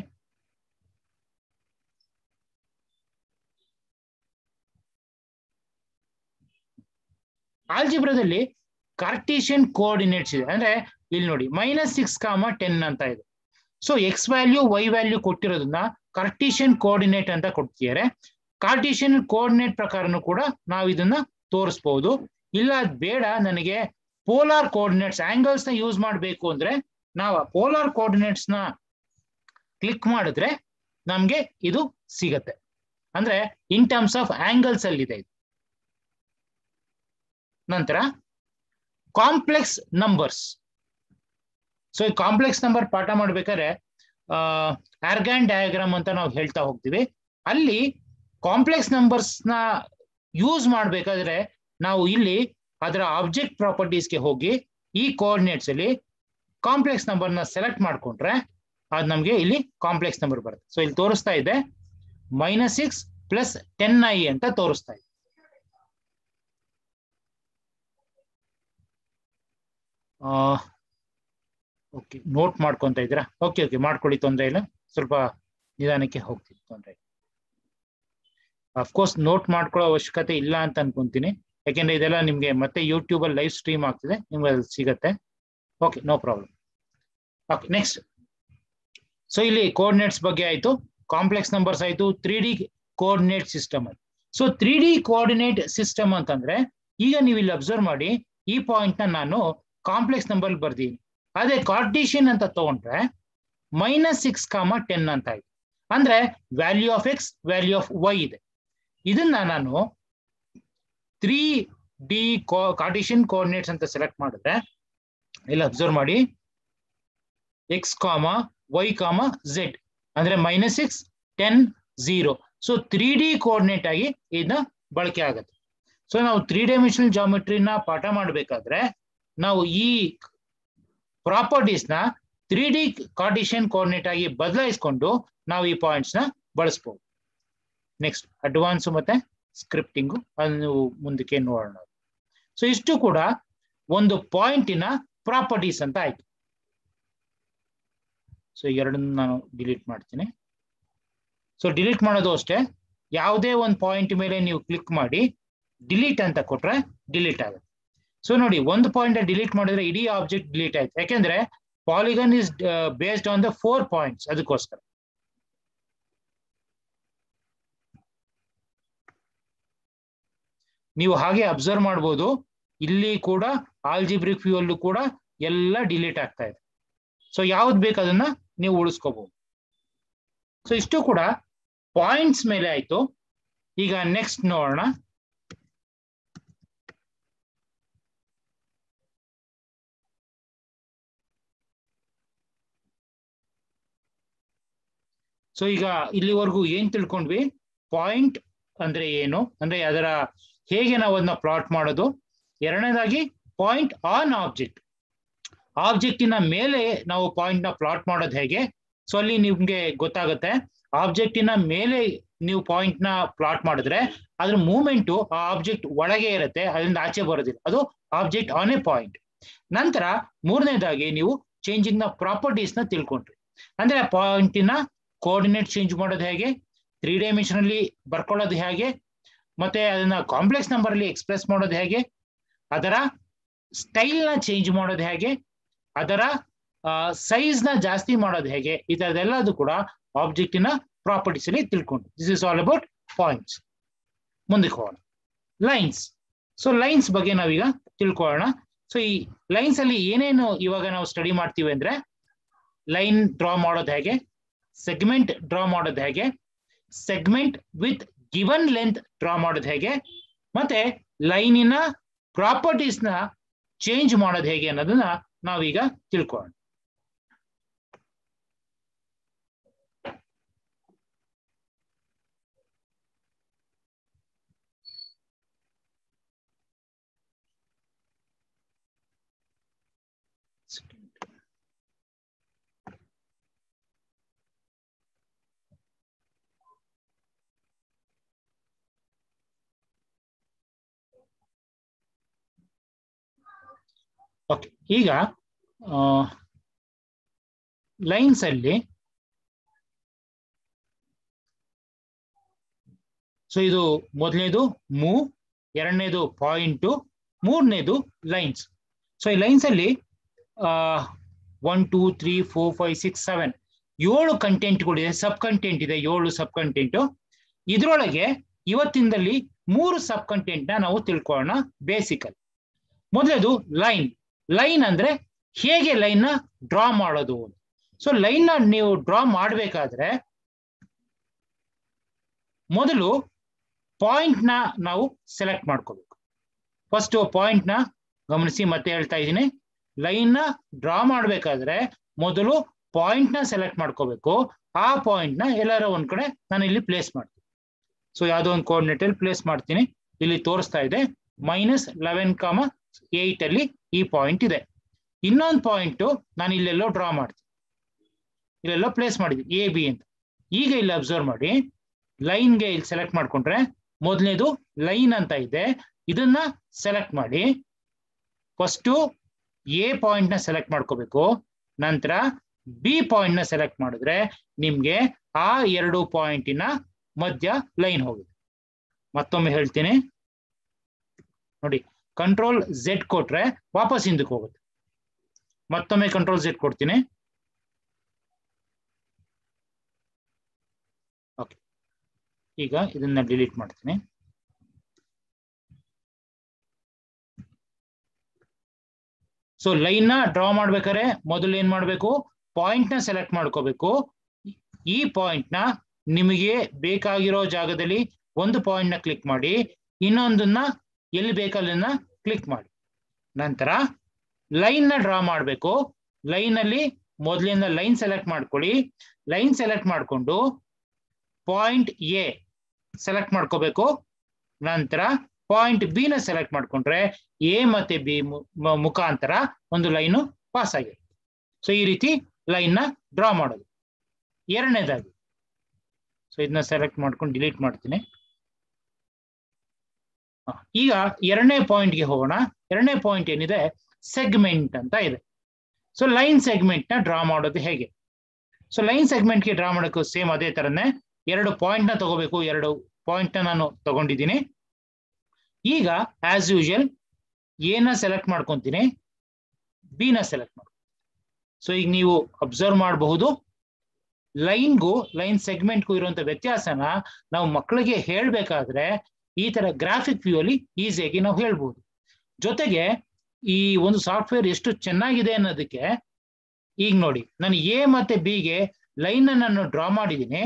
ಆಲ್ಜಿಬ್ರಾದಲ್ಲಿ ಕಾರ್ಟೇಶಿಯನ್ ಕೋಆರ್ಡಿನೇಟ್ಸ್ ಇದೆ ಅಂದ್ರೆ ಇಲ್ಲಿ ನೋಡಿ ಮೈನಸ್ ಸಿಕ್ಸ್ ಕಾಮ ಟೆನ್ ಅಂತ ಇದೆ so X value Y value ಕೊಟ್ಟಿರೋದನ್ನ ಕಾರ್ಟೇಶಿಯನ್ ಕೋಆರ್ಡಿನೇಟ್ ಅಂತ ಕೊಡ್ತಿದ್ದಾರೆ ಕಾರ್ಟೇಶಿಯನ್ ಕೋಆರ್ಡಿನೇಟ್ ಪ್ರಕಾರನು ಕೂಡ ನಾವು ಇದನ್ನ ತೋರಿಸ್ಬೋದು ಇಲ್ಲ ಅದ್ ಬೇಡ ನನಗೆ ಪೋಲಾರ್ ಕೋಆರ್ಡಿನೇಟ್ಸ್ ಆಂಗಲ್ಸ್ ನ ಯೂಸ್ ಮಾಡಬೇಕು ಅಂದ್ರೆ ನಾವು ಪೋಲಾರ್ ಕೋಆರ್ಡಿನೇಟ್ಸ್ ನ ಕ್ಲಿಕ್ ಮಾಡಿದ್ರೆ ನಮ್ಗೆ ಇದು ಸಿಗತ್ತೆ ಅಂದ್ರೆ ಇನ್ ಟರ್ಮ್ಸ್ ಆಫ್ ಆಂಗಲ್ಸ್ ಅಲ್ಲಿ ಇದೆ ಇದು ನಂತರ ಕಾಂಪ್ಲೆಕ್ಸ್ ನಂಬರ್ಸ್ ಸೊ ಈ ಕಾಂಪ್ಲೆಕ್ಸ್ ನಂಬರ್ ಪಾಠ ಮಾಡ್ಬೇಕಾದ್ರೆ ಆರ್ಗ್ಯಾನ್ ಡಯಾಗ್ರಾಮ್ ಅಂತ ನಾವು ಹೇಳ್ತಾ ಹೋಗ್ತೀವಿ ಅಲ್ಲಿ ಕಾಂಪ್ಲೆಕ್ಸ್ ನಂಬರ್ಸ್ ನ ಯೂಸ್ ಮಾಡ್ಬೇಕಾದ್ರೆ ನಾವು ಇಲ್ಲಿ ಅದರ ಆಬ್ಜೆಕ್ಟ್ ಪ್ರಾಪರ್ಟೀಸ್ಗೆ ಹೋಗಿ ಈ ಕೋಆರ್ಡಿನೇಟ್ಸ್ ಅಲ್ಲಿ ಕಾಂಪ್ಲೆಕ್ಸ್ ನಂಬರ್ನ ಸೆಲೆಕ್ಟ್ ಮಾಡ್ಕೊಂಡ್ರೆ ಅದು ನಮಗೆ ಇಲ್ಲಿ ಕಾಂಪ್ಲೆಕ್ಸ್ ನಂಬರ್ ಬರುತ್ತೆ ಸೊ ಇಲ್ಲಿ ತೋರಿಸ್ತಾ ಇದೆ minus six plus ten I ಅಂತ ತೋರಿಸ್ತಾ ಇದೆ ಓಕೆ ನೋಟ್ ಮಾಡ್ಕೊಂತ ಇದ್ದೀರಾ ಓಕೆ ಓಕೆ ಮಾಡ್ಕೊಳ್ಳಿ ತೊಂದರೆ ಇಲ್ಲ ಸ್ವಲ್ಪ ನಿಧಾನಕ್ಕೆ ಹೋಗ್ತೀನಿ ತೊಂದರೆ ಅಫ್ಕೋರ್ಸ್ ನೋಟ್ ಮಾಡ್ಕೊಳ್ಳೋ ಅವಶ್ಯಕತೆ ಇಲ್ಲ ಅಂತ ಅನ್ಕೊಂತೀನಿ ಯಾಕೆಂದ್ರೆ ಇದೆಲ್ಲ ನಿಮ್ಗೆ ಮತ್ತೆ ಯೂಟ್ಯೂಬ್ ಅಲ್ಲಿ ಲೈವ್ ಸ್ಟ್ರೀಮ್ ಆಗ್ತಿದೆ ನಿಮ್ಗೆ ಅಲ್ಲಿ ಸಿಗತ್ತೆ okay no problem okay next so ಇಲ್ಲಿ ಕೋಆರ್ಡಿನೇಟ್ಸ್ ಬಗ್ಗೆ ಆಯ್ತು ಕಾಂಪ್ಲೆಕ್ಸ್ ನಂಬರ್ಸ್ ಆಯ್ತು ತ್ರೀ ಡಿ ಕೋಆರ್ಡಿನೇಟ್ ಸಿಸ್ಟಮ್ ಅಲ್ಲಿ so three D coordinate system ಅಂತಂದ್ರೆ ಈಗ ನೀವು ಇಲ್ಲಿ ಅಬ್ಸರ್ವ್ ಮಾಡಿ ಈ ಪಾಯಿಂಟ್ ನ ನಾನು ಕಾಂಪ್ಲೆಕ್ಸ್ ನಂಬರ್ ಬರ್ದೀನಿ ಅದೇ ಕಾರ್ಟೇಷಿಯನ್ ಅಂತ ತಗೊಂಡ್ರೆ ಮೈನಸ್ ಸಿಕ್ಸ್ ಕಾಮ ಟೆನ್ ಅಂತ ಆಯ್ತು ಅಂದ್ರೆ value of X value of Y ಇದೆ ಇದನ್ನ ನಾನು ತ್ರೀ ಡಿ ಕಾರ್ಟೇಷಿಯನ್ ಕೋಆರ್ಡಿನೇಟ್ಸ್ ಅಂತ ಸೆಲೆಕ್ಟ್ ಮಾಡಿದ್ರೆ ಇಲ್ಲಿ ಅಬ್ಸರ್ವ್ ಮಾಡಿ ಎಕ್ಸ್ ಕಾಮ ವೈ ಕಾಮ ಝೆಡ್ ಅಂದ್ರೆ minus six ten zero so three D coordinate ಆಗಿ ಇದನ್ನ ಬಳಕೆ ಆಗುತ್ತೆ ಸೊ ನಾವು ತ್ರೀ ಡೈಮೆನ್ಷನಲ್ ಜಾಮೆಟ್ರಿನ ಪಾಠ ಮಾಡಬೇಕಾದ್ರೆ ನಾವು ಈ ಪ್ರಾಪರ್ಟೀಸ್ ನ ತ್ರೀ ಡಿ ಕಾರ್ಟಿಷಿಯನ್ ಕೋಆರ್ಡಿನೇಟ್ ಆಗಿ ಬದಲಾಯಿಸಿಕೊಂಡು ನಾವು ಈ ಪಾಯಿಂಟ್ಸ್ ನ ಬಳಸಬಹುದು ನೆಕ್ಸ್ಟ್ ಅಡ್ವಾನ್ಸ್ ಮತ್ತೆ ಸ್ಕ್ರಿಪ್ಟಿಂಗು ಅದನ್ನು ಮುಂದಕ್ಕೆ ನೋಡೋಣ ಸೊ ಇಷ್ಟು ಕೂಡ ಒಂದು ಪಾಯಿಂಟಿನ ಪ್ರಾಪರ್ಟೀಸ್ ಅಂತ ಆಯ್ತು ಸೊ ಎರಡನ್ನ ನಾನು ಡಿಲೀಟ್ ಮಾಡ್ತೀನಿ ಸೊ ಡಿಲೀಟ್ ಮಾಡೋದು ಅಷ್ಟೇ ಯಾವುದೇ ಒಂದು ಪಾಯಿಂಟ್ ಮೇಲೆ ನೀವು ಕ್ಲಿಕ್ ಮಾಡಿ ಡಿಲೀಟ್ ಅಂತ ಕೊಟ್ರೆ ಡಿಲೀಟ್ ಆಗುತ್ತೆ ಸೊ ನೋಡಿ ಒಂದು ಪಾಯಿಂಟ್ ಡಿಲೀಟ್ ಮಾಡಿದ್ರೆ ಇಡೀ ಆಬ್ಜೆಕ್ಟ್ ಡಿಲೀಟ್ ಆಯ್ತು ಯಾಕೆಂದ್ರೆ polygon is based on the four points ಅದಕ್ಕೋಸ್ಕರ ನೀವು ಹಾಗೆ ಅಬ್ಸರ್ವ್ ಮಾಡ್ಬೋದು ಇಲ್ಲಿ ಕೂಡ ಆಲ್ಜಿಬ್ರಿಕ್ ವ್ಯೂ ಅಲ್ಲೂ ಕೂಡ ಎಲ್ಲ ಡಿಲೀಟ್ ಆಗ್ತಾ ಇದೆ ಸೊ ಯಾವ್ದು ಬೇಕು ಅದನ್ನ ನೀವು ಉಳಿಸ್ಕೋಬಹುದು ಸೊ ಇಷ್ಟು ಕೂಡ ಪಾಯಿಂಟ್ಸ್ ಮೇಲೆ ಆಯ್ತು ಈಗ ನೆಕ್ಸ್ಟ್ ನೋಡೋಣ ಸೊ ಈಗ ಇಲ್ಲಿವರೆಗೂ ಏನ್ ತಿಳ್ಕೊಂಡ್ವಿ ಪಾಯಿಂಟ್ ಅಂದ್ರೆ ಏನು ಅಂದ್ರೆ ಅದರ ಹೇಗೆ ನಾವು ಅದನ್ನ ಪ್ಲಾಟ್ ಮಾಡೋದು ಎರಡನೇದಾಗಿ ಪಾಯಿಂಟ್ ಆನ್ ಆಬ್ಜೆಕ್ಟ್ ಆಬ್ಜೆಕ್ಟಿನ ಮೇಲೆ ನಾವು ಪಾಯಿಂಟ್ ನ ಪ್ಲಾಟ್ ಮಾಡೋದು ಹೇಗೆ ಸೊ ಅಲ್ಲಿ ನಿಮ್ಗೆ ಗೊತ್ತಾಗುತ್ತೆ ಆಬ್ಜೆಕ್ಟಿನ ಮೇಲೆ ನೀವು ಪಾಯಿಂಟ್ ನ ಪ್ಲಾಟ್ ಮಾಡಿದ್ರೆ ಅದ್ರ ಮೂವ್ಮೆಂಟು ಆ ಆಬ್ಜೆಕ್ಟ್ ಒಳಗೆ ಇರುತ್ತೆ ಅದರಿಂದ ಆಚೆ ಬರೋದಿಲ್ಲ ಅದು ಆಬ್ಜೆಕ್ಟ್ ಆನ್ ಎ ಪಾಯಿಂಟ್ ನಂತರ ಮೂರನೇದಾಗಿ ನೀವು ಚೇಂಜಿಂಗ್ ನ ಪ್ರಾಪರ್ಟೀಸ್ ನ ತಿಳ್ಕೊಂಡ್ರಿ ಅಂದ್ರೆ ಆ ಪಾಯಿಂಟಿನ ಕೋಆರ್ಡಿನೇಟ್ ಚೇಂಜ್ ಮಾಡೋದು ಹೇಗೆ ತ್ರೀ ಡೈಮೆನ್ಷನ್ ಅಲ್ಲಿ ಬರ್ಕೊಳ್ಳೋದು ಹೇಗೆ ಮತ್ತೆ ಅದನ್ನ ಕಾಂಪ್ಲೆಕ್ಸ್ ನಂಬರ್ ಅಲ್ಲಿ ಎಕ್ಸ್ಪ್ರೆಸ್ ಮಾಡೋದು ಹೇಗೆ ಅದರ ಸ್ಟೈಲ್ ನ ಚೇಂಜ್ ಮಾಡೋದು ಹೇಗೆ ಅದರ ಸೈಜ್ ನ ಜಾಸ್ತಿ ಮಾಡೋದು ಹೇಗೆ ಈ ತರದೆಲ್ಲದು ಕೂಡ ಆಬ್ಜೆಕ್ಟಿನ ಪ್ರಾಪರ್ಟೀಸ್ ಅಲ್ಲಿ ತಿಳ್ಕೊಂಡು this is all about points ಮುಂದಕ್ಕೆ ಹೋಗೋಣ ಲೈನ್ಸ್ ಸೊ ಲೈನ್ಸ್ ಬಗ್ಗೆ ನಾವೀಗ ತಿಳ್ಕೊಳ್ಳೋಣ ಸೊ ಈ ಲೈನ್ಸ್ ಅಲ್ಲಿ ಏನೇನು ಇವಾಗ ನಾವು ಸ್ಟಡಿ ಮಾಡ್ತೀವಿ ಅಂದ್ರೆ ಲೈನ್ ಡ್ರಾ ಮಾಡೋದು ಹೇಗೆ ಸೆಗ್ಮೆಂಟ್ ಡ್ರಾ ಮಾಡೋದು ಹೇಗೆ segment with given length draw ಮಾಡೋದು ಹೇಗೆ ಮತ್ತೆ ಲೈನಿನ ಪ್ರಾಪರ್ಟೀಸ್ ನ ಚೇಂಜ್ ಮಾಡೋದು ಹೇಗೆ ಅನ್ನೋದನ್ನ ನಾವೀಗ ತಿಳ್ಕೊಳ್ಳೋಣ ಓಕೆ ಈಗ ಲೈನ್ಸ್ ಅಲ್ಲಿ ಸೊ ಇದು ಮೊದಲನೇದು ಮೂವ್ ಎರಡನೇದು ಪಾಯಿಂಟು ಮೂರನೇದು ಲೈನ್ಸ್ ಸೊ ಈ ಲೈನ್ಸ್ ಅಲ್ಲಿ one two three four five six seven ಏಳು ಕಂಟೆಂಟ್ಗಳಿದೆ ಸಬ್ ಕಂಟೆಂಟ್ ಇದೆ ಏಳು ಸಬ್ ಕಂಟೆಂಟ್ ಇದರೊಳಗೆ ಇವತ್ತಿಂದಲ್ಲಿ ಮೂರು ಸಬ್ ಕಂಟೆಂಟ್ ನ ನಾವು ತಿಳ್ಕೊಳ್ಳೋಣ ಬೇಸಿಕಲ್ ಮೊದಲದು ಲೈನ್ ಲೈನ್ ಅಂದ್ರೆ ಹೇಗೆ ಲೈನ್ ನ ಡ್ರಾ ಮಾಡೋದು ಸೊ ಲೈನ್ ನ ನೀವು ಡ್ರಾ ಮಾಡಬೇಕಾದ್ರೆ ಮೊದಲು ಪಾಯಿಂಟ್ ನ ನಾವು ಸೆಲೆಕ್ಟ್ ಮಾಡ್ಕೋಬೇಕು ಫಸ್ಟ್ ಪಾಯಿಂಟ್ ನ ಗಮನಿಸಿ ಮತ್ತೆ ಹೇಳ್ತಾ ಇದ್ದೀನಿ ಲೈನ್ ನ ಡ್ರಾ ಮಾಡಬೇಕಾದ್ರೆ ಮೊದಲು ಪಾಯಿಂಟ್ ನ ಸೆಲೆಕ್ಟ್ ಮಾಡ್ಕೋಬೇಕು ಆ ಪಾಯಿಂಟ್ ನ ಎಲ್ಲಾರ ಒಂದ್ ಕಡೆ ನಾನು ಇಲ್ಲಿ ಪ್ಲೇಸ್ ಮಾಡ್ತೀನಿ ಸೊ ಯಾವ್ದೋ ಒಂದು ಕೋಆರ್ಡಿನೇಟ್ ಅಲ್ಲಿ ಪ್ಲೇಸ್ ಮಾಡ್ತೀನಿ ಇಲ್ಲಿ ತೋರಿಸ್ತಾ ಇದೆ ಮೈನಸ್ ಲೆವೆನ್ ಕಾಮ ಏಟ್ ಅಲ್ಲಿ ಈ ಪಾಯಿಂಟ್ ಇದೆ ಇನ್ನೊಂದು ಪಾಯಿಂಟ್ ನಾನು ಇಲ್ಲೆಲ್ಲೋ ಡ್ರಾ ಮಾಡ್ತೀನಿ ಇಲ್ಲೆಲ್ಲೋ ಪ್ಲೇಸ್ ಮಾಡಿದ್ದೀನಿ ಎ ಬಿ ಅಂತ ಈಗ ಇಲ್ಲಿ ಅಬ್ಸರ್ವ್ ಮಾಡಿ ಲೈನ್ಗೆ ಇಲ್ಲಿ ಸೆಲೆಕ್ಟ್ ಮಾಡ್ಕೊಂಡ್ರೆ ಮೊದಲನೇದು ಲೈನ್ ಅಂತ ಇದೆ ಇದನ್ನ ಸೆಲೆಕ್ಟ್ ಮಾಡಿ ಫಸ್ಟು ಎ ಪಾಯಿಂಟ್ ನ ಸೆಲೆಕ್ಟ್ ಮಾಡ್ಕೋಬೇಕು ನಂತರ ಬಿ ಪಾಯಿಂಟ್ ನ ಸೆಲೆಕ್ಟ್ ಮಾಡಿದ್ರೆ ನಿಮ್ಗೆ ಆ ಎರಡು ಪಾಯಿಂಟಿನ ಮಧ್ಯ ಲೈನ್ ಹೋಗುತ್ತೆ ಮತ್ತೊಮ್ಮೆ ಹೇಳ್ತೀನಿ ನೋಡಿ ಕಂಟ್ರೋಲ್ ಝೆಡ್ ಕೊಟ್ರೆ ವಾಪಸ್ ಹಿಂದಕ್ಕೆ ಹೋಗುತ್ತೆ ಮತ್ತೊಮ್ಮೆ ಕಂಟ್ರೋಲ್ ಝೆಡ್ ಕೊಡ್ತೀನಿ ಓಕೆ ಈಗ ಇದನ್ನ ಡಿಲೀಟ್ ಮಾಡ್ತೀನಿ ಸೊ ಲೈನ್ ನ ಡ್ರಾ ಮಾಡ್ಬೇಕಾದ್ರೆ ಮೊದಲು ಏನ್ ಮಾಡ್ಬೇಕು ಪಾಯಿಂಟ್ ನ ಸೆಲೆಕ್ಟ್ ಮಾಡ್ಕೋಬೇಕು ಈ ಪಾಯಿಂಟ್ ನ ನಿಮಗೆ ಬೇಕಾಗಿರೋ ಜಾಗದಲ್ಲಿ ಒಂದು ಪಾಯಿಂಟ್ ನ ಕ್ಲಿಕ್ ಮಾಡಿ ಇನ್ನೊಂದನ್ನ ಎಲ್ಲಿ ಬೇಕಲ್ಲನ್ನ ಕ್ಲಿಕ್ ಮಾಡಿ ನಂತರ ಲೈನ್ ನ ಡ್ರಾ ಮಾಡಬೇಕು ಲೈನ್ ಅಲ್ಲಿ ಮೊದಲಿಂದ ಲೈನ್ ಸೆಲೆಕ್ಟ್ ಮಾಡ್ಕೊಳ್ಳಿ ಲೈನ್ ಸೆಲೆಕ್ಟ್ ಮಾಡಿಕೊಂಡು ಪಾಯಿಂಟ್ ಎ ಸೆಲೆಕ್ಟ್ ಮಾಡ್ಕೋಬೇಕು ನಂತರ ಪಾಯಿಂಟ್ ಬಿ ನ ಸೆಲೆಕ್ಟ್ ಮಾಡ್ಕೊಂಡ್ರೆ ಎ ಮತ್ತೆ ಬಿ ಮುಖಾಂತರ ಒಂದು ಲೈನು ಪಾಸ್ ಆಗಿರುತ್ತೆ ಸೊ ಈ ರೀತಿ ಲೈನ್ ನ ಡ್ರಾ ಮಾಡೋದು ಎರಡನೇದಾಗಿ ಸೊ ಇದನ್ನ ಸೆಲೆಕ್ಟ್ ಮಾಡ್ಕೊಂಡು ಡಿಲೀಟ್ ಮಾಡ್ತೀನಿ ಹ, ಈಗ ಎರಡನೇ ಪಾಯಿಂಟ್ಗೆ ಹೋಗೋಣ ಎರಡನೇ ಪಾಯಿಂಟ್ ಏನಿದೆ ಸೆಗ್ಮೆಂಟ್ ಅಂತ ಇದೆ ಸೊ ಲೈನ್ ಸೆಗ್ಮೆಂಟ್ ನ ಡ್ರಾ ಮಾಡೋದು ಹೇಗೆ ಸೊ ಲೈನ್ ಸೆಗ್ಮೆಂಟ್ಗೆ ಡ್ರಾ ಮಾಡೋಕ್ಕೂ ಸೇಮ್ ಅದೇ ತರನೇ ಎರಡು ಪಾಯಿಂಟ್ ನ ತಗೋಬೇಕು ಎರಡು ಪಾಯಿಂಟ್ ನ ನಾನು ತಗೊಂಡಿದ್ದೀನಿ ಈಗ ಆಸ್ ಯೂಶಲ್ ಎನ ಸೆಲೆಕ್ಟ್ ಮಾಡ್ಕೊಂತೀನಿ ಬಿ ನ ಸೆಲೆಕ್ಟ್ ಮಾಡ್ಕೊ ಸೊ ಈಗ ನೀವು ಅಬ್ಸರ್ವ್ ಮಾಡಬಹುದು ಲೈನ್ಗೂ ಲೈನ್ ಸೆಗ್ಮೆಂಟ್ಗೂ ಇರುವಂತ ವ್ಯತ್ಯಾಸನ ನಾವು ಮಕ್ಕಳಿಗೆ ಹೇಳ್ಬೇಕಾದ್ರೆ ಈ ತರ ಗ್ರಾಫಿಕ್ ವ್ಯೂ ಅಲ್ಲಿ ಈಸಿಯಾಗಿ ನಾವು ಹೇಳ್ಬೋದು ಜೊತೆಗೆ ಈ ಒಂದು ಸಾಫ್ಟ್ವೇರ್ ಎಷ್ಟು ಚೆನ್ನಾಗಿದೆ ಅನ್ನೋದಕ್ಕೆ ಈಗ ನೋಡಿ ನಾನು ಎ ಮತ್ತೆ ಬಿಗೆ ಲೈನ್ ನಾನು ಡ್ರಾ ಮಾಡಿದ್ದೀನಿ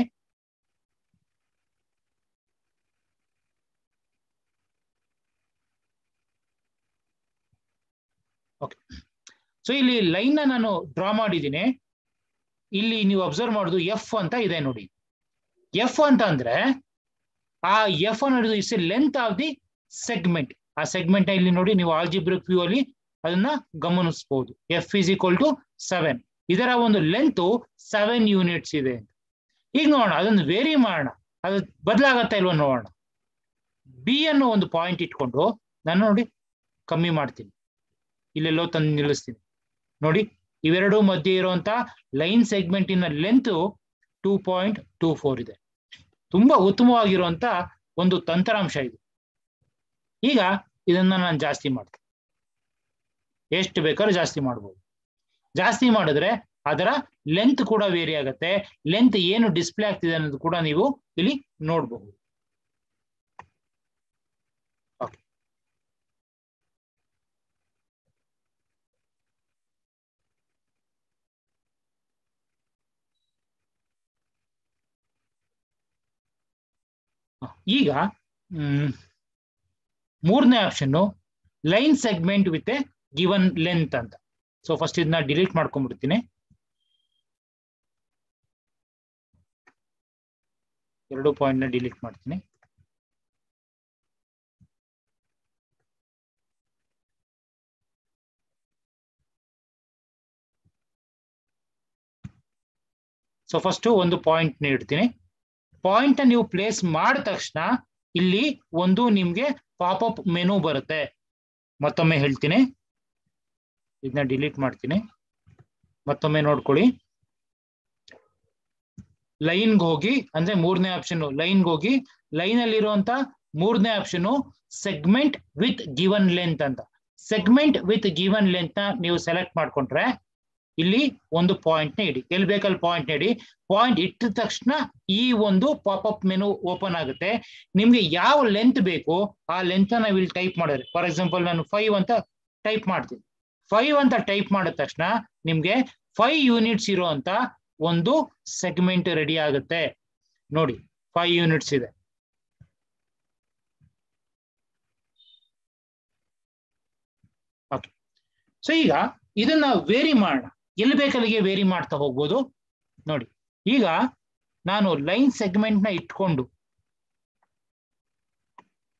ಓಕೆ ಸೊ ಇಲ್ಲಿ ಲೈನ್ ನಾನು ಡ್ರಾ ಮಾಡಿದ್ದೀನಿ ಇಲ್ಲಿ ನೀವು ಅಬ್ಸರ್ವ್ ಮಾಡೋದು ಎಫ್ ಅಂತ ಇದೆ ನೋಡಿ ಎಫ್ ಅಂತ ಅಂದ್ರೆ ಆ ಎಫ್ ಅನ್ನೋದು is length of the segment ಆ ಸೆಗ್ಮೆಂಟ್ ಇಲ್ಲಿ ನೋಡಿ ನೀವು ಆಲ್ಜಿಬ್ರಿಕ್ ವ್ಯೂ ಅಲ್ಲಿ ಅದನ್ನ ಗಮನಿಸಬಹುದು F is equal to seven ಇದರ ಒಂದು ಲೆಂತ್ ಸೆವೆನ್ ಯೂನಿಟ್ಸ್ ಇದೆ ಅಂತ ಈಗ ನೋಡೋಣ ಅದನ್ನು ವೇರಿ ಮಾಡೋಣ ಅದು ಬದಲಾಗತ್ತಾ ಇಲ್ವ ನೋಡೋಣ ಬಿ ಅನ್ನೋ ಒಂದು ಪಾಯಿಂಟ್ ಇಟ್ಕೊಂಡು ನಾನು ನೋಡಿ ಕಮ್ಮಿ ಮಾಡ್ತೀನಿ ಇಲ್ಲೆಲ್ಲೋ ತಂದು ನಿಲ್ಲಿಸ್ತೀನಿ ನೋಡಿ ಇವೆರಡು ಮಧ್ಯೆ ಇರುವಂತ ಲೈನ್ ಸೆಗ್ಮೆಂಟಿನ length two point two four ಇದೆ ತುಂಬಾ ಉತ್ತಮವಾಗಿರುವಂತ ಒಂದು ತಂತ್ರಾಂಶ ಇದು ಈಗ ಇದನ್ನ ನಾನು ಜಾಸ್ತಿ ಮಾಡ್ತೀನಿ ಎಷ್ಟು ಬೇಕಾದ್ರೂ ಜಾಸ್ತಿ ಮಾಡ್ಬೋದು ಜಾಸ್ತಿ ಮಾಡಿದ್ರೆ ಅದರ ಲೆಂತ್ ಕೂಡ ವೇರಿ ಆಗುತ್ತೆ ಲೆಂತ್ ಏನು ಡಿಸ್ಪ್ಲೇ ಆಗ್ತಿದೆ ಅನ್ನೋದು ಕೂಡ ನೀವು ಇಲ್ಲಿ ನೋಡಬಹುದು ಓಕೆ ಈಗ ಹ್ಮ್ ಮೂರನೇ option line segment with a given length ಅಂತ ಸೊ ಫಸ್ಟ್ ಇದನ್ನ ಡಿಲೀಟ್ ಮಾಡ್ಕೊಂಡ್ಬಿಡ್ತೀನಿ ಎರಡು ಪಾಯಿಂಟ್ ನ ಡಿಲೀಟ್ ಮಾಡ್ತೀನಿ ಸೊ ಫಸ್ಟ್ ಒಂದು ಪಾಯಿಂಟ್ ನೀಡ್ತೀನಿ ಪಾಯಿಂಟ್ ನೀವು ಪ್ಲೇಸ್ ಮಾಡಿದ ತಕ್ಷಣ ಇಲ್ಲಿ ಒಂದು ನಿಮ್ಗೆ ಪಾಪಪ್ ಮೆನು ಬರುತ್ತೆ ಮತ್ತೊಮ್ಮೆ ಹೇಳ್ತೀನಿ ಇದನ್ನ ಡಿಲೀಟ್ ಮಾಡ್ತೀನಿ ಮತ್ತೊಮ್ಮೆ ನೋಡ್ಕೊಳ್ಳಿ ಲೈನ್ಗೆ ಹೋಗಿ ಅಂದ್ರೆ ಮೂರನೇ ಆಪ್ಷನ್ ಲೈನ್ಗೆ ಹೋಗಿ ಲೈನ್ ಅಲ್ಲಿ ಇರುವಂತ ಮೂರನೇ option segment with given length ಅಂತ ಸೆಗ್ಮೆಂಟ್ ವಿತ್ ಗಿವನ್ ಲೆಂತ್ ನ ನೀವು ಸೆಲೆಕ್ಟ್ ಮಾಡ್ಕೊಂಡ್ರೆ ಇಲ್ಲಿ ಒಂದು ಪಾಯಿಂಟ್ ನ ಇಡಿ ಎಲ್ಲಿ ಬೇಕಲ್ಲಿ ಪಾಯಿಂಟ್ ಇಡಿ ಪಾಯಿಂಟ್ ಇಟ್ಟ ತಕ್ಷಣ ಈ ಒಂದು ಪಾಪಪ್ ಮೆನು ಓಪನ್ ಆಗುತ್ತೆ ನಿಮ್ಗೆ ಯಾವ ಲೆಂತ್ ಬೇಕು ಆ ಲೆಂತ್ ನಾವು ಇಲ್ಲಿ ಟೈಪ್ ಮಾಡಿದ್ರೆ ಫಾರ್ ಎಕ್ಸಾಂಪಲ್ ನಾನು ಫೈವ್ ಅಂತ ಟೈಪ್ ಮಾಡ್ತೀನಿ ಫೈವ್ ಅಂತ ಟೈಪ್ ಮಾಡಿದ ತಕ್ಷಣ ನಿಮ್ಗೆ ಫೈವ್ ಯೂನಿಟ್ಸ್ ಇರುವಂತ ಒಂದು ಸೆಗ್ಮೆಂಟ್ ರೆಡಿ ಆಗುತ್ತೆ ನೋಡಿ ಫೈವ್ ಯೂನಿಟ್ಸ್ ಇದೆ ಓಕೆ ಸೊ ಈಗ ಇದನ್ನ ವೇರಿ ಮಾಡೋಣ ಎಲ್ಲಿ ಬೇಕಲ್ಲಿಗೆ ವೇರಿ ಮಾಡ್ತಾ ಹೋಗ್ಬೋದು ನೋಡಿ ಈಗ ನಾನು ಲೈನ್ ಸೆಗ್ಮೆಂಟ್ ನ ಇಟ್ಕೊಂಡು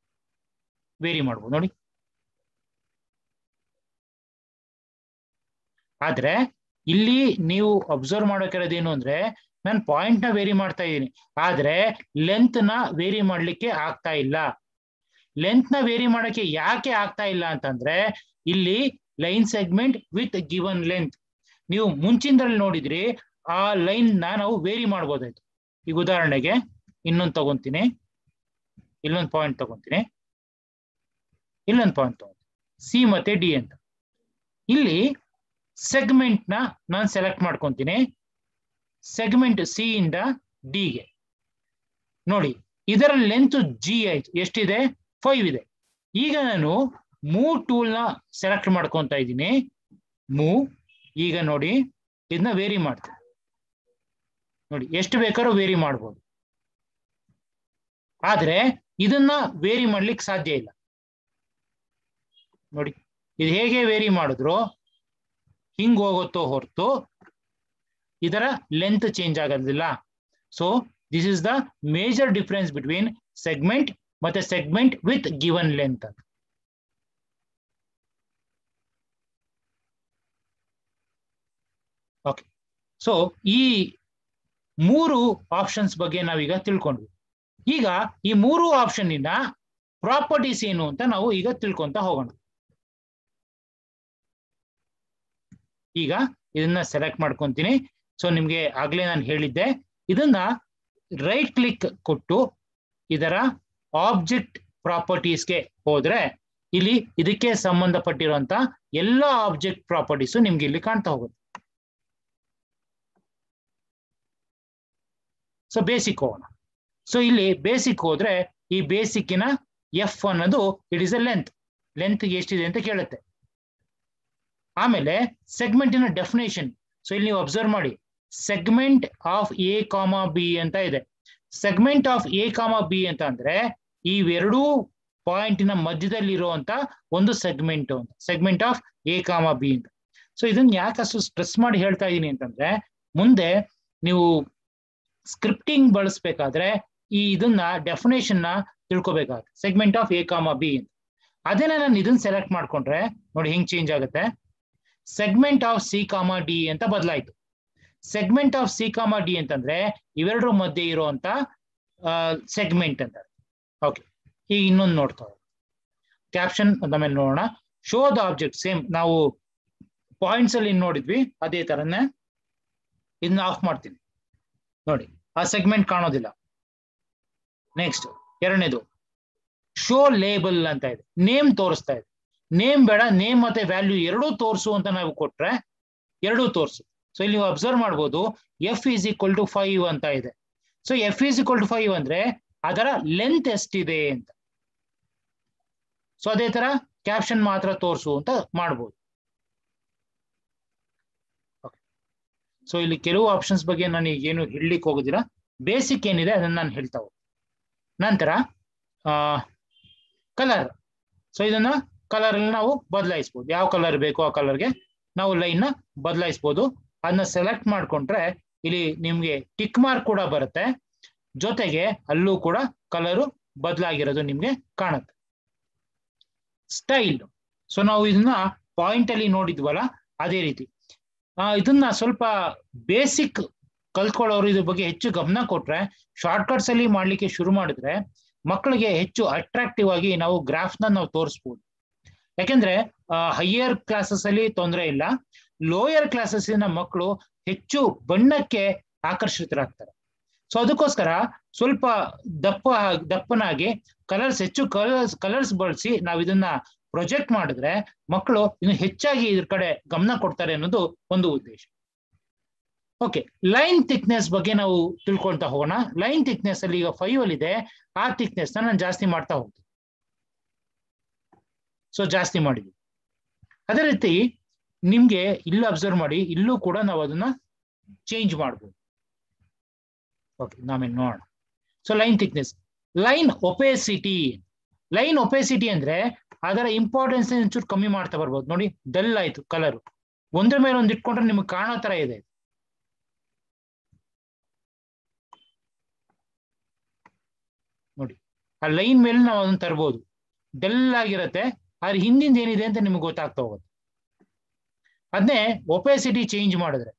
ವೇರಿ ಮಾಡ್ಬೋದು ನೋಡಿ ಆದ್ರೆ ಇಲ್ಲಿ ನೀವು ಅಬ್ಸರ್ವ್ ಮಾಡೋಕಿರೋದೇನು ಅಂದ್ರೆ ನಾನು ಪಾಯಿಂಟ್ ನ ವೇರಿ ಮಾಡ್ತಾ ಇದ್ದೀನಿ ಆದ್ರೆ ಲೆಂತ್ ನ ವೇರಿ ಮಾಡ್ಲಿಕ್ಕೆ ಆಗ್ತಾ ಇಲ್ಲ ಲೆಂತ್ ನ ವೇರಿ ಮಾಡಕ್ಕೆ ಯಾಕೆ ಆಗ್ತಾ ಇಲ್ಲ ಅಂತಂದ್ರೆ ಇಲ್ಲಿ line segment with given length ನೀವು ಮುಂಚಿನದ್ರಲ್ಲಿ ನೋಡಿದ್ರಿ ಆ ಲೈನ್ ನ ನಾವು ವೇರಿ ಮಾಡ್ಬೋದಾಯ್ತು ಈಗ ಉದಾಹರಣೆಗೆ ಇನ್ನೊಂದು ತಗೊಂತೀನಿ ಇಲ್ಲೊಂದು ಪಾಯಿಂಟ್ ತಗೊಂತೀನಿ ಇಲ್ಲೊಂದು ಪಾಯಿಂಟ್ ತಗೊಂತೀನಿ ಸಿ ಮತ್ತೆ ಡಿ ಅಂತ ಇಲ್ಲಿ ಸೆಗ್ಮೆಂಟ್ ನ ನಾನು ಸೆಲೆಕ್ಟ್ ಮಾಡ್ಕೊಂತೀನಿ ಸೆಗ್ಮೆಂಟ್ ಸಿ ಇಂದ ಡಿಗೆ ನೋಡಿ ಇದರ ಲೆಂತ್ ಜಿ ಆಯ್ತು ಎಷ್ಟಿದೆ ಫೈವ್ ಇದೆ ಈಗ ನಾನು ಮೂವ್ ಟೂಲ್ ನ ಸೆಲೆಕ್ಟ್ ಮಾಡ್ಕೊಂತ ಇದ್ದೀನಿ ಮೂವ್ ಈಗ ನೋಡಿ ಇದನ್ನ ವೇರಿ ಮಾಡ್ತೀನಿ ನೋಡಿ ಎಷ್ಟು ಬೇಕಾದ್ರೂ ವೇರಿ ಮಾಡ್ಬೋದು ಆದ್ರೆ ಇದನ್ನ ವೇರಿ ಮಾಡ್ಲಿಕ್ಕೆ ಸಾಧ್ಯ ಇಲ್ಲ ನೋಡಿ ಇದು ಹೇಗೆ ವೇರಿ ಮಾಡಿದ್ರು ಹಿಂಗ್ ಹೋಗುತ್ತೋ ಹೊರತು ಇದರ ಲೆಂತ್ ಚೇಂಜ್ ಆಗೋದಿಲ್ಲ so this is the major difference between segment ಮತ್ತೆ ಸೆಗ್ಮೆಂಟ್ ವಿತ್ ಗಿವನ್ ಲೆಂತ್ ಅಂತ ಓಕೆ ಸೊ ಈ ಮೂರು ಆಪ್ಷನ್ಸ್ ಬಗ್ಗೆ ನಾವೀಗ ತಿಳ್ಕೊಂಡ್ವಿ ಈಗ ಈ ಮೂರು ಆಪ್ಷನ್ ಇಂದ ಪ್ರಾಪರ್ಟೀಸ್ ಏನು ಅಂತ ನಾವು ಈಗ ತಿಳ್ಕೊಂತ ಹೋಗೋಣ ಈಗ ಇದನ್ನ ಸೆಲೆಕ್ಟ್ ಮಾಡ್ಕೊಂತೀನಿ ಸೊ ನಿಮ್ಗೆ ಆಗ್ಲೇ ನಾನು ಹೇಳಿದ್ದೆ ಇದನ್ನ ರೈಟ್ ಕ್ಲಿಕ್ ಕೊಟ್ಟು ಇದರ ಆಬ್ಜೆಕ್ಟ್ ಪ್ರಾಪರ್ಟೀಸ್ಗೆ ಹೋದ್ರೆ ಇಲ್ಲಿ ಇದಕ್ಕೆ ಸಂಬಂಧಪಟ್ಟಿರುವಂತ ಎಲ್ಲ ಆಬ್ಜೆಕ್ಟ್ ಪ್ರಾಪರ್ಟೀಸು ನಿಮ್ಗೆ ಇಲ್ಲಿ ಕಾಣ್ತಾ ಹೋಗುತ್ತೆ ಸೊ ಬೇಸಿಕ್ ಹೋಗೋಣ ಸೊ ಇಲ್ಲಿ ಬೇಸಿಕ್ ಹೋದ್ರೆ ಈ ಬೇಸಿಕ್ಕಿನ ಎಫ್ ಅನ್ನೋದು it is a length length ಎಷ್ಟಿದೆ ಅಂತ ಕೇಳುತ್ತೆ ಆಮೇಲೆ ಸೆಗ್ಮೆಂಟಿನ ಡೆಫಿನೇಷನ್ ಸೊ ಇಲ್ಲಿ ನೀವು ಅಬ್ಸರ್ವ್ ಮಾಡಿ segment of A comma B ಅಂತ ಇದೆ segment of A comma B ಅಂತ ಅಂದ್ರೆ ಇವೆರಡೂ ಪಾಯಿಂಟಿನ ಮಧ್ಯದಲ್ಲಿ ಇರುವಂತ ಒಂದು ಸೆಗ್ಮೆಂಟ್ ಅಂತ segment of A comma B ಅಂತ ಸೊ ಇದನ್ನ ಯಾಕೆ ಅಷ್ಟು ಸ್ಟ್ರೆಸ್ ಮಾಡಿ ಹೇಳ್ತಾ ಇದ್ದೀನಿ ಅಂತಂದ್ರೆ ಮುಂದೆ ನೀವು ಸ್ಕ್ರಿಪ್ಟಿಂಗ್ ಬಳಸ್ಬೇಕಾದ್ರೆ ಈ ಇದನ್ನ ಡೆಫಿನೇಷನ್ ನ ತಿಳ್ಕೊಬೇಕಾಗುತ್ತೆ segment of A comma B ಅಂತ ಅದೇನ ನಾನು ಇದನ್ನ ಸೆಲೆಕ್ಟ್ ಮಾಡ್ಕೊಂಡ್ರೆ ನೋಡಿ ಹೆಂಗ್ ಚೇಂಜ್ ಆಗುತ್ತೆ segment of C comma D ಅಂತ ಬದಲಾಯ್ತು segment of C comma D ಅಂತಂದ್ರೆ ಇವೆರಡರ ಮಧ್ಯೆ ಇರುವಂತ ಸೆಗ್ಮೆಂಟ್ ಅಂತ ಓಕೆ ಈಗ ಇನ್ನೊಂದು ನೋಡ್ತಾ ಕ್ಯಾಪ್ಷನ್ ಮೇಲೆ ನೋಡೋಣ ಶೋ ದ ಆಬ್ಜೆಕ್ಟ್ ಸೇಮ್ ನಾವು ಪಾಯಿಂಟ್ಸ್ ಅಲ್ಲಿ ನೋಡಿದ್ವಿ ಅದೇ ತರನೇ ಇದನ್ನ ಆಫ್ ಮಾಡ್ತೀನಿ ನೋಡಿ ಆ ಸೆಗ್ಮೆಂಟ್ ಕಾಣೋದಿಲ್ಲ ನೆಕ್ಸ್ಟ್ ಎರಡನೇದು ಶೋ ಲೇಬಲ್ ಅಂತ ಇದೆ ನೇಮ್ ತೋರಿಸ್ತಾ ಇದೆ ನೇಮ್ ಬೇಡ ನೇಮ್ ಮತ್ತೆ ವ್ಯಾಲ್ಯೂ ಎರಡೂ ತೋರಿಸು ಅಂತ ನಾವು ಕೊಟ್ರೆ ಎರಡೂ ತೋರಿಸು ಸೊ ಇಲ್ಲಿ ನೀವು ಅಬ್ಸರ್ವ್ ಮಾಡ್ಬೋದು F is equal to five ಅಂತ ಇದೆ so F is equal to five ಅಂದ್ರೆ ಅದರ ಲೆಂತ್ ಎಷ್ಟಿದೆ ಅಂತ ಸೊ ಅದೇ ತರ ಕ್ಯಾಪ್ಷನ್ ಮಾತ್ರ ತೋರಿಸು ಅಂತ ಮಾಡ್ಬೋದು ಸೊ ಇಲ್ಲಿ ಕೆಲವು ಆಪ್ಷನ್ಸ್ ಬಗ್ಗೆ ನಾನು ಏನು ಹೇಳಲಿಕ್ಕೆ ಹೋಗೋದಿಲ್ಲ ಬೇಸಿಕ್ ಏನಿದೆ ಅದನ್ನ ನಾನು ಹೇಳ್ತಾ ಹೋಗ್ತೀನಿ ನಂತರ ಕಲರ್ ಸೊ ಇದನ್ನ ಕಲರ್ ನಾವು ಬದಲಾಯಿಸ್ಬೋದು ಯಾವ ಕಲರ್ ಬೇಕೋ ಆ ಕಲರ್ಗೆ ನಾವು ಲೈನ್ ನ ಬದಲಾಯಿಸ್ಬೋದು ಅದನ್ನ ಸೆಲೆಕ್ಟ್ ಮಾಡ್ಕೊಂಡ್ರೆ ಇಲ್ಲಿ ನಿಮ್ಗೆ ಟಿಕ್ ಮಾರ್ಕ್ ಕೂಡ ಬರುತ್ತೆ ಜೊತೆಗೆ ಅಲ್ಲೂ ಕೂಡ ಕಲರು ಬದಲಾಗಿರೋದು ನಿಮ್ಗೆ ಕಾಣುತ್ತೆ ಸ್ಟೈಲ್ ಸೊ ನಾವು ಇದನ್ನ ಪಾಯಿಂಟ್ ಅಲ್ಲಿ ನೋಡಿದ್ವಲ್ಲ ಅದೇ ರೀತಿ ಇದನ್ನ ಸ್ವಲ್ಪ ಬೇಸಿಕ್ ಕಲ್ತ್ಕೊಳ್ಳೋರು ಇದ್ರ ಬಗ್ಗೆ ಹೆಚ್ಚು ಗಮನ ಕೊಟ್ರೆ ಶಾರ್ಟ್ಕಟ್ಸ್ ಅಲ್ಲಿ ಮಾಡ್ಲಿಕ್ಕೆ ಶುರು ಮಾಡಿದ್ರೆ ಮಕ್ಕಳಿಗೆ ಹೆಚ್ಚು ಅಟ್ರಾಕ್ಟಿವ್ ಆಗಿ ನಾವು ಗ್ರಾಫ್ ನ ನಾವು ತೋರಿಸ್ಬೋದು ಯಾಕೆಂದ್ರೆ ಹೈಯರ್ ಕ್ಲಾಸಸ್ ಅಲ್ಲಿ ತೊಂದರೆ ಇಲ್ಲ ಲೋಯರ್ ಕ್ಲಾಸಸ್ ಮಕ್ಕಳು ಹೆಚ್ಚು ಬಣ್ಣಕ್ಕೆ ಆಕರ್ಷಿತರಾಗ್ತಾರೆ ಸೊ ಅದಕ್ಕೋಸ್ಕರ ಸ್ವಲ್ಪ ದಪ್ಪ ದಪ್ಪನಾಗಿ ಕಲರ್ಸ್ ಹೆಚ್ಚು ಕಲರ್ಸ್ ಕಲರ್ಸ್ ಬಳಸಿ ನಾವು ಇದನ್ನ ಪ್ರೊಜೆಕ್ಟ್ ಮಾಡಿದ್ರೆ ಮಕ್ಕಳು ಇನ್ನು ಹೆಚ್ಚಾಗಿ ಇದ್ರ ಕಡೆ ಗಮನ ಕೊಡ್ತಾರೆ ಅನ್ನೋದು ಒಂದು ಉದ್ದೇಶ ಓಕೆ ಲೈನ್ ಥಿಕ್ನೆಸ್ ಬಗ್ಗೆ ನಾವು ತಿಳ್ಕೊಳ್ತಾ ಹೋಗೋಣ ಲೈನ್ ಥಿಕ್ನೆಸ್ ಅಲ್ಲಿ ಈಗ ಫೈವ್ ಅಲ್ಲಿ ಇದೆ ಆ ಥಿಕ್ನೆಸ್ ನಾನು ಜಾಸ್ತಿ ಮಾಡ್ತಾ ಹೋಗ್ತೀನಿ ಸೊ ಜಾಸ್ತಿ ಮಾಡಿದ್ವಿ ಅದೇ ರೀತಿ ನಿಮ್ಗೆ ಇಲ್ಲೂ ಅಬ್ಸರ್ವ್ ಮಾಡಿ ಇಲ್ಲೂ ಕೂಡ ನಾವು ಅದನ್ನ ಚೇಂಜ್ ಮಾಡ್ಬೋದು ಓಕೆ ನಾವೇನು ನೋಡೋಣ so line thickness line opacity line opacity ಅಂದ್ರೆ ಅದರ ಇಂಪಾರ್ಟೆನ್ಸ್ ಒಂಚೂರು ಕಮ್ಮಿ ಮಾಡ್ತಾ ಬರ್ಬೋದು ನೋಡಿ ಡಲ್ ಆಯ್ತು ಕಲರ್ ಒಂದ್ರ ಮೇಲೆ ಒಂದು ಇಟ್ಕೊಂಡ್ರೆ ನಿಮ್ಗೆ ಕಾಣೋ ತರ ಇದೆ ನೋಡಿ ಆ ಲೈನ್ ಮೇಲೆ ನಾವು ಅದನ್ನ ತರ್ಬೋದು ಡಲ್ ಆಗಿರತ್ತೆ ಆದ್ರೆ ಹಿಂದಿಂದ ಏನಿದೆ ಅಂತ ನಿಮ್ಗೆ ಗೊತ್ತಾಗ್ತಾ ಹೋಗುತ್ತೆ ಅದನ್ನೇ ಒಪೇಸಿಟಿ ಚೇಂಜ್ ಮಾಡಿದ್ರೆ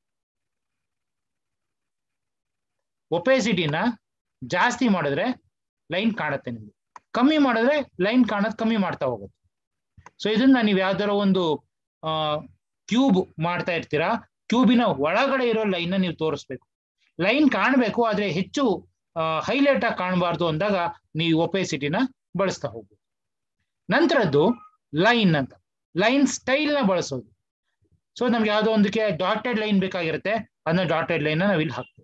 ಒಪೇಸಿಟಿನ ಜಾಸ್ತಿ ಮಾಡಿದ್ರೆ ಲೈನ್ ಕಾಣುತ್ತೆ ನಿಮ್ಗೆ ಕಮ್ಮಿ ಮಾಡಿದ್ರೆ ಲೈನ್ ಕಾಣೋದು ಕಮ್ಮಿ ಮಾಡ್ತಾ ಹೋಗುತ್ತೆ ಸೊ ಇದನ್ನ ನೀವು ಯಾವ್ದಾರ ಒಂದು ಕ್ಯೂಬ್ ಮಾಡ್ತಾ ಇರ್ತೀರಾ ಕ್ಯೂಬಿನ ಒಳಗಡೆ ಇರೋ ಲೈನ್ ನೀವು ತೋರಿಸ್ಬೇಕು ಲೈನ್ ಕಾಣಬೇಕು ಆದ್ರೆ ಹೆಚ್ಚು ಹೈಲೈಟ್ ಆಗಿ ಕಾಣಬಾರ್ದು ಅಂದಾಗ ನೀವು ಒಪೇಸಿಟಿನ ಬಳಸ್ತಾ ಹೋಗ್ಬೋದು ನಂತರದ್ದು ಲೈನ್ ಅಂತ ಲೈನ್ ಸ್ಟೈಲ್ ನ ಬಳಸೋದು ಸೊ ನಮ್ಗೆ ಯಾವ್ದೋ ಒಂದಕ್ಕೆ ಡಾಟೆಡ್ ಲೈನ್ ಬೇಕಾಗಿರುತ್ತೆ ಅದನ್ನ ಡಾಟೆಡ್ ಲೈನ್ ನಾವ್ ಇಲ್ಲಿ ಹಾಕ್ತೀವಿ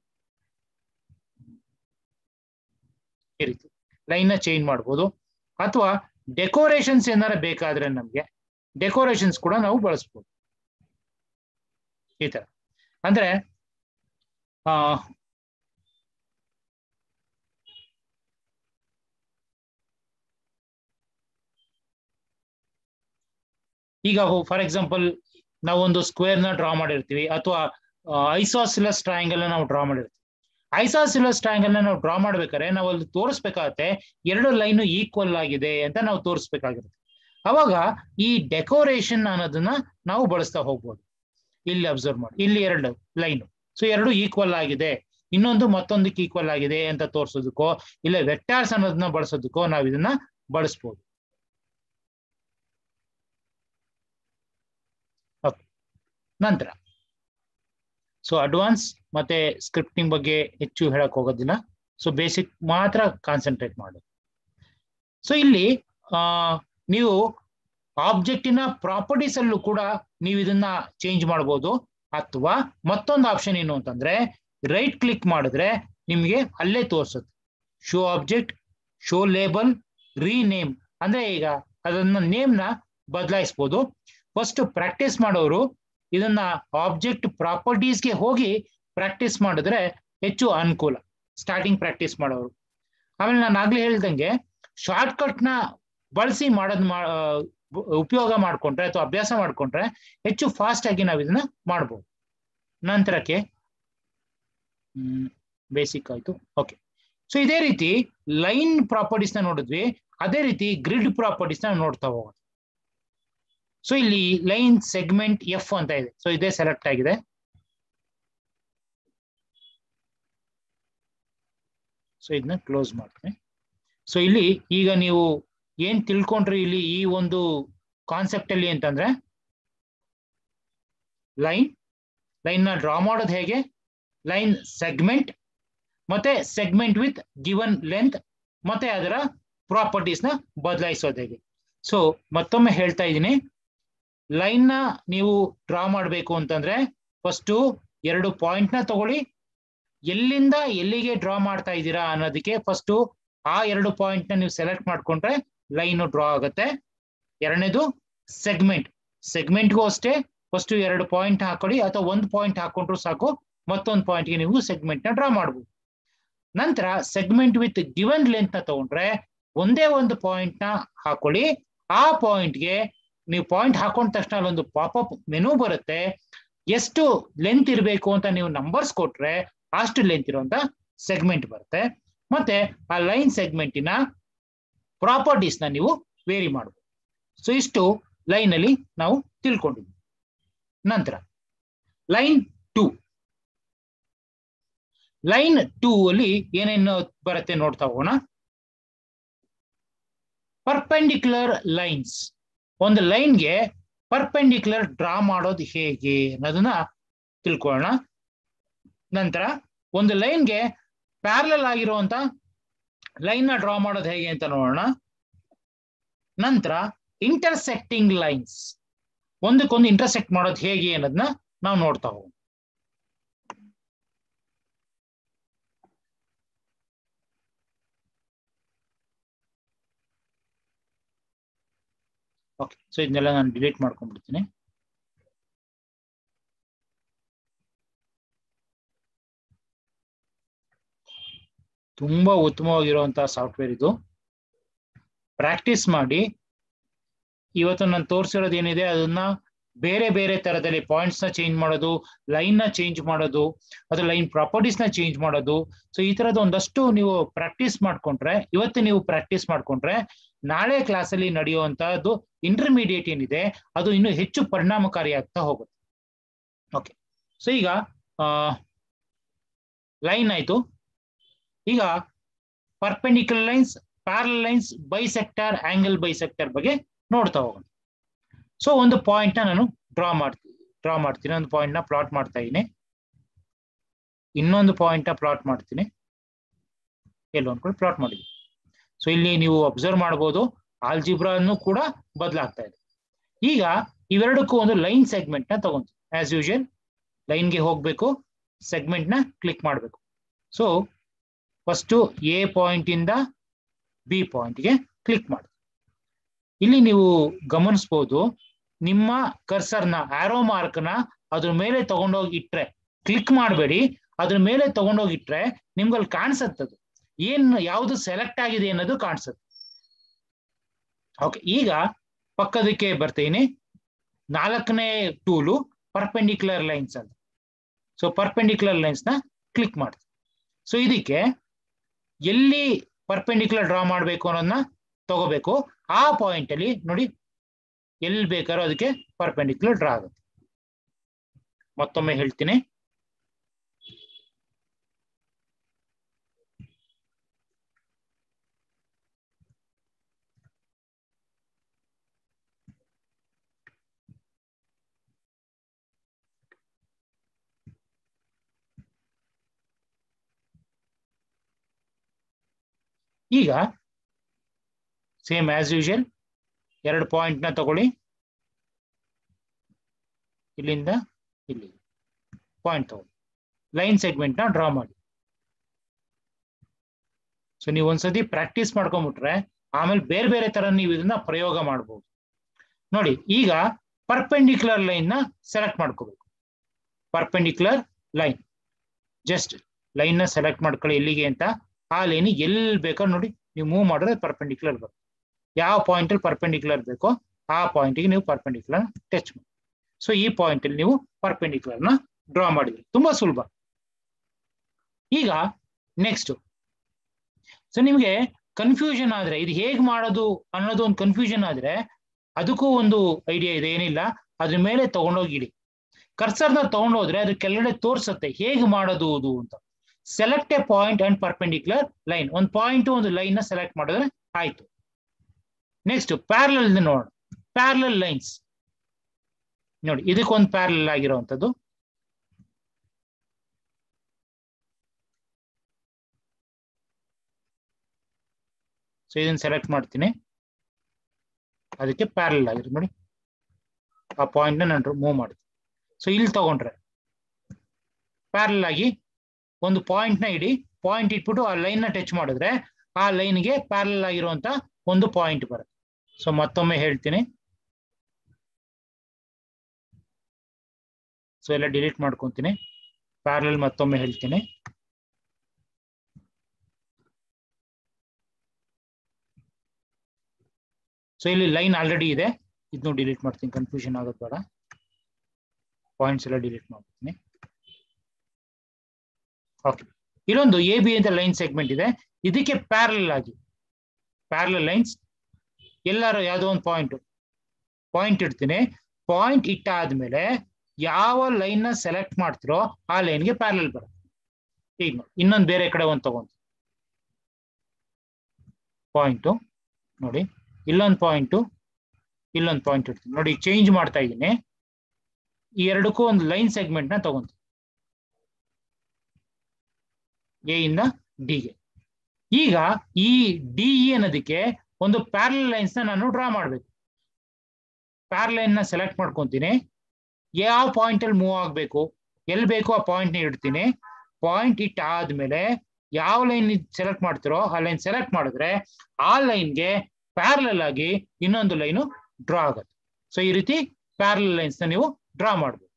ಈ ರೀತಿ ಲೈನ್ ನ ಚೇಂಜ್ ಮಾಡ್ಬೋದು ಅಥವಾ ಡೆಕೋರೇಷನ್ಸ್ ಏನಾರ ಬೇಕಾದ್ರೆ ನಮ್ಗೆ ಡೆಕೋರೇಷನ್ಸ್ ಕೂಡ ನಾವು ಬಳಸ್ಬೋದು ಈ ತರ ಅಂದ್ರೆ ಆ ಈಗ ಫಾರ್ ಎಕ್ಸಾಂಪಲ್ ನಾವೊಂದು ಸ್ಕ್ವೇರ್ ನ ಡ್ರಾ ಮಾಡಿರ್ತೀವಿ ಅಥವಾ ಐಸಾಸಿಲಸ್ ಟ್ರಯಾಂಗಲ್ ನಾವು ಡ್ರಾ ಮಾಡಿರ್ತೀವಿ ಐಸಾಸಿಲಸ್ ಟ್ರಯಾಂಗಲ್ ನ ನಾವು ಡ್ರಾ ಮಾಡ್ಬೇಕಾದ್ರೆ ನಾವು ಅಲ್ಲಿ ತೋರಿಸ್ಬೇಕಾಗತ್ತೆ ಎರಡು ಲೈನ್ ಈಕ್ವಲ್ ಆಗಿದೆ ಅಂತ ನಾವು ತೋರಿಸ್ಬೇಕಾಗಿರುತ್ತೆ ಅವಾಗ ಈ ಡೆಕೋರೇಷನ್ ಅನ್ನೋದನ್ನ ನಾವು ಬಳಸ್ತಾ ಹೋಗ್ಬೋದು ಇಲ್ಲಿ ಅಬ್ಸರ್ವ್ ಮಾಡಿ ಇಲ್ಲಿ ಎರಡು ಲೈನ್ ಸೊ ಎರಡು ಈಕ್ವಲ್ ಆಗಿದೆ ಇನ್ನೊಂದು ಮತ್ತೊಂದಕ್ಕೆ ಈಕ್ವಲ್ ಆಗಿದೆ ಅಂತ ತೋರಿಸೋದಕ್ಕೋ ಇಲ್ಲ ವೆಕ್ಟಾರ್ಸ್ ಅನ್ನೋದನ್ನ ಬಳಸೋದಕ್ಕೋ ನಾವು ಇದನ್ನ ಬಳಸ್ಬೋದು ನಂತರ ಸೊ ಅಡ್ವಾನ್ಸ್ ಮತ್ತೆ ಸ್ಕ್ರಿಪ್ಟಿಂಗ್ ಬಗ್ಗೆ ಹೆಚ್ಚು ಹೇಳಕ್ ಹೋಗೋದಿಲ್ಲ ಸೊ ಬೇಸಿಕ್ ಮಾತ್ರ ಕಾನ್ಸಂಟ್ರೇಟ್ ಮಾಡೋದು ಸೊ ಇಲ್ಲಿ ಆ ನೀವು ಆಬ್ಜೆಕ್ಟಿನ ಪ್ರಾಪರ್ಟೀಸ್ ಅಲ್ಲೂ ಕೂಡ ನೀವು ಇದನ್ನ ಚೇಂಜ್ ಮಾಡ್ಬೋದು ಅಥವಾ ಮತ್ತೊಂದು ಆಪ್ಷನ್ ಏನು ಅಂತಂದ್ರೆ ರೈಟ್ ಕ್ಲಿಕ್ ಮಾಡಿದ್ರೆ ನಿಮಗೆ ಅಲ್ಲೇ ತೋರಿಸುತ್ತೆ show object show label rename ಅಂದ್ರೆ ಈಗ ಅದನ್ನ ನೇಮ್ನ ಬದಲಾಯಿಸ್ಬೋದು ಫಸ್ಟ್ ಪ್ರಾಕ್ಟೀಸ್ ಮಾಡೋರು ಇದನ್ನ ಆಬ್ಜೆಕ್ಟ್ ಪ್ರಾಪರ್ಟೀಸ್ಗೆ ಹೋಗಿ ಪ್ರಾಕ್ಟೀಸ್ ಮಾಡಿದ್ರೆ ಹೆಚ್ಚು ಅನುಕೂಲ ಸ್ಟಾರ್ಟಿಂಗ್ ಪ್ರಾಕ್ಟೀಸ್ ಮಾಡೋರು ಆಮೇಲೆ ನಾನು ಆಗ್ಲೇ ಹೇಳ್ದಂಗೆ ಶಾರ್ಟ್ ಕಟ್ ನ ಬಳಸಿ ಮಾಡೋದ್ ಉಪಯೋಗ ಮಾಡ್ಕೊಂಡ್ರೆ ಅಥವಾ ಅಭ್ಯಾಸ ಮಾಡ್ಕೊಂಡ್ರೆ ಹೆಚ್ಚು ಫಾಸ್ಟ್ ಆಗಿ ನಾವು ಇದನ್ನ ಮಾಡ್ಬೋದು ನಂತರಕ್ಕೆ ಹ್ಮ್ ಬೇಸಿಕ್ ಆಯ್ತು ಓಕೆ ಸೊ ಇದೇ ರೀತಿ ಲೈನ್ ಪ್ರಾಪರ್ಟೀಸ್ ನ ನೋಡಿದ್ವಿ ಅದೇ ರೀತಿ ಗ್ರಿಡ್ ಪ್ರಾಪರ್ಟೀಸ್ ನ ನೋಡ್ತಾ ಹೋಗೋದು ಸೊ ಇಲ್ಲಿ ಲೈನ್ ಸೆಗ್ಮೆಂಟ್ ಎಫ್ ಅಂತ ಇದೆ ಸೊ ಇದೇ ಸೆಲೆಕ್ಟ್ ಆಗಿದೆ ಸೊ ಇದನ್ನ ಕ್ಲೋಸ್ ಮಾಡ್ತೀನಿ ಸೊ ಇಲ್ಲಿ ಈಗ ನೀವು ಏನ್ ತಿಳ್ಕೊಂಡ್ರಿ ಇಲ್ಲಿ ಈ ಒಂದು ಕಾನ್ಸೆಪ್ಟ್ ಅಲ್ಲಿ ಅಂತಂದ್ರೆ ಲೈನ್ ಲೈನ್ ನ ಡ್ರಾ ಮಾಡೋದು ಹೇಗೆ ಲೈನ್ ಸೆಗ್ಮೆಂಟ್ ಮತ್ತೆ ಸೆಗ್ಮೆಂಟ್ ವಿತ್ ಗಿವನ್ ಲೆಂತ್ ಮತ್ತೆ ಅದರ ಪ್ರಾಪರ್ಟೀಸ್ ನ ಬದಲಾಯಿಸೋದು ಹೇಗೆ ಸೊ ಮತ್ತೊಮ್ಮೆ ಹೇಳ್ತಾ ಇದ್ದೀನಿ ಲೈನ್ ನ ನೀವು ಡ್ರಾ ಮಾಡಬೇಕು ಅಂತಂದ್ರೆ ಫಸ್ಟು ಎರಡು ಪಾಯಿಂಟ್ ನ ತಗೊಳ್ಳಿ ಎಲ್ಲಿಂದ ಎಲ್ಲಿಗೆ ಡ್ರಾ ಮಾಡ್ತಾ ಇದ್ದೀರಾ ಅನ್ನೋದಕ್ಕೆ ಫಸ್ಟು ಆ ಎರಡು ಪಾಯಿಂಟ್ ನ ನೀವು ಸೆಲೆಕ್ಟ್ ಮಾಡ್ಕೊಂಡ್ರೆ ಲೈನ್ ಡ್ರಾ ಆಗುತ್ತೆ ಎರಡನೇದು ಸೆಗ್ಮೆಂಟ್ ಸೆಗ್ಮೆಂಟ್ಗೂ ಅಷ್ಟೇ ಫಸ್ಟ್ ಎರಡು ಪಾಯಿಂಟ್ ಹಾಕೊಳ್ಳಿ ಅಥವಾ ಒಂದು ಪಾಯಿಂಟ್ ಹಾಕೊಂಡ್ರು ಸಾಕು ಮತ್ತೊಂದು ಪಾಯಿಂಟ್ಗೆ ನೀವು ಸೆಗ್ಮೆಂಟ್ ನ ಡ್ರಾ ಮಾಡ್ಬೋದು ನಂತರ ಸೆಗ್ಮೆಂಟ್ ವಿತ್ ಗಿವನ್ ಲೆಂತ್ ನ ತಗೊಂಡ್ರೆ ಒಂದೇ ಒಂದು ಪಾಯಿಂಟ್ ನ ಹಾಕೊಳ್ಳಿ ಆ ಪಾಯಿಂಟ್ಗೆ ನೀವು ಪಾಯಿಂಟ್ ಹಾಕೊಂಡ ತಕ್ಷಣ ಅಲ್ಲೊಂದು ಪಾಪಪ್ ಮೆನು ಬರುತ್ತೆ ಎಷ್ಟು ಲೆಂತ್ ಇರಬೇಕು ಅಂತ ನೀವು ನಂಬರ್ಸ್ ಕೊಟ್ರೆ ಅಷ್ಟು ಲೆಂತ್ ಇರುವಂತ ಸೆಗ್ಮೆಂಟ್ ಬರುತ್ತೆ ಮತ್ತೆ ಆ ಲೈನ್ ಸೆಗ್ಮೆಂಟಿನ ಪ್ರಾಪರ್ಟೀಸ್ ನ ನೀವು ವೇರಿ ಮಾಡಬಹುದು ಸೊ ಇಷ್ಟು ಲೈನ್ ಅಲ್ಲಿ ನಾವು ತಿಳ್ಕೊಂಡಿದ್ವಿ ನಂತರ ಲೈನ್ ಟೂ ಲೈನ್ ಟೂ ಅಲ್ಲಿ ಏನೇನು ಬರುತ್ತೆ ನೋಡ್ತಾ ಹೋಗೋಣ ಪರ್ಪೆಂಡಿಕ್ಯುಲರ್ ಲೈನ್ಸ್ ಒಂದು ಲೈನ್ಗೆ ಪರ್ಪೆಂಡಿಕ್ಯುಲರ್ ಡ್ರಾ ಮಾಡೋದು ಹೇಗೆ ಅನ್ನೋದನ್ನ ತಿಳ್ಕೊಳ್ಳೋಣ ನಂತರ ಒಂದು ಲೈನ್ಗೆ ಪ್ಯಾರಲಲ್ ಆಗಿರುವಂತ ಲೈನ್ ನ ಡ್ರಾ ಮಾಡೋದು ಹೇಗೆ ಅಂತ ನೋಡೋಣ ನಂತರ ಇಂಟರ್ಸೆಕ್ಟಿಂಗ್ ಲೈನ್ಸ್ ಒಂದಕ್ಕೊಂದು ಇಂಟರ್ಸೆಕ್ಟ್ ಮಾಡೋದು ಹೇಗೆ ಅನ್ನೋದನ್ನ ನಾವು ನೋಡ್ತಾ ಹೋಗೋಣ ಓಕೆ ಸೊ ಇದನ್ನೆಲ್ಲ ನಾನು ಡಿಲೀಟ್ ಮಾಡ್ಕೊಂಡ್ಬಿಡ್ತೀನಿ ತುಂಬಾ ಉತ್ತಮವಾಗಿರುವಂತಹ ಸಾಫ್ಟ್ವೇರ್ ಇದು ಪ್ರಾಕ್ಟೀಸ್ ಮಾಡಿ ಇವತ್ತು ನಾನು ತೋರಿಸಿರೋದು ಏನಿದೆ ಅದನ್ನ ಬೇರೆ ಬೇರೆ ತರದಲ್ಲಿ ಪಾಯಿಂಟ್ಸ್ ನ ಚೇಂಜ್ ಮಾಡೋದು ಲೈನ್ ನ ಚೇಂಜ್ ಮಾಡೋದು ಅದು ಲೈನ್ ಪ್ರಾಪರ್ಟೀಸ್ ನ ಚೇಂಜ್ ಮಾಡೋದು ಸೊ ಈ ತರದ ಒಂದಷ್ಟು ನೀವು ಪ್ರಾಕ್ಟೀಸ್ ಮಾಡ್ಕೊಂಡ್ರೆ ಇವತ್ತು ನೀವು ಪ್ರಾಕ್ಟೀಸ್ ಮಾಡ್ಕೊಂಡ್ರೆ ನಾಳೆ ಕ್ಲಾಸಲ್ಲಿ ನಡೆಯುವಂತಹದ್ದು ಇಂಟರ್ಮೀಡಿಯೇಟ್ ಏನಿದೆ ಅದು ಇನ್ನು ಹೆಚ್ಚು ಪರಿಣಾಮಕಾರಿ ಆಗ್ತಾ ಹೋಗುತ್ತೆ ಓಕೆ ಸೊ ಈಗ ಲೈನ್ ಆಯ್ತು ಈಗ perpendicular lines parallel lines bisector angle bisector ಬಗ್ಗೆ ನೋಡ್ತಾ ಹೋಗೋಣ ಸೊ ಒಂದು ಪಾಯಿಂಟ್ ನಾನು ಡ್ರಾ ಮಾಡ್ತೀನಿ ಡ್ರಾ ಮಾಡ್ತೀನಿ ಒಂದು ಪಾಯಿಂಟ್ ನ ಪ್ಲಾಟ್ ಮಾಡ್ತಾ ಇದ್ದೀನಿ ಇನ್ನೊಂದು ಪಾಯಿಂಟ್ ನ ಪ್ಲಾಟ್ ಮಾಡ್ತೀನಿ ಎಲ್ಲೋ ಅನ್ಕೊಂಡು ಪ್ಲಾಟ್ ಮಾಡಿದ್ದೀನಿ ಸೊ ಇಲ್ಲಿ ನೀವು ಅಬ್ಸರ್ವ್ ಮಾಡ್ಬೋದು ಆಲ್ಜಿಬ್ರಾನು ಕೂಡ ಬದಲಾಗ್ತಾ ಇದೆ ಈಗ ಇವೆರಡಕ್ಕೂ ಒಂದು ಲೈನ್ ಸೆಗ್ಮೆಂಟ್ ನ ತಗೊಂತೀವಿ ಆಸ್ ಯೂಶುವಲ್ ಲೈನ್ಗೆ ಹೋಗ್ಬೇಕು ಸೆಗ್ಮೆಂಟ್ ನ ಕ್ಲಿಕ್ ಮಾಡಬೇಕು ಸೊ ಫಸ್ಟು ಎ ಪಾಯಿಂಟ್ ಇಂದ ಬಿ ಪಾಯಿಂಟ್ಗೆ ಕ್ಲಿಕ್ ಮಾಡಿ ಇಲ್ಲಿ ನೀವು ಗಮನಿಸ್ಬೋದು ನಿಮ್ಮ ಕರ್ಸರ್ನ ಆರೋ ಮಾರ್ಕ್ನ ಅದ್ರ ಮೇಲೆ ತಗೊಂಡೋಗಿ ಇಟ್ರೆ ಕ್ಲಿಕ್ ಮಾಡಬೇಡಿ ಅದ್ರ ಮೇಲೆ ತಗೊಂಡೋಗಿ ಇಟ್ರೆ ನಿಮ್ಗೆ ಅಲ್ಲಿ ಕಾಣಿಸತ್ತದು ಏನ್ ಯಾವುದು ಸೆಲೆಕ್ಟ್ ಆಗಿದೆ ಅನ್ನೋದು ಕಾಣಿಸುತ್ತೆ ಓಕೆ ಈಗ ಪಕ್ಕದಕ್ಕೆ ಬರ್ತೀನಿ ನಾಲ್ಕನೇ ಟೂಲು ಪರ್ಪೆಂಡಿಕ್ಯುಲರ್ ಲೈನ್ಸ್ ಅಂತ ಸೊ ಪರ್ಪೆಂಡಿಕ್ಯುಲರ್ ಲೈನ್ಸ್ ನ ಕ್ಲಿಕ್ ಮಾಡಿ ಸೊ ಇದಕ್ಕೆ ಎಲ್ಲಿ ಪರ್ಪೆಂಡಿಕ್ಯುಲರ್ ಡ್ರಾ ಮಾಡಬೇಕು ಅನ್ನೋದನ್ನ ತಗೋಬೇಕು ಆ ಪಾಯಿಂಟ್ ಅಲ್ಲಿ ನೋಡಿ ಎಲ್ಲಿ ಬೇಕಾದ್ರೂ ಅದಕ್ಕೆ ಪರ್ಪೆಂಡಿಕ್ಯುಲರ್ ಡ್ರಾ ಆಗುತ್ತೆ ಮತ್ತೊಮ್ಮೆ ಹೇಳ್ತೀನಿ ಈಗ ಸೇಮ್ ಆಸ್ ಯೂಶುವಲ್ ಎರಡು ಪಾಯಿಂಟ್ ನ ತಗೊಳ್ಳಿ ಇಲ್ಲಿಂದ ಇಲ್ಲಿ ಪಾಯಿಂಟ್ ತಗೊಳ್ಳಿ ಲೈನ್ ಸೆಗ್ಮೆಂಟ್ ನ ಡ್ರಾ ಮಾಡಿ ಸೊ ನೀವು ಒಂದ್ಸತಿ ಪ್ರಾಕ್ಟೀಸ್ ಮಾಡ್ಕೊಂಡ್ಬಿಟ್ರೆ ಆಮೇಲೆ ಬೇರೆ ಬೇರೆ ತರ ನೀವು ಇದನ್ನ ಪ್ರಯೋಗ ಮಾಡ್ಬೋದು ನೋಡಿ ಈಗ ಪರ್ಪೆಂಡಿಕ್ಯುಲರ್ ಲೈನ್ ನ ಸೆಲೆಕ್ಟ್ ಮಾಡ್ಕೋಬೇಕು ಪರ್ಪೆಂಡಿಕ್ಯುಲರ್ ಲೈನ್ ಜಸ್ಟ್ ಲೈನ್ ನ ಸೆಲೆಕ್ಟ್ ಮಾಡ್ಕೊಳ್ಳಿ ಎಲ್ಲಿಗೆ ಅಂತ ಆ ಲೈನ್ ಎಲ್ಲಿ ಬೇಕೋ ನೋಡಿ ನೀವು ಮೂವ್ ಮಾಡಿದ್ರೆ ಪರ್ಪೆಂಡಿಕ್ಯುಲರ್ ಬರುತ್ತೆ ಯಾವ ಪಾಯಿಂಟ್ ಅಲ್ಲಿ ಪರ್ಪೆಂಡಿಕ್ಯುಲರ್ ಬೇಕೋ ಆ ಪಾಯಿಂಟ್ಗೆ ನೀವು ಪರ್ಪೆಂಡಿಕ್ಯುಲರ್ ಟಚ್ ಮಾಡಿ ಸೊ ಈ ಪಾಯಿಂಟ್ ಅಲ್ಲಿ ನೀವು ಪರ್ಪೆಂಡಿಕ್ಯುಲರ್ ನ ಡ್ರಾ ಮಾಡಿದ್ರಿ ತುಂಬಾ ಸುಲಭ ಈಗ ನೆಕ್ಸ್ಟ್ ಸೊ ನಿಮಗೆ ಕನ್ಫ್ಯೂಷನ್ ಆದ್ರೆ ಇದು ಹೇಗ್ ಮಾಡೋದು ಅನ್ನೋದು ಒಂದು ಕನ್ಫ್ಯೂಷನ್ ಆದ್ರೆ ಅದಕ್ಕೂ ಒಂದು ಐಡಿಯಾ ಇದೆ ಏನಿಲ್ಲ ಅದ್ರ ಮೇಲೆ ತಗೊಂಡೋಗಿಡಿ ಕರ್ಸರ್ನ ತಗೊಂಡೋದ್ರೆ ಅದ್ರ ಕೆಳಗಡೆ ತೋರ್ಸತ್ತೆ ಹೇಗೆ ಮಾಡೋದು ಅದು ಅಂತ select a point and perpendicular line ಒಂದು ಪಾಯಿಂಟ್ ಒಂದು ಲೈನ್ ನ ಸೆಲೆಕ್ಟ್ ಮಾಡಿದ್ರೆ ಆಯ್ತು ನೆಕ್ಸ್ಟ್ ಪ್ಯಾರಲಲ್ ನೋಡೋಣ ಪ್ಯಾರಲಲ್ ಲೈನ್ಸ್ ನೋಡಿ ಇದಕ್ಕೊಂದು ಪ್ಯಾರಲಲ್ ಆಗಿರುವಂತದ್ದು ಸೊ ಇದನ್ನ ಸೆಲೆಕ್ಟ್ ಮಾಡ್ತೀನಿ ಅದಕ್ಕೆ ಪ್ಯಾರಲ್ ಆಗಿರುತ್ತೆ ನೋಡಿ ಆ ಪಾಯಿಂಟ್ ನಾನು ಮೂವ್ ಮಾಡ್ತೀನಿ ಸೊ ಇಲ್ಲಿ ತಗೊಂಡ್ರೆ ಪ್ಯಾರಲ್ ಆಗಿ ಒಂದು ಪಾಯಿಂಟ್ ನ ಇಡಿ ಪಾಯಿಂಟ್ ಇಟ್ಬಿಟ್ಟು ಆ ಲೈನ್ ನ ಟಚ್ ಮಾಡಿದ್ರೆ ಆ ಲೈನ್ಗೆ ಪ್ಯಾರಲ್ ಆಗಿರುವಂತ ಒಂದು ಪಾಯಿಂಟ್ ಬರುತ್ತೆ ಸೊ ಮತ್ತೊಮ್ಮೆ ಹೇಳ್ತೀನಿ ಸೊ ಎಲ್ಲ ಡಿಲೀಟ್ ಮಾಡ್ಕೊಂತೀನಿ ಪ್ಯಾರಲ್ ಮತ್ತೊಮ್ಮೆ ಹೇಳ್ತೀನಿ ಸೊ ಇಲ್ಲಿ ಲೈನ್ ಆಲ್ರೆಡಿ ಇದೆ ಇದನ್ನು ಡಿಲೀಟ್ ಮಾಡ್ತೀನಿ ಕನ್ಫ್ಯೂಷನ್ ಆಗೋದು ಬೇಡ ಪಾಯಿಂಟ್ಸ್ ಎಲ್ಲ ಡಿಲೀಟ್ ಮಾಡ್ತೀನಿ ಓಕೆ ಇಲ್ಲೊಂದು ಎ ಬಿ ಅಂತ ಲೈನ್ ಸೆಗ್ಮೆಂಟ್ ಇದೆ ಇದಕ್ಕೆ ಪ್ಯಾರಲ್ ಆಗಿ ಪ್ಯಾರಲ್ ಲೈನ್ಸ್ ಎಲ್ಲಾರು ಯಾವುದೋ ಒಂದು ಪಾಯಿಂಟ್ ಪಾಯಿಂಟ್ ಇಡ್ತೀನಿ ಪಾಯಿಂಟ್ ಇಟ್ಟಾದ್ಮೇಲೆ ಯಾವ ಲೈನ್ ನ ಸೆಲೆಕ್ಟ್ ಮಾಡ್ತಿರೋ ಆ ಲೈನ್ಗೆ ಪ್ಯಾರಲ್ ಬರುತ್ತೆ ಈಗ ನೋಡಿ ಇನ್ನೊಂದು ಬೇರೆ ಕಡೆ ಒಂದು ತಗೊಂಡು ಪಾಯಿಂಟು ನೋಡಿ ಇಲ್ಲೊಂದು ಪಾಯಿಂಟು ಇಲ್ಲೊಂದು ಪಾಯಿಂಟ್ ಇಡ್ತೀನಿ ನೋಡಿ ಚೇಂಜ್ ಮಾಡ್ತಾ ಇದ್ದೀನಿ ಈ ಎರಡಕ್ಕೂ ಒಂದು ಲೈನ್ ಸೆಗ್ಮೆಂಟ್ ನ ತಗೊಂತೀನಿ ಎ ಇಂದ ಡಿಗೆ ಈಗ ಈ ಡಿ ಇ ಅನ್ನೋದಕ್ಕೆ ಒಂದು ಪ್ಯಾರಲ್ ಲೈನ್ಸ್ ನ ನಾನು ಡ್ರಾ ಮಾಡಬೇಕು ಪ್ಯಾರಲ್ ಲೈನ್ ನ ಸೆಲೆಕ್ಟ್ ಮಾಡ್ಕೊಂತೀನಿ ಯಾವ ಪಾಯಿಂಟ್ ಅಲ್ಲಿ ಮೂವ್ ಆಗಬೇಕು ಎಲ್ಲಿ ಬೇಕು ಆ ಪಾಯಿಂಟ್ ನ ಇಡ್ತೀನಿ ಪಾಯಿಂಟ್ ಇಟ್ ಆದ್ಮೇಲೆ ಯಾವ ಲೈನ್ ಸೆಲೆಕ್ಟ್ ಮಾಡ್ತಿರೋ ಆ ಲೈನ್ ಸೆಲೆಕ್ಟ್ ಮಾಡಿದ್ರೆ ಆ ಲೈನ್ಗೆ ಪ್ಯಾರಲಲ್ ಆಗಿ ಇನ್ನೊಂದು ಲೈನು ಡ್ರಾ ಆಗುತ್ತೆ ಸೊ ಈ ರೀತಿ ಪ್ಯಾರಲ್ ಲೈನ್ಸ್ ನ ನೀವು ಡ್ರಾ ಮಾಡಬೇಕು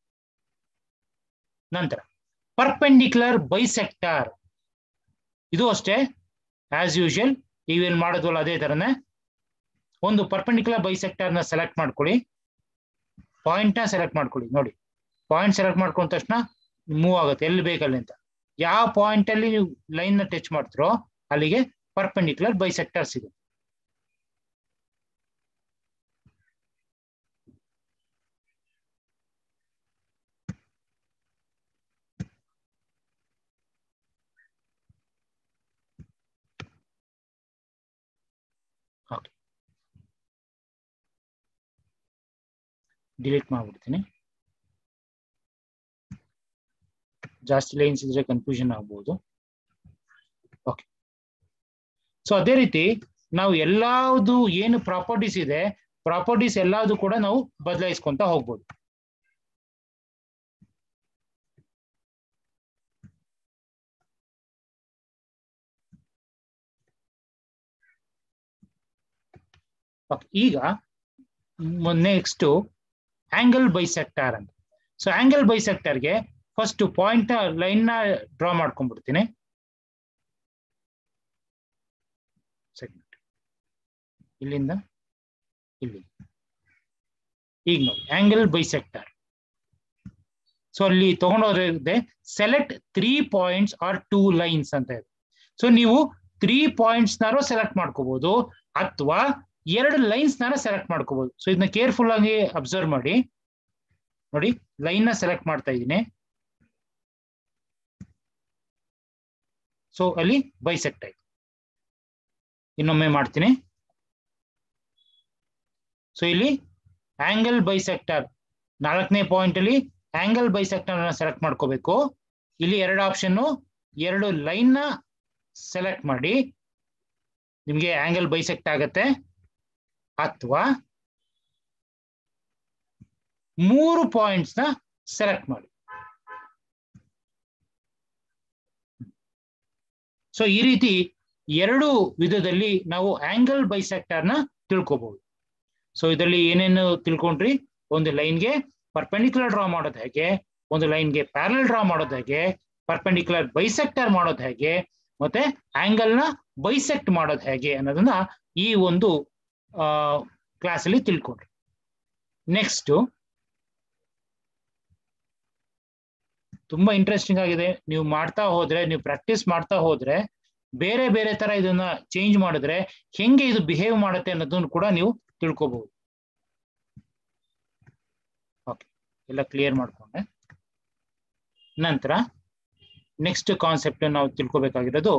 ನಂತರ ಪರ್ಪೆಂಡಿಕ್ಯುಲರ್ ಬೈಸೆಕ್ಟಾರ್ ಇದು ಅಷ್ಟೇ ಆಸ್ ಯೂಶುವಲ್ ಇವೇನ್ ಮಾಡೋದ್ವಲ್ಲ ಅದೇ ತರನೇ ಒಂದು ಪರ್ಪೆಂಡಿಕ್ಯುಲರ್ ಬೈಸೆಕ್ಟರ್ ನ ಸೆಲೆಕ್ಟ್ ಮಾಡ್ಕೊಳ್ಳಿ ಪಾಯಿಂಟ್ ನ ಸೆಲೆಕ್ಟ್ ಮಾಡ್ಕೊಳ್ಳಿ ನೋಡಿ ಪಾಯಿಂಟ್ ಸೆಲೆಕ್ಟ್ ಮಾಡ್ಕೊಂಡ ತಕ್ಷಣ ಮೂವ್ ಆಗುತ್ತೆ ಎಲ್ಲಿ ಬೇಕಲ್ಲಿ ಅಂತ ಯಾವ ಪಾಯಿಂಟ್ ಅಲ್ಲಿ ನೀವು ಲೈನ್ ನ ಟಚ್ ಮಾಡ್ತಿರೋ ಅಲ್ಲಿಗೆ ಪರ್ಪೆಂಡಿಕ್ಯುಲರ್ ಬೈಸೆಕ್ಟರ್ ಸಿಗುತ್ತೆ ಡಿಲೀಟ್ ಮಾಡ್ಬಿಡ್ತೀನಿ ಜಾಸ್ತಿ ಲೈನ್ಸ್ ಇದ್ರೆ ಕನ್ಫ್ಯೂಷನ್ ಆಗ್ಬೋದು ಓಕೆ ಸೊ ಅದೇ ರೀತಿ ನಾವು ಎಲ್ಲಾವುದು ಏನು ಪ್ರಾಪರ್ಟೀಸ್ ಇದೆ ಪ್ರಾಪರ್ಟೀಸ್ ಎಲ್ಲಾವುದು ಕೂಡ ನಾವು ಬದಲಾಯಿಸ್ಕೊಂತ ಹೋಗ್ಬೋದು Okay, ಈಗ ನೆಕ್ಸ್ಟ್ ಆಂಗಲ್ ಬೈಸೆಕ್ಟಾರ್ ಅಂತ ಸೊ ಆಂಗಲ್ ಬೈಸೆಕ್ಟರ್ಗೆ ಫಸ್ಟ್ ಪಾಯಿಂಟ್ ಲೈನ್ ನ ಡ್ರಾ ಮಾಡ್ಕೊಂಡ್ಬಿಡ್ತೀನಿ ಸೆಗ್ಮೆಂಟ್ ಇಲ್ಲಿಂದ ಇಲ್ಲಿ ಈಗ ನೋಡಿ ಆಂಗಲ್ ಬೈಸೆಕ್ಟರ್ ಸೊ ಅಲ್ಲಿ ತಗೊಂಡೋದ್ರೆ select three points or two lines ಅಂತ ಇದೆ ಸೊ ನೀವು ತ್ರೀ ಪಾಯಿಂಟ್ಸ್ ನಾರು ಸೆಲೆಕ್ಟ್ ಮಾಡ್ಕೋಬಹುದು ಅಥವಾ ಎರಡು ಲೈನ್ಸ್ ನಾರ ಸೆಲೆಕ್ಟ್ ಮಾಡ್ಕೋಬಹುದು ಸೊ ಇದನ್ನ ಕೇರ್ಫುಲ್ ಆಗಿ ಅಬ್ಸರ್ವ್ ಮಾಡಿ ನೋಡಿ ಲೈನ್ ನ ಸೆಲೆಕ್ಟ್ ಮಾಡ್ತಾ ಇದ್ದೀನಿ ಸೊ ಅಲ್ಲಿ ಬೈಸೆಕ್ಟ್ ಆಯ್ತು ಇನ್ನೊಮ್ಮೆ ಮಾಡ್ತೀನಿ ಸೊ ಇಲ್ಲಿ ಆಂಗಲ್ ಬೈಸೆಕ್ಟರ್ ನಾಲ್ಕನೇ ಪಾಯಿಂಟ್ ಅಲ್ಲಿ ಆಂಗಲ್ ಬೈಸೆಕ್ಟರ್ ಸೆಲೆಕ್ಟ್ ಮಾಡ್ಕೋಬೇಕು ಇಲ್ಲಿ ಎರಡು ಆಪ್ಷನ್ ಎರಡು ಲೈನ್ ನ ಸೆಲೆಕ್ಟ್ ಮಾಡಿ ನಿಮ್ಗೆ ಆಂಗಲ್ ಬೈಸೆಕ್ಟ್ ಆಗತ್ತೆ ಅಥವಾ ಮೂರು ಪಾಯಿಂಟ್ಸ್ ನ ಸೆಲೆಕ್ಟ್ ಮಾಡಿ ಸೊ ಈ ರೀತಿ ಎರಡು ವಿಧದಲ್ಲಿ ನಾವು ಆಂಗಲ್ ಬೈಸೆಕ್ಟರ್ ನ ತಿಳ್ಕೊಬಹುದು ಸೊ ಇದರಲ್ಲಿ ಏನೇನು ತಿಳ್ಕೊಂಡ್ರಿ ಒಂದು ಲೈನ್ಗೆ ಪರ್ಪೆಂಡಿಕ್ಯುಲರ್ ಡ್ರಾ ಮಾಡೋದು ಹೇಗೆ ಒಂದು ಲೈನ್ಗೆ ಪ್ಯಾರಲ್ ಡ್ರಾ ಮಾಡೋದು ಹೇಗೆ ಪರ್ಪೆಂಡಿಕ್ಯುಲರ್ ಬೈಸೆಕ್ಟರ್ ಮಾಡೋದು ಹೇಗೆ ಮತ್ತೆ ಆಂಗಲ್ ನ ಬೈಸೆಕ್ಟ್ ಮಾಡೋದು ಹೇಗೆ ಅನ್ನೋದನ್ನ ಈ ಒಂದು ಕ್ಲಾಸ್ ಅಲ್ಲಿ ತಿಳ್ಕೊಂಡ್ರಿ ನೆಕ್ಸ್ಟ್ ತುಂಬಾ ಇಂಟ್ರೆಸ್ಟಿಂಗ್ ಆಗಿದೆ ನೀವು ಮಾಡ್ತಾ ಹೋದ್ರೆ ನೀವು ಪ್ರಾಕ್ಟೀಸ್ ಮಾಡ್ತಾ ಹೋದ್ರೆ ಬೇರೆ ಬೇರೆ ತರ ಇದನ್ನ ಚೇಂಜ್ ಮಾಡಿದ್ರೆ ಹೆಂಗೆ ಇದು ಬಿಹೇವ್ ಮಾಡುತ್ತೆ ಅನ್ನೋದನ್ನು ಕೂಡ ನೀವು ತಿಳ್ಕೊಬಹುದು ಓಕೆ ಎಲ್ಲ ಕ್ಲಿಯರ್ ಮಾಡ್ಕೊಂಡೆ ನಂತರ ನೆಕ್ಸ್ಟ್ ಕಾನ್ಸೆಪ್ಟ್ ನಾವು ತಿಳ್ಕೊಬೇಕಾಗಿರೋದು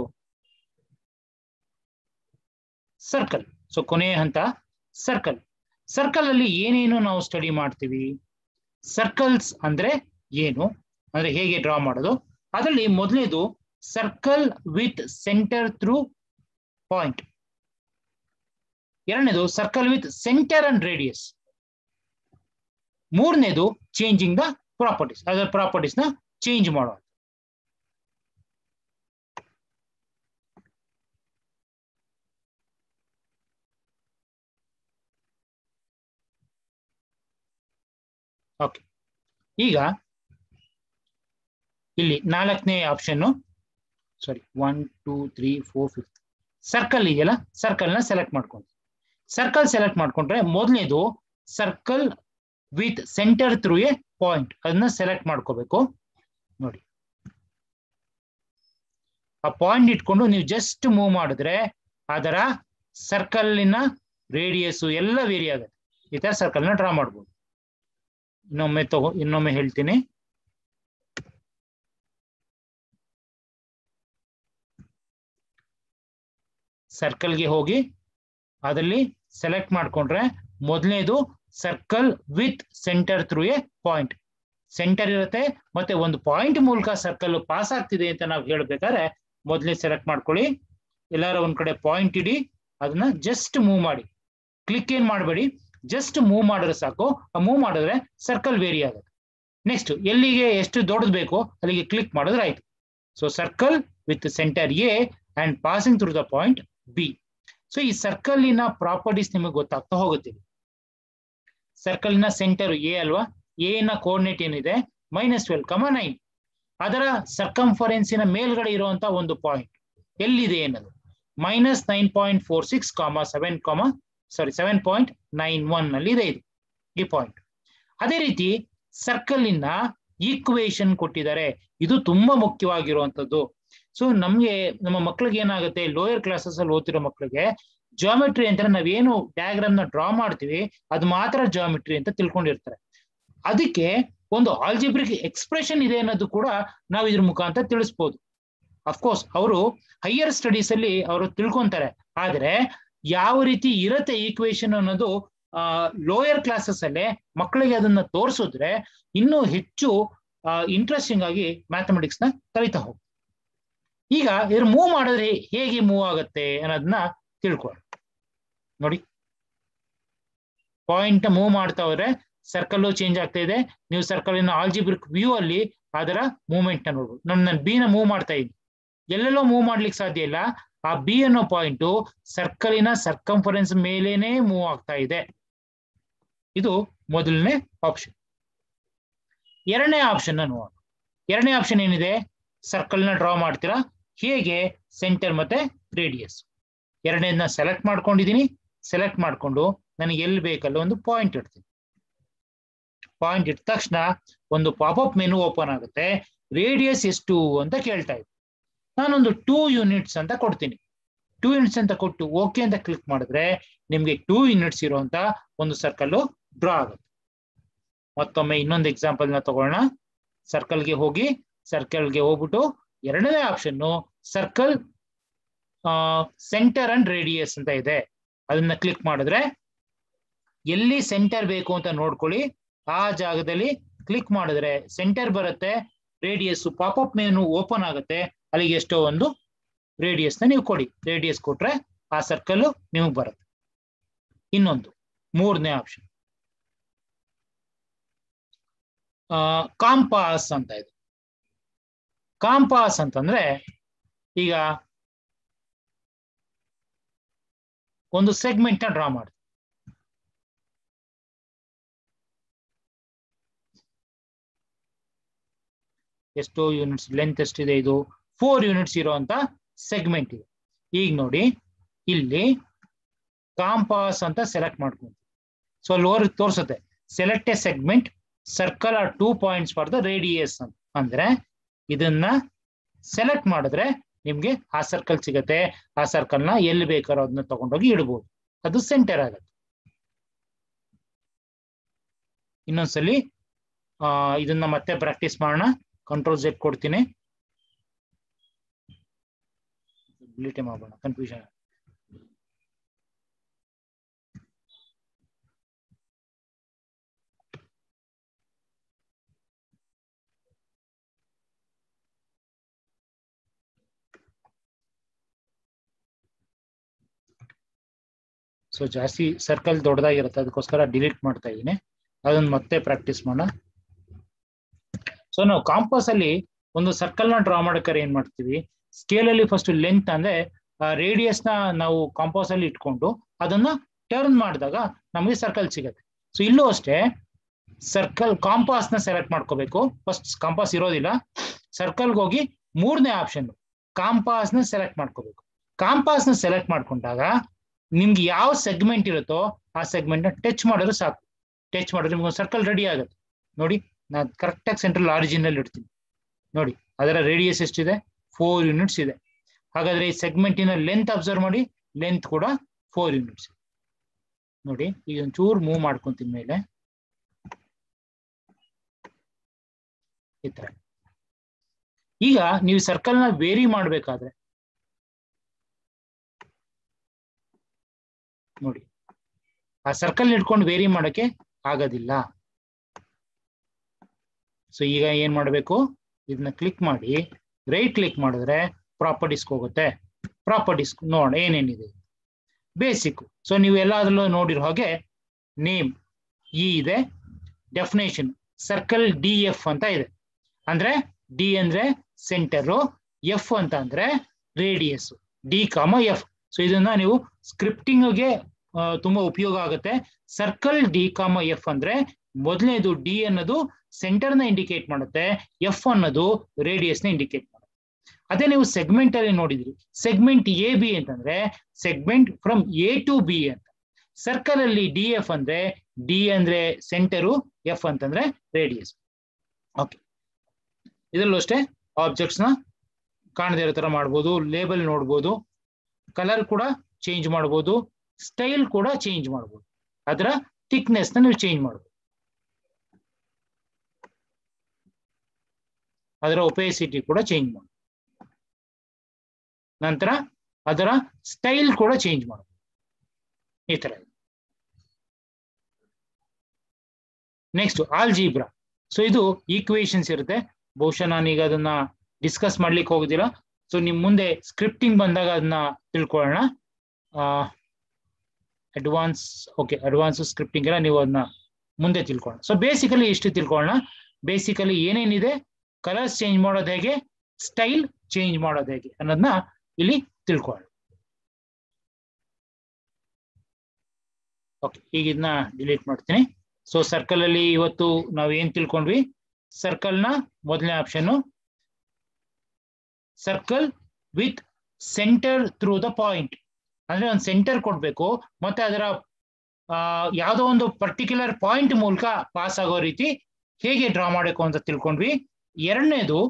ಸರ್ಕಲ್ ಸೊ ಕೊನೆಯ ಹಂತ ಸರ್ಕಲ್ ಸರ್ಕಲ್ ಅಲ್ಲಿ ಏನೇನು ನಾವು ಸ್ಟಡಿ ಮಾಡ್ತೀವಿ ಸರ್ಕಲ್ಸ್ ಅಂದ್ರೆ ಏನು ಅಂದ್ರೆ ಹೇಗೆ ಡ್ರಾ ಮಾಡೋದು ಅದರಲ್ಲಿ ಮೊದಲನೇದು circle with centre through point ಎರಡನೇದು circle with centre and radius ಮೂರನೇದು ಚೇಂಜಿಂಗ್ ದ ಪ್ರಾಪರ್ಟೀಸ್ ಅದರ ಪ್ರಾಪರ್ಟೀಸ್ ನ ಚೇಂಜ್ ಮಾಡೋದು ಓಕೆ ಈಗ ಇಲ್ಲಿ ನಾಲ್ಕನೇ option sorry one two three four fifth circle ಇದೆಯಲ್ಲ ಸರ್ಕಲ್ ನ ಸೆಲೆಕ್ಟ್ ಮಾಡ್ಕೊಂಡು ಸರ್ಕಲ್ ಸೆಲೆಕ್ಟ್ ಮಾಡ್ಕೊಂಡ್ರೆ ಮೊದಲನೇದು circle with centre through A point ಅದನ್ನ ಸೆಲೆಕ್ಟ್ ಮಾಡ್ಕೋಬೇಕು ನೋಡಿ ಆ ಪಾಯಿಂಟ್ ಇಟ್ಕೊಂಡು ನೀವು ಜಸ್ಟ್ ಮೂವ್ ಮಾಡಿದ್ರೆ ಅದರ ಸರ್ಕಲ್ನ ರೇಡಿಯಸ್ ಎಲ್ಲ ವೇರಿ ಆಗುತ್ತೆ ಈ ತರ ಸರ್ಕಲ್ ನ ಡ್ರಾ ಮಾಡ್ಬೋದು ಇನ್ನೊಮ್ಮೆ ತಗೋ ಇನ್ನೊಮ್ಮೆ ಹೇಳ್ತೀನಿ ಸರ್ಕಲ್ಗೆ ಹೋಗಿ ಅದರಲ್ಲಿ ಸೆಲೆಕ್ಟ್ ಮಾಡ್ಕೊಂಡ್ರೆ ಮೊದಲನೇದು circle with centre through A point centre ಇರುತ್ತೆ ಮತ್ತೆ ಒಂದು ಪಾಯಿಂಟ್ ಮೂಲಕ ಸರ್ಕಲ್ ಪಾಸ್ ಆಗ್ತಿದೆ ಅಂತ ನಾವು ಹೇಳ್ಬೇಕಾದ್ರೆ ಮೊದಲೇ ಸೆಲೆಕ್ಟ್ ಮಾಡ್ಕೊಳ್ಳಿ ಎಲ್ಲಾರ ಒಂದ್ ಕಡೆ ಪಾಯಿಂಟ್ ಇಡಿ ಅದನ್ನ ಜಸ್ಟ್ ಮೂವ್ ಮಾಡಿ ಕ್ಲಿಕ್ ಏನ್ ಮಾಡಬೇಡಿ ಜಸ್ಟ್ ಮೂವ್ ಮಾಡಿದ್ರೆ ಸಾಕು ಆ ಮೂವ್ ಮಾಡಿದ್ರೆ ಸರ್ಕಲ್ ವೇರಿ ಆಗುತ್ತೆ ನೆಕ್ಸ್ಟ್ ಎಲ್ಲಿಗೆ ಎಷ್ಟು ದೊಡ್ಡದು ಬೇಕೋ ಅಲ್ಲಿಗೆ ಕ್ಲಿಕ್ ಮಾಡಿದ್ರೆ ಆಯ್ತು so circle with centre A and passing through the point B so ಈ ಸರ್ಕಲ್ನ ಪ್ರಾಪರ್ಟೀಸ್ ನಿಮಗೆ ಗೊತ್ತಾಗ್ತಾ ಹೋಗುತ್ತೆ ಸರ್ಕಲ್ನ ಸೆಂಟರ್ ಎ ಅಲ್ವಾ ಎ ನ ಕೋರ್ಡಿನೇಟ್ ಏನಿದೆ ಮೈನಸ್ ಟ್ವೆಲ್ ಕಮ ನೈನ್ ಅದರ ಸರ್ಕಂಫರೆನ್ಸಿನ ಮೇಲ್ಗಡೆ ಇರುವಂತ ಒಂದು ಪಾಯಿಂಟ್ ಎಲ್ಲಿದೆ ಅನ್ನೋದು minus nine point four six comma seven comma sorry seven point nine one ನಲ್ಲಿ ಇದೆ ಇದು ಈ ಪಾಯಿಂಟ್ ಅದೇ ರೀತಿ ಸರ್ಕಲ್ನ ಈಕ್ವೇಶನ್ ಕೊಟ್ಟಿದ್ದಾರೆ ಇದು ತುಂಬಾ ಮುಖ್ಯವಾಗಿರುವಂತದ್ದು ಸೊ ನಮ್ಗೆ ನಮ್ಮ ಮಕ್ಳಿಗೆ ಏನಾಗುತ್ತೆ ಲೋಯರ್ ಕ್ಲಾಸಸ್ ಅಲ್ಲಿ ಓದ್ತಿರೋ ಮಕ್ಳಿಗೆ ಜಾಮೆಟ್ರಿ ಅಂತ ನಾವೇನು ಡಯಾಗ್ರಾಮ್ ನ ಡ್ರಾ ಮಾಡ್ತೀವಿ ಅದು ಮಾತ್ರ ಜಾಮೆಟ್ರಿ ಅಂತ ತಿಳ್ಕೊಂಡಿರ್ತಾರೆ ಅದಕ್ಕೆ ಒಂದು ಆಲ್ಜಿಬ್ರಿಕ್ ಎಕ್ಸ್ಪ್ರೆಷನ್ ಇದೆ ಅನ್ನೋದು ಕೂಡ ನಾವು ಇದ್ರ ಮುಖಾಂತರ ತಿಳಿಸ್ಬೋದು ಅಫ್ಕೋರ್ಸ್ ಅವರು ಹೈಯರ್ ಸ್ಟಡೀಸ್ ಅಲ್ಲಿ ಅವರು ತಿಳ್ಕೊಂತಾರೆ ಆದ್ರೆ ಯಾವ ರೀತಿ ಇರತ್ತೆ ಈಕ್ವೇಶನ್ ಅನ್ನೋದು ಲೋಯರ್ ಕ್ಲಾಸಸ್ ಅಲ್ಲೇ ಮಕ್ಕಳಿಗೆ ಅದನ್ನ ತೋರಿಸಿದ್ರೆ ಇನ್ನೂ ಹೆಚ್ಚು ಇಂಟ್ರೆಸ್ಟಿಂಗ್ ಆಗಿ ಮ್ಯಾಥಮೆಟಿಕ್ಸ್ ನ ಕಲಿತಾ ಹೋಗ್ತಾರೆ ಈಗ ಇದ್ರ ಮೂವ್ ಮಾಡಿದ್ರೆ ಹೇಗೆ ಮೂವ್ ಆಗುತ್ತೆ ಅನ್ನೋದನ್ನ ತಿಳ್ಕೊಳ್ಳಿ ನೋಡಿ ಪಾಯಿಂಟ್ ಮೂವ್ ಮಾಡ್ತಾ ಹೋದ್ರೆ ಸರ್ಕಲ್ ಚೇಂಜ್ ಆಗ್ತಾ ಇದೆ ನೀವು ಸರ್ಕಲ್ ಇನ್ ಆಲ್ಜಿಬ್ರಿಕ್ ವ್ಯೂ ಅಲ್ಲಿ ಅದರ ಮೂವ್ಮೆಂಟ್ ನ ನೋಡ್ಬೋದು ನಾನು ನಾನು ಬಿ ನ ಮೂವ್ ಮಾಡ್ತಾ ಇದ್ದೀನಿ ಎಲ್ಲೆಲ್ಲೋ ಮೂವ್ ಮಾಡ್ಲಿಕ್ಕೆ ಸಾಧ್ಯ ಇಲ್ಲ ಆ ಬಿ ಅನ್ನೋ ಪಾಯಿಂಟ್ ಸರ್ಕಲಿನ ಸರ್ಕಂಫರೆನ್ಸ್ ಮೇಲೇನೆ ಮೂವ್ ಆಗ್ತಾ ಇದೆ ಇದು ಮೊದಲನೇ ಆಪ್ಷನ್ ಎರಡನೇ ಆಪ್ಷನ್ ನೋಡೋಣ ಎರಡನೇ ಆಪ್ಷನ್ ಏನಿದೆ ಸರ್ಕಲ್ ನ ಡ್ರಾ ಮಾಡ್ತೀರಾ ಹೇಗೆ ಸೆಂಟರ್ ಮತ್ತೆ ರೇಡಿಯಸ್ ಎರಡನೇದನ್ನ ಸೆಲೆಕ್ಟ್ ಮಾಡ್ಕೊಂಡಿದೀನಿ ಸೆಲೆಕ್ಟ್ ಮಾಡ್ಕೊಂಡು ನನಗೆ ಎಲ್ಲಿ ಬೇಕಲ್ಲ ಒಂದು ಪಾಯಿಂಟ್ ಇಡ್ತೀನಿ ಪಾಯಿಂಟ್ ಇಟ್ಟ ತಕ್ಷಣ ಒಂದು ಪಾಪಪ್ ಮೆನು ಓಪನ್ ಆಗುತ್ತೆ ರೇಡಿಯಸ್ ಎಷ್ಟು ಅಂತ ಕೇಳ್ತಾ ಇದೆ ನಾನೊಂದು ಟೂ ಯೂನಿಟ್ಸ್ ಅಂತ ಕೊಡ್ತೀನಿ ಟೂ ಯೂನಿಟ್ಸ್ ಅಂತ ಕೊಟ್ಟು ಓಕೆ ಅಂತ ಕ್ಲಿಕ್ ಮಾಡಿದ್ರೆ ನಿಮ್ಗೆ ಟೂ ಯೂನಿಟ್ಸ್ ಇರುವಂತ ಒಂದು ಸರ್ಕಲ್ ಡ್ರಾ ಆಗುತ್ತೆ ಮತ್ತೊಮ್ಮೆ ಇನ್ನೊಂದು ಎಕ್ಸಾಂಪಲ್ ನ ತಗೊಳ್ಳೋಣ ಸರ್ಕಲ್ಗೆ ಹೋಗಿ ಸರ್ಕಲ್ಗೆ ಹೋಗ್ಬಿಟ್ಟು ಎರಡನೇ option circle centre and radius ಅಂತ ಇದೆ ಅದನ್ನ ಕ್ಲಿಕ್ ಮಾಡಿದ್ರೆ ಎಲ್ಲಿ ಸೆಂಟರ್ ಬೇಕು ಅಂತ ನೋಡ್ಕೊಳ್ಳಿ ಆ ಜಾಗದಲ್ಲಿ ಕ್ಲಿಕ್ ಮಾಡಿದ್ರೆ ಸೆಂಟರ್ ಬರುತ್ತೆ ರೇಡಿಯಸ್ ಪಾಪಪ್ ಮೆನು ಓಪನ್ ಆಗುತ್ತೆ ಅಲ್ಲಿಗೆ ಎಷ್ಟೋ ಒಂದು ರೇಡಿಯಸ್ ನ ನೀವು ಕೊಡಿ ರೇಡಿಯಸ್ ಕೊಟ್ರೆ ಆ ಸರ್ಕಲ್ ನಿಮಗೆ ಬರುತ್ತೆ ಇನ್ನೊಂದು ಮೂರನೇ ಆಪ್ಷನ್ ಕಾಂಪಾಸ್ ಅಂತ ಇದೆ ಕಾಂಪಾಸ್ ಅಂತಂದ್ರೆ ಈಗ ಒಂದು ಸೆಗ್ಮೆಂಟ್ ನ ಡ್ರಾ ಮಾಡಿ ಎಷ್ಟು ಯೂನಿಟ್ಸ್ ಲೆಂತ್ ಎಷ್ಟಿದೆ ಇದು ಫೋರ್ ಯೂನಿಟ್ಸ್ ಇರುವಂತ ಸೆಗ್ಮೆಂಟ್ ಇದೆ ಈಗ ನೋಡಿ ಇಲ್ಲಿ ಕಾಂಪಾಸ್ ಅಂತ ಸೆಲೆಕ್ಟ್ ಮಾಡ್ಕೊಂಡು ಸೊ ಲೋರ್ ತೋರಿಸುತ್ತೆ select a segment circle or two points for the radius ಅಂತ ಅಂದ್ರೆ ಇದನ್ನ ಸೆಲೆಕ್ಟ್ ಮಾಡಿದ್ರೆ ನಿಮ್ಗೆ ಆ ಸರ್ಕಲ್ ಸಿಗತ್ತೆ ಆ ಸರ್ಕಲ್ ನ ಎಲ್ಲಿ ಬೇಕಾರೋ ಅದನ್ನ ತಗೊಂಡೋಗಿ ಇಡ್ಬೋದು ಅದು ಸೆಂಟರ್ ಆಗತ್ತೆ ಇನ್ನೊಂದ್ಸಲಿ ಆ ಇದನ್ನ ಮತ್ತೆ ಪ್ರಾಕ್ಟೀಸ್ ಮಾಡೋಣ ಕಂಟ್ರೋಲ್ ಜೆಟ್ ಕೊಡ್ತೀನಿ ಡಿಲೀಟ್ ಮಾಡೋಣ ಕನ್ಫ್ಯೂಷನ್ ಸೊ ಜಾಸ್ತಿ ಸರ್ಕಲ್ ದೊಡ್ಡದಾಗಿರುತ್ತೆ ಅದಕ್ಕೋಸ್ಕರ ಡಿಲೀಟ್ ಮಾಡ್ತಾ ಇದ್ದೀನಿ ಅದನ್ನ ಮತ್ತೆ ಪ್ರಾಕ್ಟೀಸ್ ಮಾಡೋಣ ಸೊ ನಾವು ಕಾಂಪಾಸ್ ಅಲ್ಲಿ ಒಂದು ಸರ್ಕಲ್ ನ ಡ್ರಾ ಮಾಡಬೇಕಾದ್ರೆ ಏನ್ ಮಾಡ್ತೀವಿ ಸ್ಕೇಲ್ ಅಲ್ಲಿ ಫಸ್ಟ್ ಲೆಂತ್ ಅಂದ್ರೆ ರೇಡಿಯಸ್ ನ ನಾವು ಕಾಂಪಾಸ್ ಅಲ್ಲಿ ಇಟ್ಕೊಂಡು ಅದನ್ನ ಟರ್ನ್ ಮಾಡಿದಾಗ ನಮಗೆ ಸರ್ಕಲ್ ಸಿಗುತ್ತೆ ಸೊ ಇಲ್ಲೂ ಅಷ್ಟೇ ಸರ್ಕಲ್ ಕಾಂಪಾಸ್ ನ ಸೆಲೆಕ್ಟ್ ಮಾಡ್ಕೋಬೇಕು ಫಸ್ಟ್ ಕಾಂಪಾಸ್ ಇರೋದಿಲ್ಲ ಸರ್ಕಲ್ಗೆ ಹೋಗಿ ಮೂರನೇ ಆಪ್ಷನ್ ಕಾಂಪಾಸ್ ನ ಸೆಲೆಕ್ಟ್ ಮಾಡ್ಕೋಬೇಕು ಕಾಂಪಾಸ್ ನ ಸೆಲೆಕ್ಟ್ ಮಾಡ್ಕೊಂಡಾಗ ನಿಮ್ಗೆ ಯಾವ ಸೆಗ್ಮೆಂಟ್ ಇರುತ್ತೋ ಆ ಸೆಗ್ಮೆಂಟ್ ನ ಟಚ್ ಮಾಡಿದ್ರೆ ಸಾಕು ಟಚ್ ಮಾಡಿದ್ರೆ ನಿಮ್ಗೆ ಸರ್ಕಲ್ ರೆಡಿ ಆಗುತ್ತೆ ನೋಡಿ ನಾನು ಕರೆಕ್ಟಾಗಿ ಸೆಂಟ್ರಲ್ ಆರಿಜಿನ್ ಅಲ್ಲಿ ಇಡ್ತೀನಿ ನೋಡಿ ಅದರ ರೇಡಿಯಸ್ ಎಷ್ಟಿದೆ ಫೋರ್ ಯೂನಿಟ್ಸ್ ಇದೆ ಹಾಗಾದ್ರೆ ಈ ಸೆಗ್ಮೆಂಟಿನ ಲೆಂತ್ ಅಬ್ಸರ್ವ್ ಮಾಡಿ ಲೆಂತ್ ಕೂಡ ಫೋರ್ ಯೂನಿಟ್ಸ್ ನೋಡಿ ಈಗ ಒಂಚೂರು ಮೂವ್ ಮಾಡ್ಕೊಂತೀನಿ ಮೇಲೆ ಈ ತರ ಈಗ ನೀವು ಸರ್ಕಲ್ ನ ವೇರಿ ಮಾಡ್ಬೇಕಾದ್ರೆ ನೋಡಿ ಆ ಸರ್ಕಲ್ ಇಟ್ಕೊಂಡು ವೇರಿ ಮಾಡಕ್ಕೆ ಆಗೋದಿಲ್ಲ ಸೊ ಈಗ ಏನ್ ಮಾಡಬೇಕು ಇದನ್ನ ಕ್ಲಿಕ್ ಮಾಡಿ ರೈಟ್ ಕ್ಲಿಕ್ ಮಾಡಿದ್ರೆ ಪ್ರಾಪರ್ಟೀಸ್ಗೆ ಹೋಗುತ್ತೆ ಪ್ರಾಪರ್ಟೀಸ್ ನೋಡೋಣ ಏನೇನಿದೆ ಬೇಸಿಕ್ ಸೊ ನೀವು ಎಲ್ಲಾದ್ರಲ್ಲೂ ನೋಡಿರೋ ಹಾಗೆ ನೇಮ್ ಇ ಇದೆ ಡೆಫಿನೇಷನ್ ಸರ್ಕಲ್ ಡಿ ಎಫ್ ಅಂತ ಇದೆ ಅಂದ್ರೆ ಡಿ ಅಂದ್ರೆ ಸೆಂಟರು ಎಫ್ ಅಂತ ಅಂದ್ರೆ radius D comma F so ಇದನ್ನ ನೀವು ಸ್ಕ್ರಿಪ್ಟಿಂಗ್ಗೆ ತುಂಬಾ ಉಪಯೋಗ ಆಗುತ್ತೆ ಸರ್ಕಲ್ ಡಿ ಕಾಮ ಎಫ್ ಅಂದ್ರೆ ಮೊದಲನೇದು ಡಿ ಅನ್ನೋದು ಸೆಂಟರ್ ನ ಇಂಡಿಕೇಟ್ ಮಾಡುತ್ತೆ ಎಫ್ ಅನ್ನೋದು ರೇಡಿಯಸ್ ನ ಇಂಡಿಕೇಟ್ ಮಾಡುತ್ತೆ ಅದೇ ನೀವು ಸೆಗ್ಮೆಂಟ್ ಅಲ್ಲಿ ನೋಡಿದ್ರಿ ಸೆಗ್ಮೆಂಟ್ ಎ ಬಿ ಅಂತಂದ್ರೆ segment from A to B ಅಂತ ಸರ್ಕಲ್ ಅಲ್ಲಿ ಡಿ ಎಫ್ ಅಂದ್ರೆ ಡಿ ಅಂದ್ರೆ ಸೆಂಟರು ಎಫ್ ಅಂತಂದ್ರೆ ರೇಡಿಯಸ್ ಓಕೆ ಇದರಲ್ಲೂ ಅಷ್ಟೇ ಆಬ್ಜೆಕ್ಟ್ಸ್ ನ ಕಾಣದೇ ಇರೋ ತರ ಮಾಡ್ಬೋದು ಲೇಬಲ್ ನೋಡ್ಬೋದು ಕಲರ್ ಕೂಡ ಚೇಂಜ್ ಮಾಡ್ಬೋದು ಸ್ಟೈಲ್ ಕೂಡ ಚೇಂಜ್ ಮಾಡ್ಬೋದು ಅದರ ಥಿಕ್ನೆಸ್ ನ ನೀವು ಚೇಂಜ್ ಮಾಡ್ಬೋದು ಅದರ ಒಪೇಸಿಟಿ ಕೂಡ ಚೇಂಜ್ ಮಾಡ್ಬೋದು ನಂತರ ಅದರ ಸ್ಟೈಲ್ ಕೂಡ ಚೇಂಜ್ ಮಾಡ್ಬೋದು ಈ ತರ ನೆಕ್ಸ್ಟ್ ಆಲ್ಜೀಬ್ರಾ ಸೊ ಇದು ಈಕ್ವೇಶನ್ಸ್ ಇರುತ್ತೆ ಬಹುಶಃ ನಾನೀಗ ಅದನ್ನ ಡಿಸ್ಕಸ್ ಮಾಡ್ಲಿಕ್ಕೆ ಹೋಗುದಿಲ್ಲ ಸೊ ನಿಮ್ ಮುಂದೆ ಸ್ಕ್ರಿಪ್ಟಿಂಗ್ ಬಂದಾಗ ಅದನ್ನ ತಿಳ್ಕೊಳ್ಳೋಣ ಅಡ್ವಾನ್ಸ್ ಓಕೆ ಅಡ್ವಾನ್ಸ್ ಸ್ಕ್ರಿಪ್ಟಿಂಗ್ ಎಲ್ಲ ನೀವು ಅದನ್ನ ಮುಂದೆ ತಿಳ್ಕೊಳ್ಳೋಣ ಸೊ ಬೇಸಿಕಲಿ ಇಷ್ಟು ತಿಳ್ಕೊಳ್ಳೋಣ ಬೇಸಿಕಲಿ ಏನೇನಿದೆ ಕಲರ್ಸ್ ಚೇಂಜ್ ಮಾಡೋದು ಹೇಗೆ ಸ್ಟೈಲ್ ಚೇಂಜ್ ಮಾಡೋದು ಹೇಗೆ ಅನ್ನೋದನ್ನ ಇಲ್ಲಿ ತಿಳ್ಕೊಳ್ಳೋಣ ಓಕೆ ಈಗ ಇದನ್ನ ಡಿಲೀಟ್ ಮಾಡ್ತೀನಿ ಸೊ ಸರ್ಕಲ್ ಅಲ್ಲಿ ಇವತ್ತು ನಾವು ಏನ್ ತಿಳ್ಕೊಂಡ್ವಿ ಸರ್ಕಲ್ ನ ಮೊದಲನೇ option circle with centre through the point ಅಂದ್ರೆ ಒಂದು ಸೆಂಟರ್ ಕೊಡ್ಬೇಕು ಮತ್ತೆ ಅದರ ಯಾವುದೋ ಒಂದು ಪರ್ಟಿಕ್ಯುಲರ್ ಪಾಯಿಂಟ್ ಮೂಲಕ ಪಾಸ್ ಆಗೋ ರೀತಿ ಹೇಗೆ ಡ್ರಾ ಮಾಡಬೇಕು ಅಂತ ತಿಳ್ಕೊಂಡ್ವಿ ಎರಡನೇದು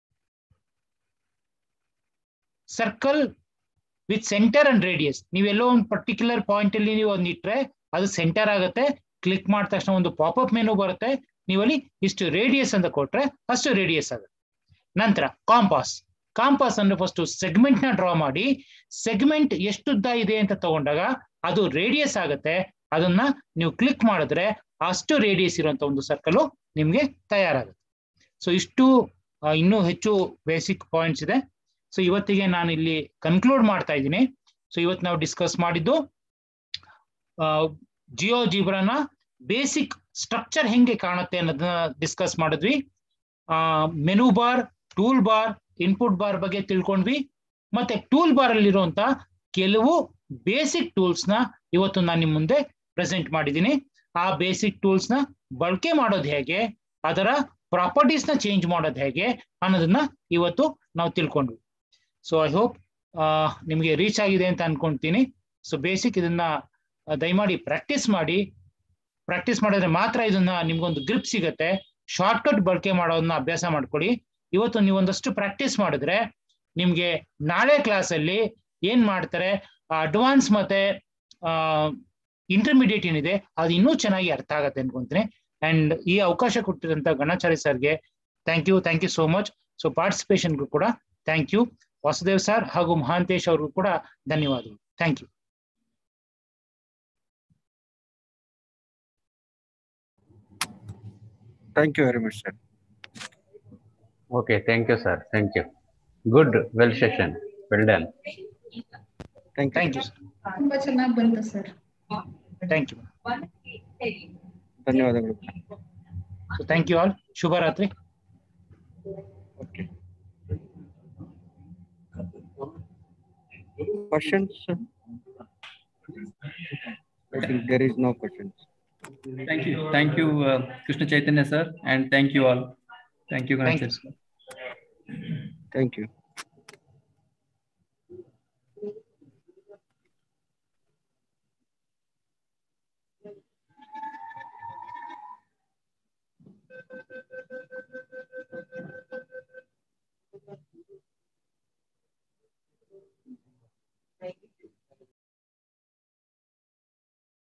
circle with centre and radius ನೀವೆಲ್ಲೋ ಒಂದು ಪರ್ಟಿಕ್ಯುಲರ್ ಪಾಯಿಂಟ್ ಅಲ್ಲಿ ನೀವು ಒಂದು ಇಟ್ರೆ ಅದು ಸೆಂಟರ್ ಆಗುತ್ತೆ ಕ್ಲಿಕ್ ಮಾಡಿದ ತಕ್ಷಣ ಒಂದು ಪಾಪಪ್ ಮೆನು ಬರುತ್ತೆ ನೀವಲ್ಲಿ ಇಷ್ಟು ರೇಡಿಯಸ್ ಅಂತ ಕೊಟ್ರೆ ಅಷ್ಟು ರೇಡಿಯಸ್ ಆಗುತ್ತೆ ನಂತರ ಕಾಂಪಾಸ್ ಕಾಂಪಾಸ್ ಅಂದ್ರೆ ಫಸ್ಟ್ ಸೆಗ್ಮೆಂಟ್ ನ ಡ್ರಾ ಮಾಡಿ ಸೆಗ್ಮೆಂಟ್ ಎಷ್ಟು ಉದ್ದ ಇದೆ ಅಂತ ತಗೊಂಡಾಗ ಅದು ರೇಡಿಯಸ್ ಆಗುತ್ತೆ ಅದನ್ನ ನೀವು ಕ್ಲಿಕ್ ಮಾಡಿದ್ರೆ ಅಷ್ಟು ರೇಡಿಯಸ್ ಇರುವಂತ ಒಂದು ಸರ್ಕಲ್ ನಿಮ್ಗೆ ತಯಾರಾಗುತ್ತೆ ಸೊ ಇಷ್ಟು ಇನ್ನೂ ಹೆಚ್ಚು ಬೇಸಿಕ್ ಪಾಯಿಂಟ್ಸ್ ಇದೆ ಸೊ ಇವತ್ತಿಗೆ ನಾನು ಇಲ್ಲಿ ಕನ್ಕ್ಲೂಡ್ ಮಾಡ್ತಾ ಇದ್ದೀನಿ ಸೊ ಇವತ್ತು ನಾವು ಡಿಸ್ಕಸ್ ಮಾಡಿದ್ದು ಜಿಯೋ ಜಿಬ್ರಾನ ಬೇಸಿಕ್ ಸ್ಟ್ರಕ್ಚರ್ ಹೆಂಗೆ ಕಾಣುತ್ತೆ ಅನ್ನೋದನ್ನ ಡಿಸ್ಕಸ್ ಮಾಡಿದ್ವಿ menu bar tool bar input bar ಬಗ್ಗೆ ತಿಳ್ಕೊಂಡ್ವಿ ಮತ್ತೆ ಟೂಲ್ ಬಾರ್ ಅಲ್ಲಿರುವಂತ ಕೆಲವು ಬೇಸಿಕ್ ಟೂಲ್ಸ್ ನ ಇವತ್ತು ನಾನು ನಿಮ್ಮ ಮುಂದೆ ಪ್ರೆಸೆಂಟ್ ಮಾಡಿದ್ದೀನಿ ಆ ಬೇಸಿಕ್ ಟೂಲ್ಸ್ ನ ಬಳಕೆ ಮಾಡೋದು ಹೇಗೆ ಅದರ ಪ್ರಾಪರ್ಟೀಸ್ ನ ಚೇಂಜ್ ಮಾಡೋದು ಹೇಗೆ ಅನ್ನೋದನ್ನ ಇವತ್ತು ನಾವು ತಿಳ್ಕೊಂಡ್ವಿ ಸೊ ಐ ಹೋಪ್ ನಿಮಗೆ ರೀಚ್ ಆಗಿದೆ ಅಂತ ಅನ್ಕೊಂತೀನಿ ಸೊ ಬೇಸಿಕ್ ಇದನ್ನ ದಯಮಾಡಿ ಪ್ರಾಕ್ಟೀಸ್ ಮಾಡಿ ಪ್ರಾಕ್ಟೀಸ್ ಮಾಡಿದ್ರೆ ಮಾತ್ರ ಇದನ್ನ ನಿಮ್ಗೊಂದು ಗ್ರಿಪ್ ಸಿಗತ್ತೆ ಶಾರ್ಟ್ಕಟ್ ಬಳಕೆ ಮಾಡೋದನ್ನ ಅಭ್ಯಾಸ ಮಾಡ್ಕೊಳ್ಳಿ ಇವತ್ತು ನೀವು ಒಂದಷ್ಟು ಪ್ರಾಕ್ಟೀಸ್ ಮಾಡಿದ್ರೆ ನಿಮ್ಗೆ ನಾಳೆ ಕ್ಲಾಸಲ್ಲಿ ಏನ್ ಮಾಡ್ತಾರೆ ಅಡ್ವಾನ್ಸ್ ಮತ್ತೆ ಇಂಟರ್ಮೀಡಿಯೇಟ್ ಏನಿದೆ ಅದು ಇನ್ನೂ ಚೆನ್ನಾಗಿ ಅರ್ಥ ಆಗತ್ತೆ ಅನ್ಕೊಂತೀನಿ ಅಂಡ್ ಈ ಅವಕಾಶ ಕೊಟ್ಟಿರಂತ ಗಣಾಚಾರಿ ಸರ್ಗೆ thank you thank you so much so ಪಾರ್ಟಿಸಿಪೇಷನ್ಗೂ ಕೂಡ ಥ್ಯಾಂಕ್ ಯು ವಾಸುದೇವ್ ಸರ್ ಹಾಗೂ ಮಹಾಂತೇಶ್ ಅವ್ರಿಗೂ ಕೂಡ ಧನ್ಯವಾದಗಳು thank you Thank you very much, sir. Okay, thank you, sir. Thank you. Good, well session. Well done. Thank you. Thank you ತುಂಬಾ ಚೆನ್ನಾಗಿ ಬಂತು sir thank you ಧನ್ಯವಾದಗಳು ಸೊ ಥ್ಯಾಂಕ್ ಯು ಆಲ್ ಶುಭರಾತ್ರಿ Okay. Questions? sir? I think there is no questions. Thank you. Thank you, uh, Krishna Chaitanya sir, and thank you all. Thank you, Thank Ganesh. you. Thank you.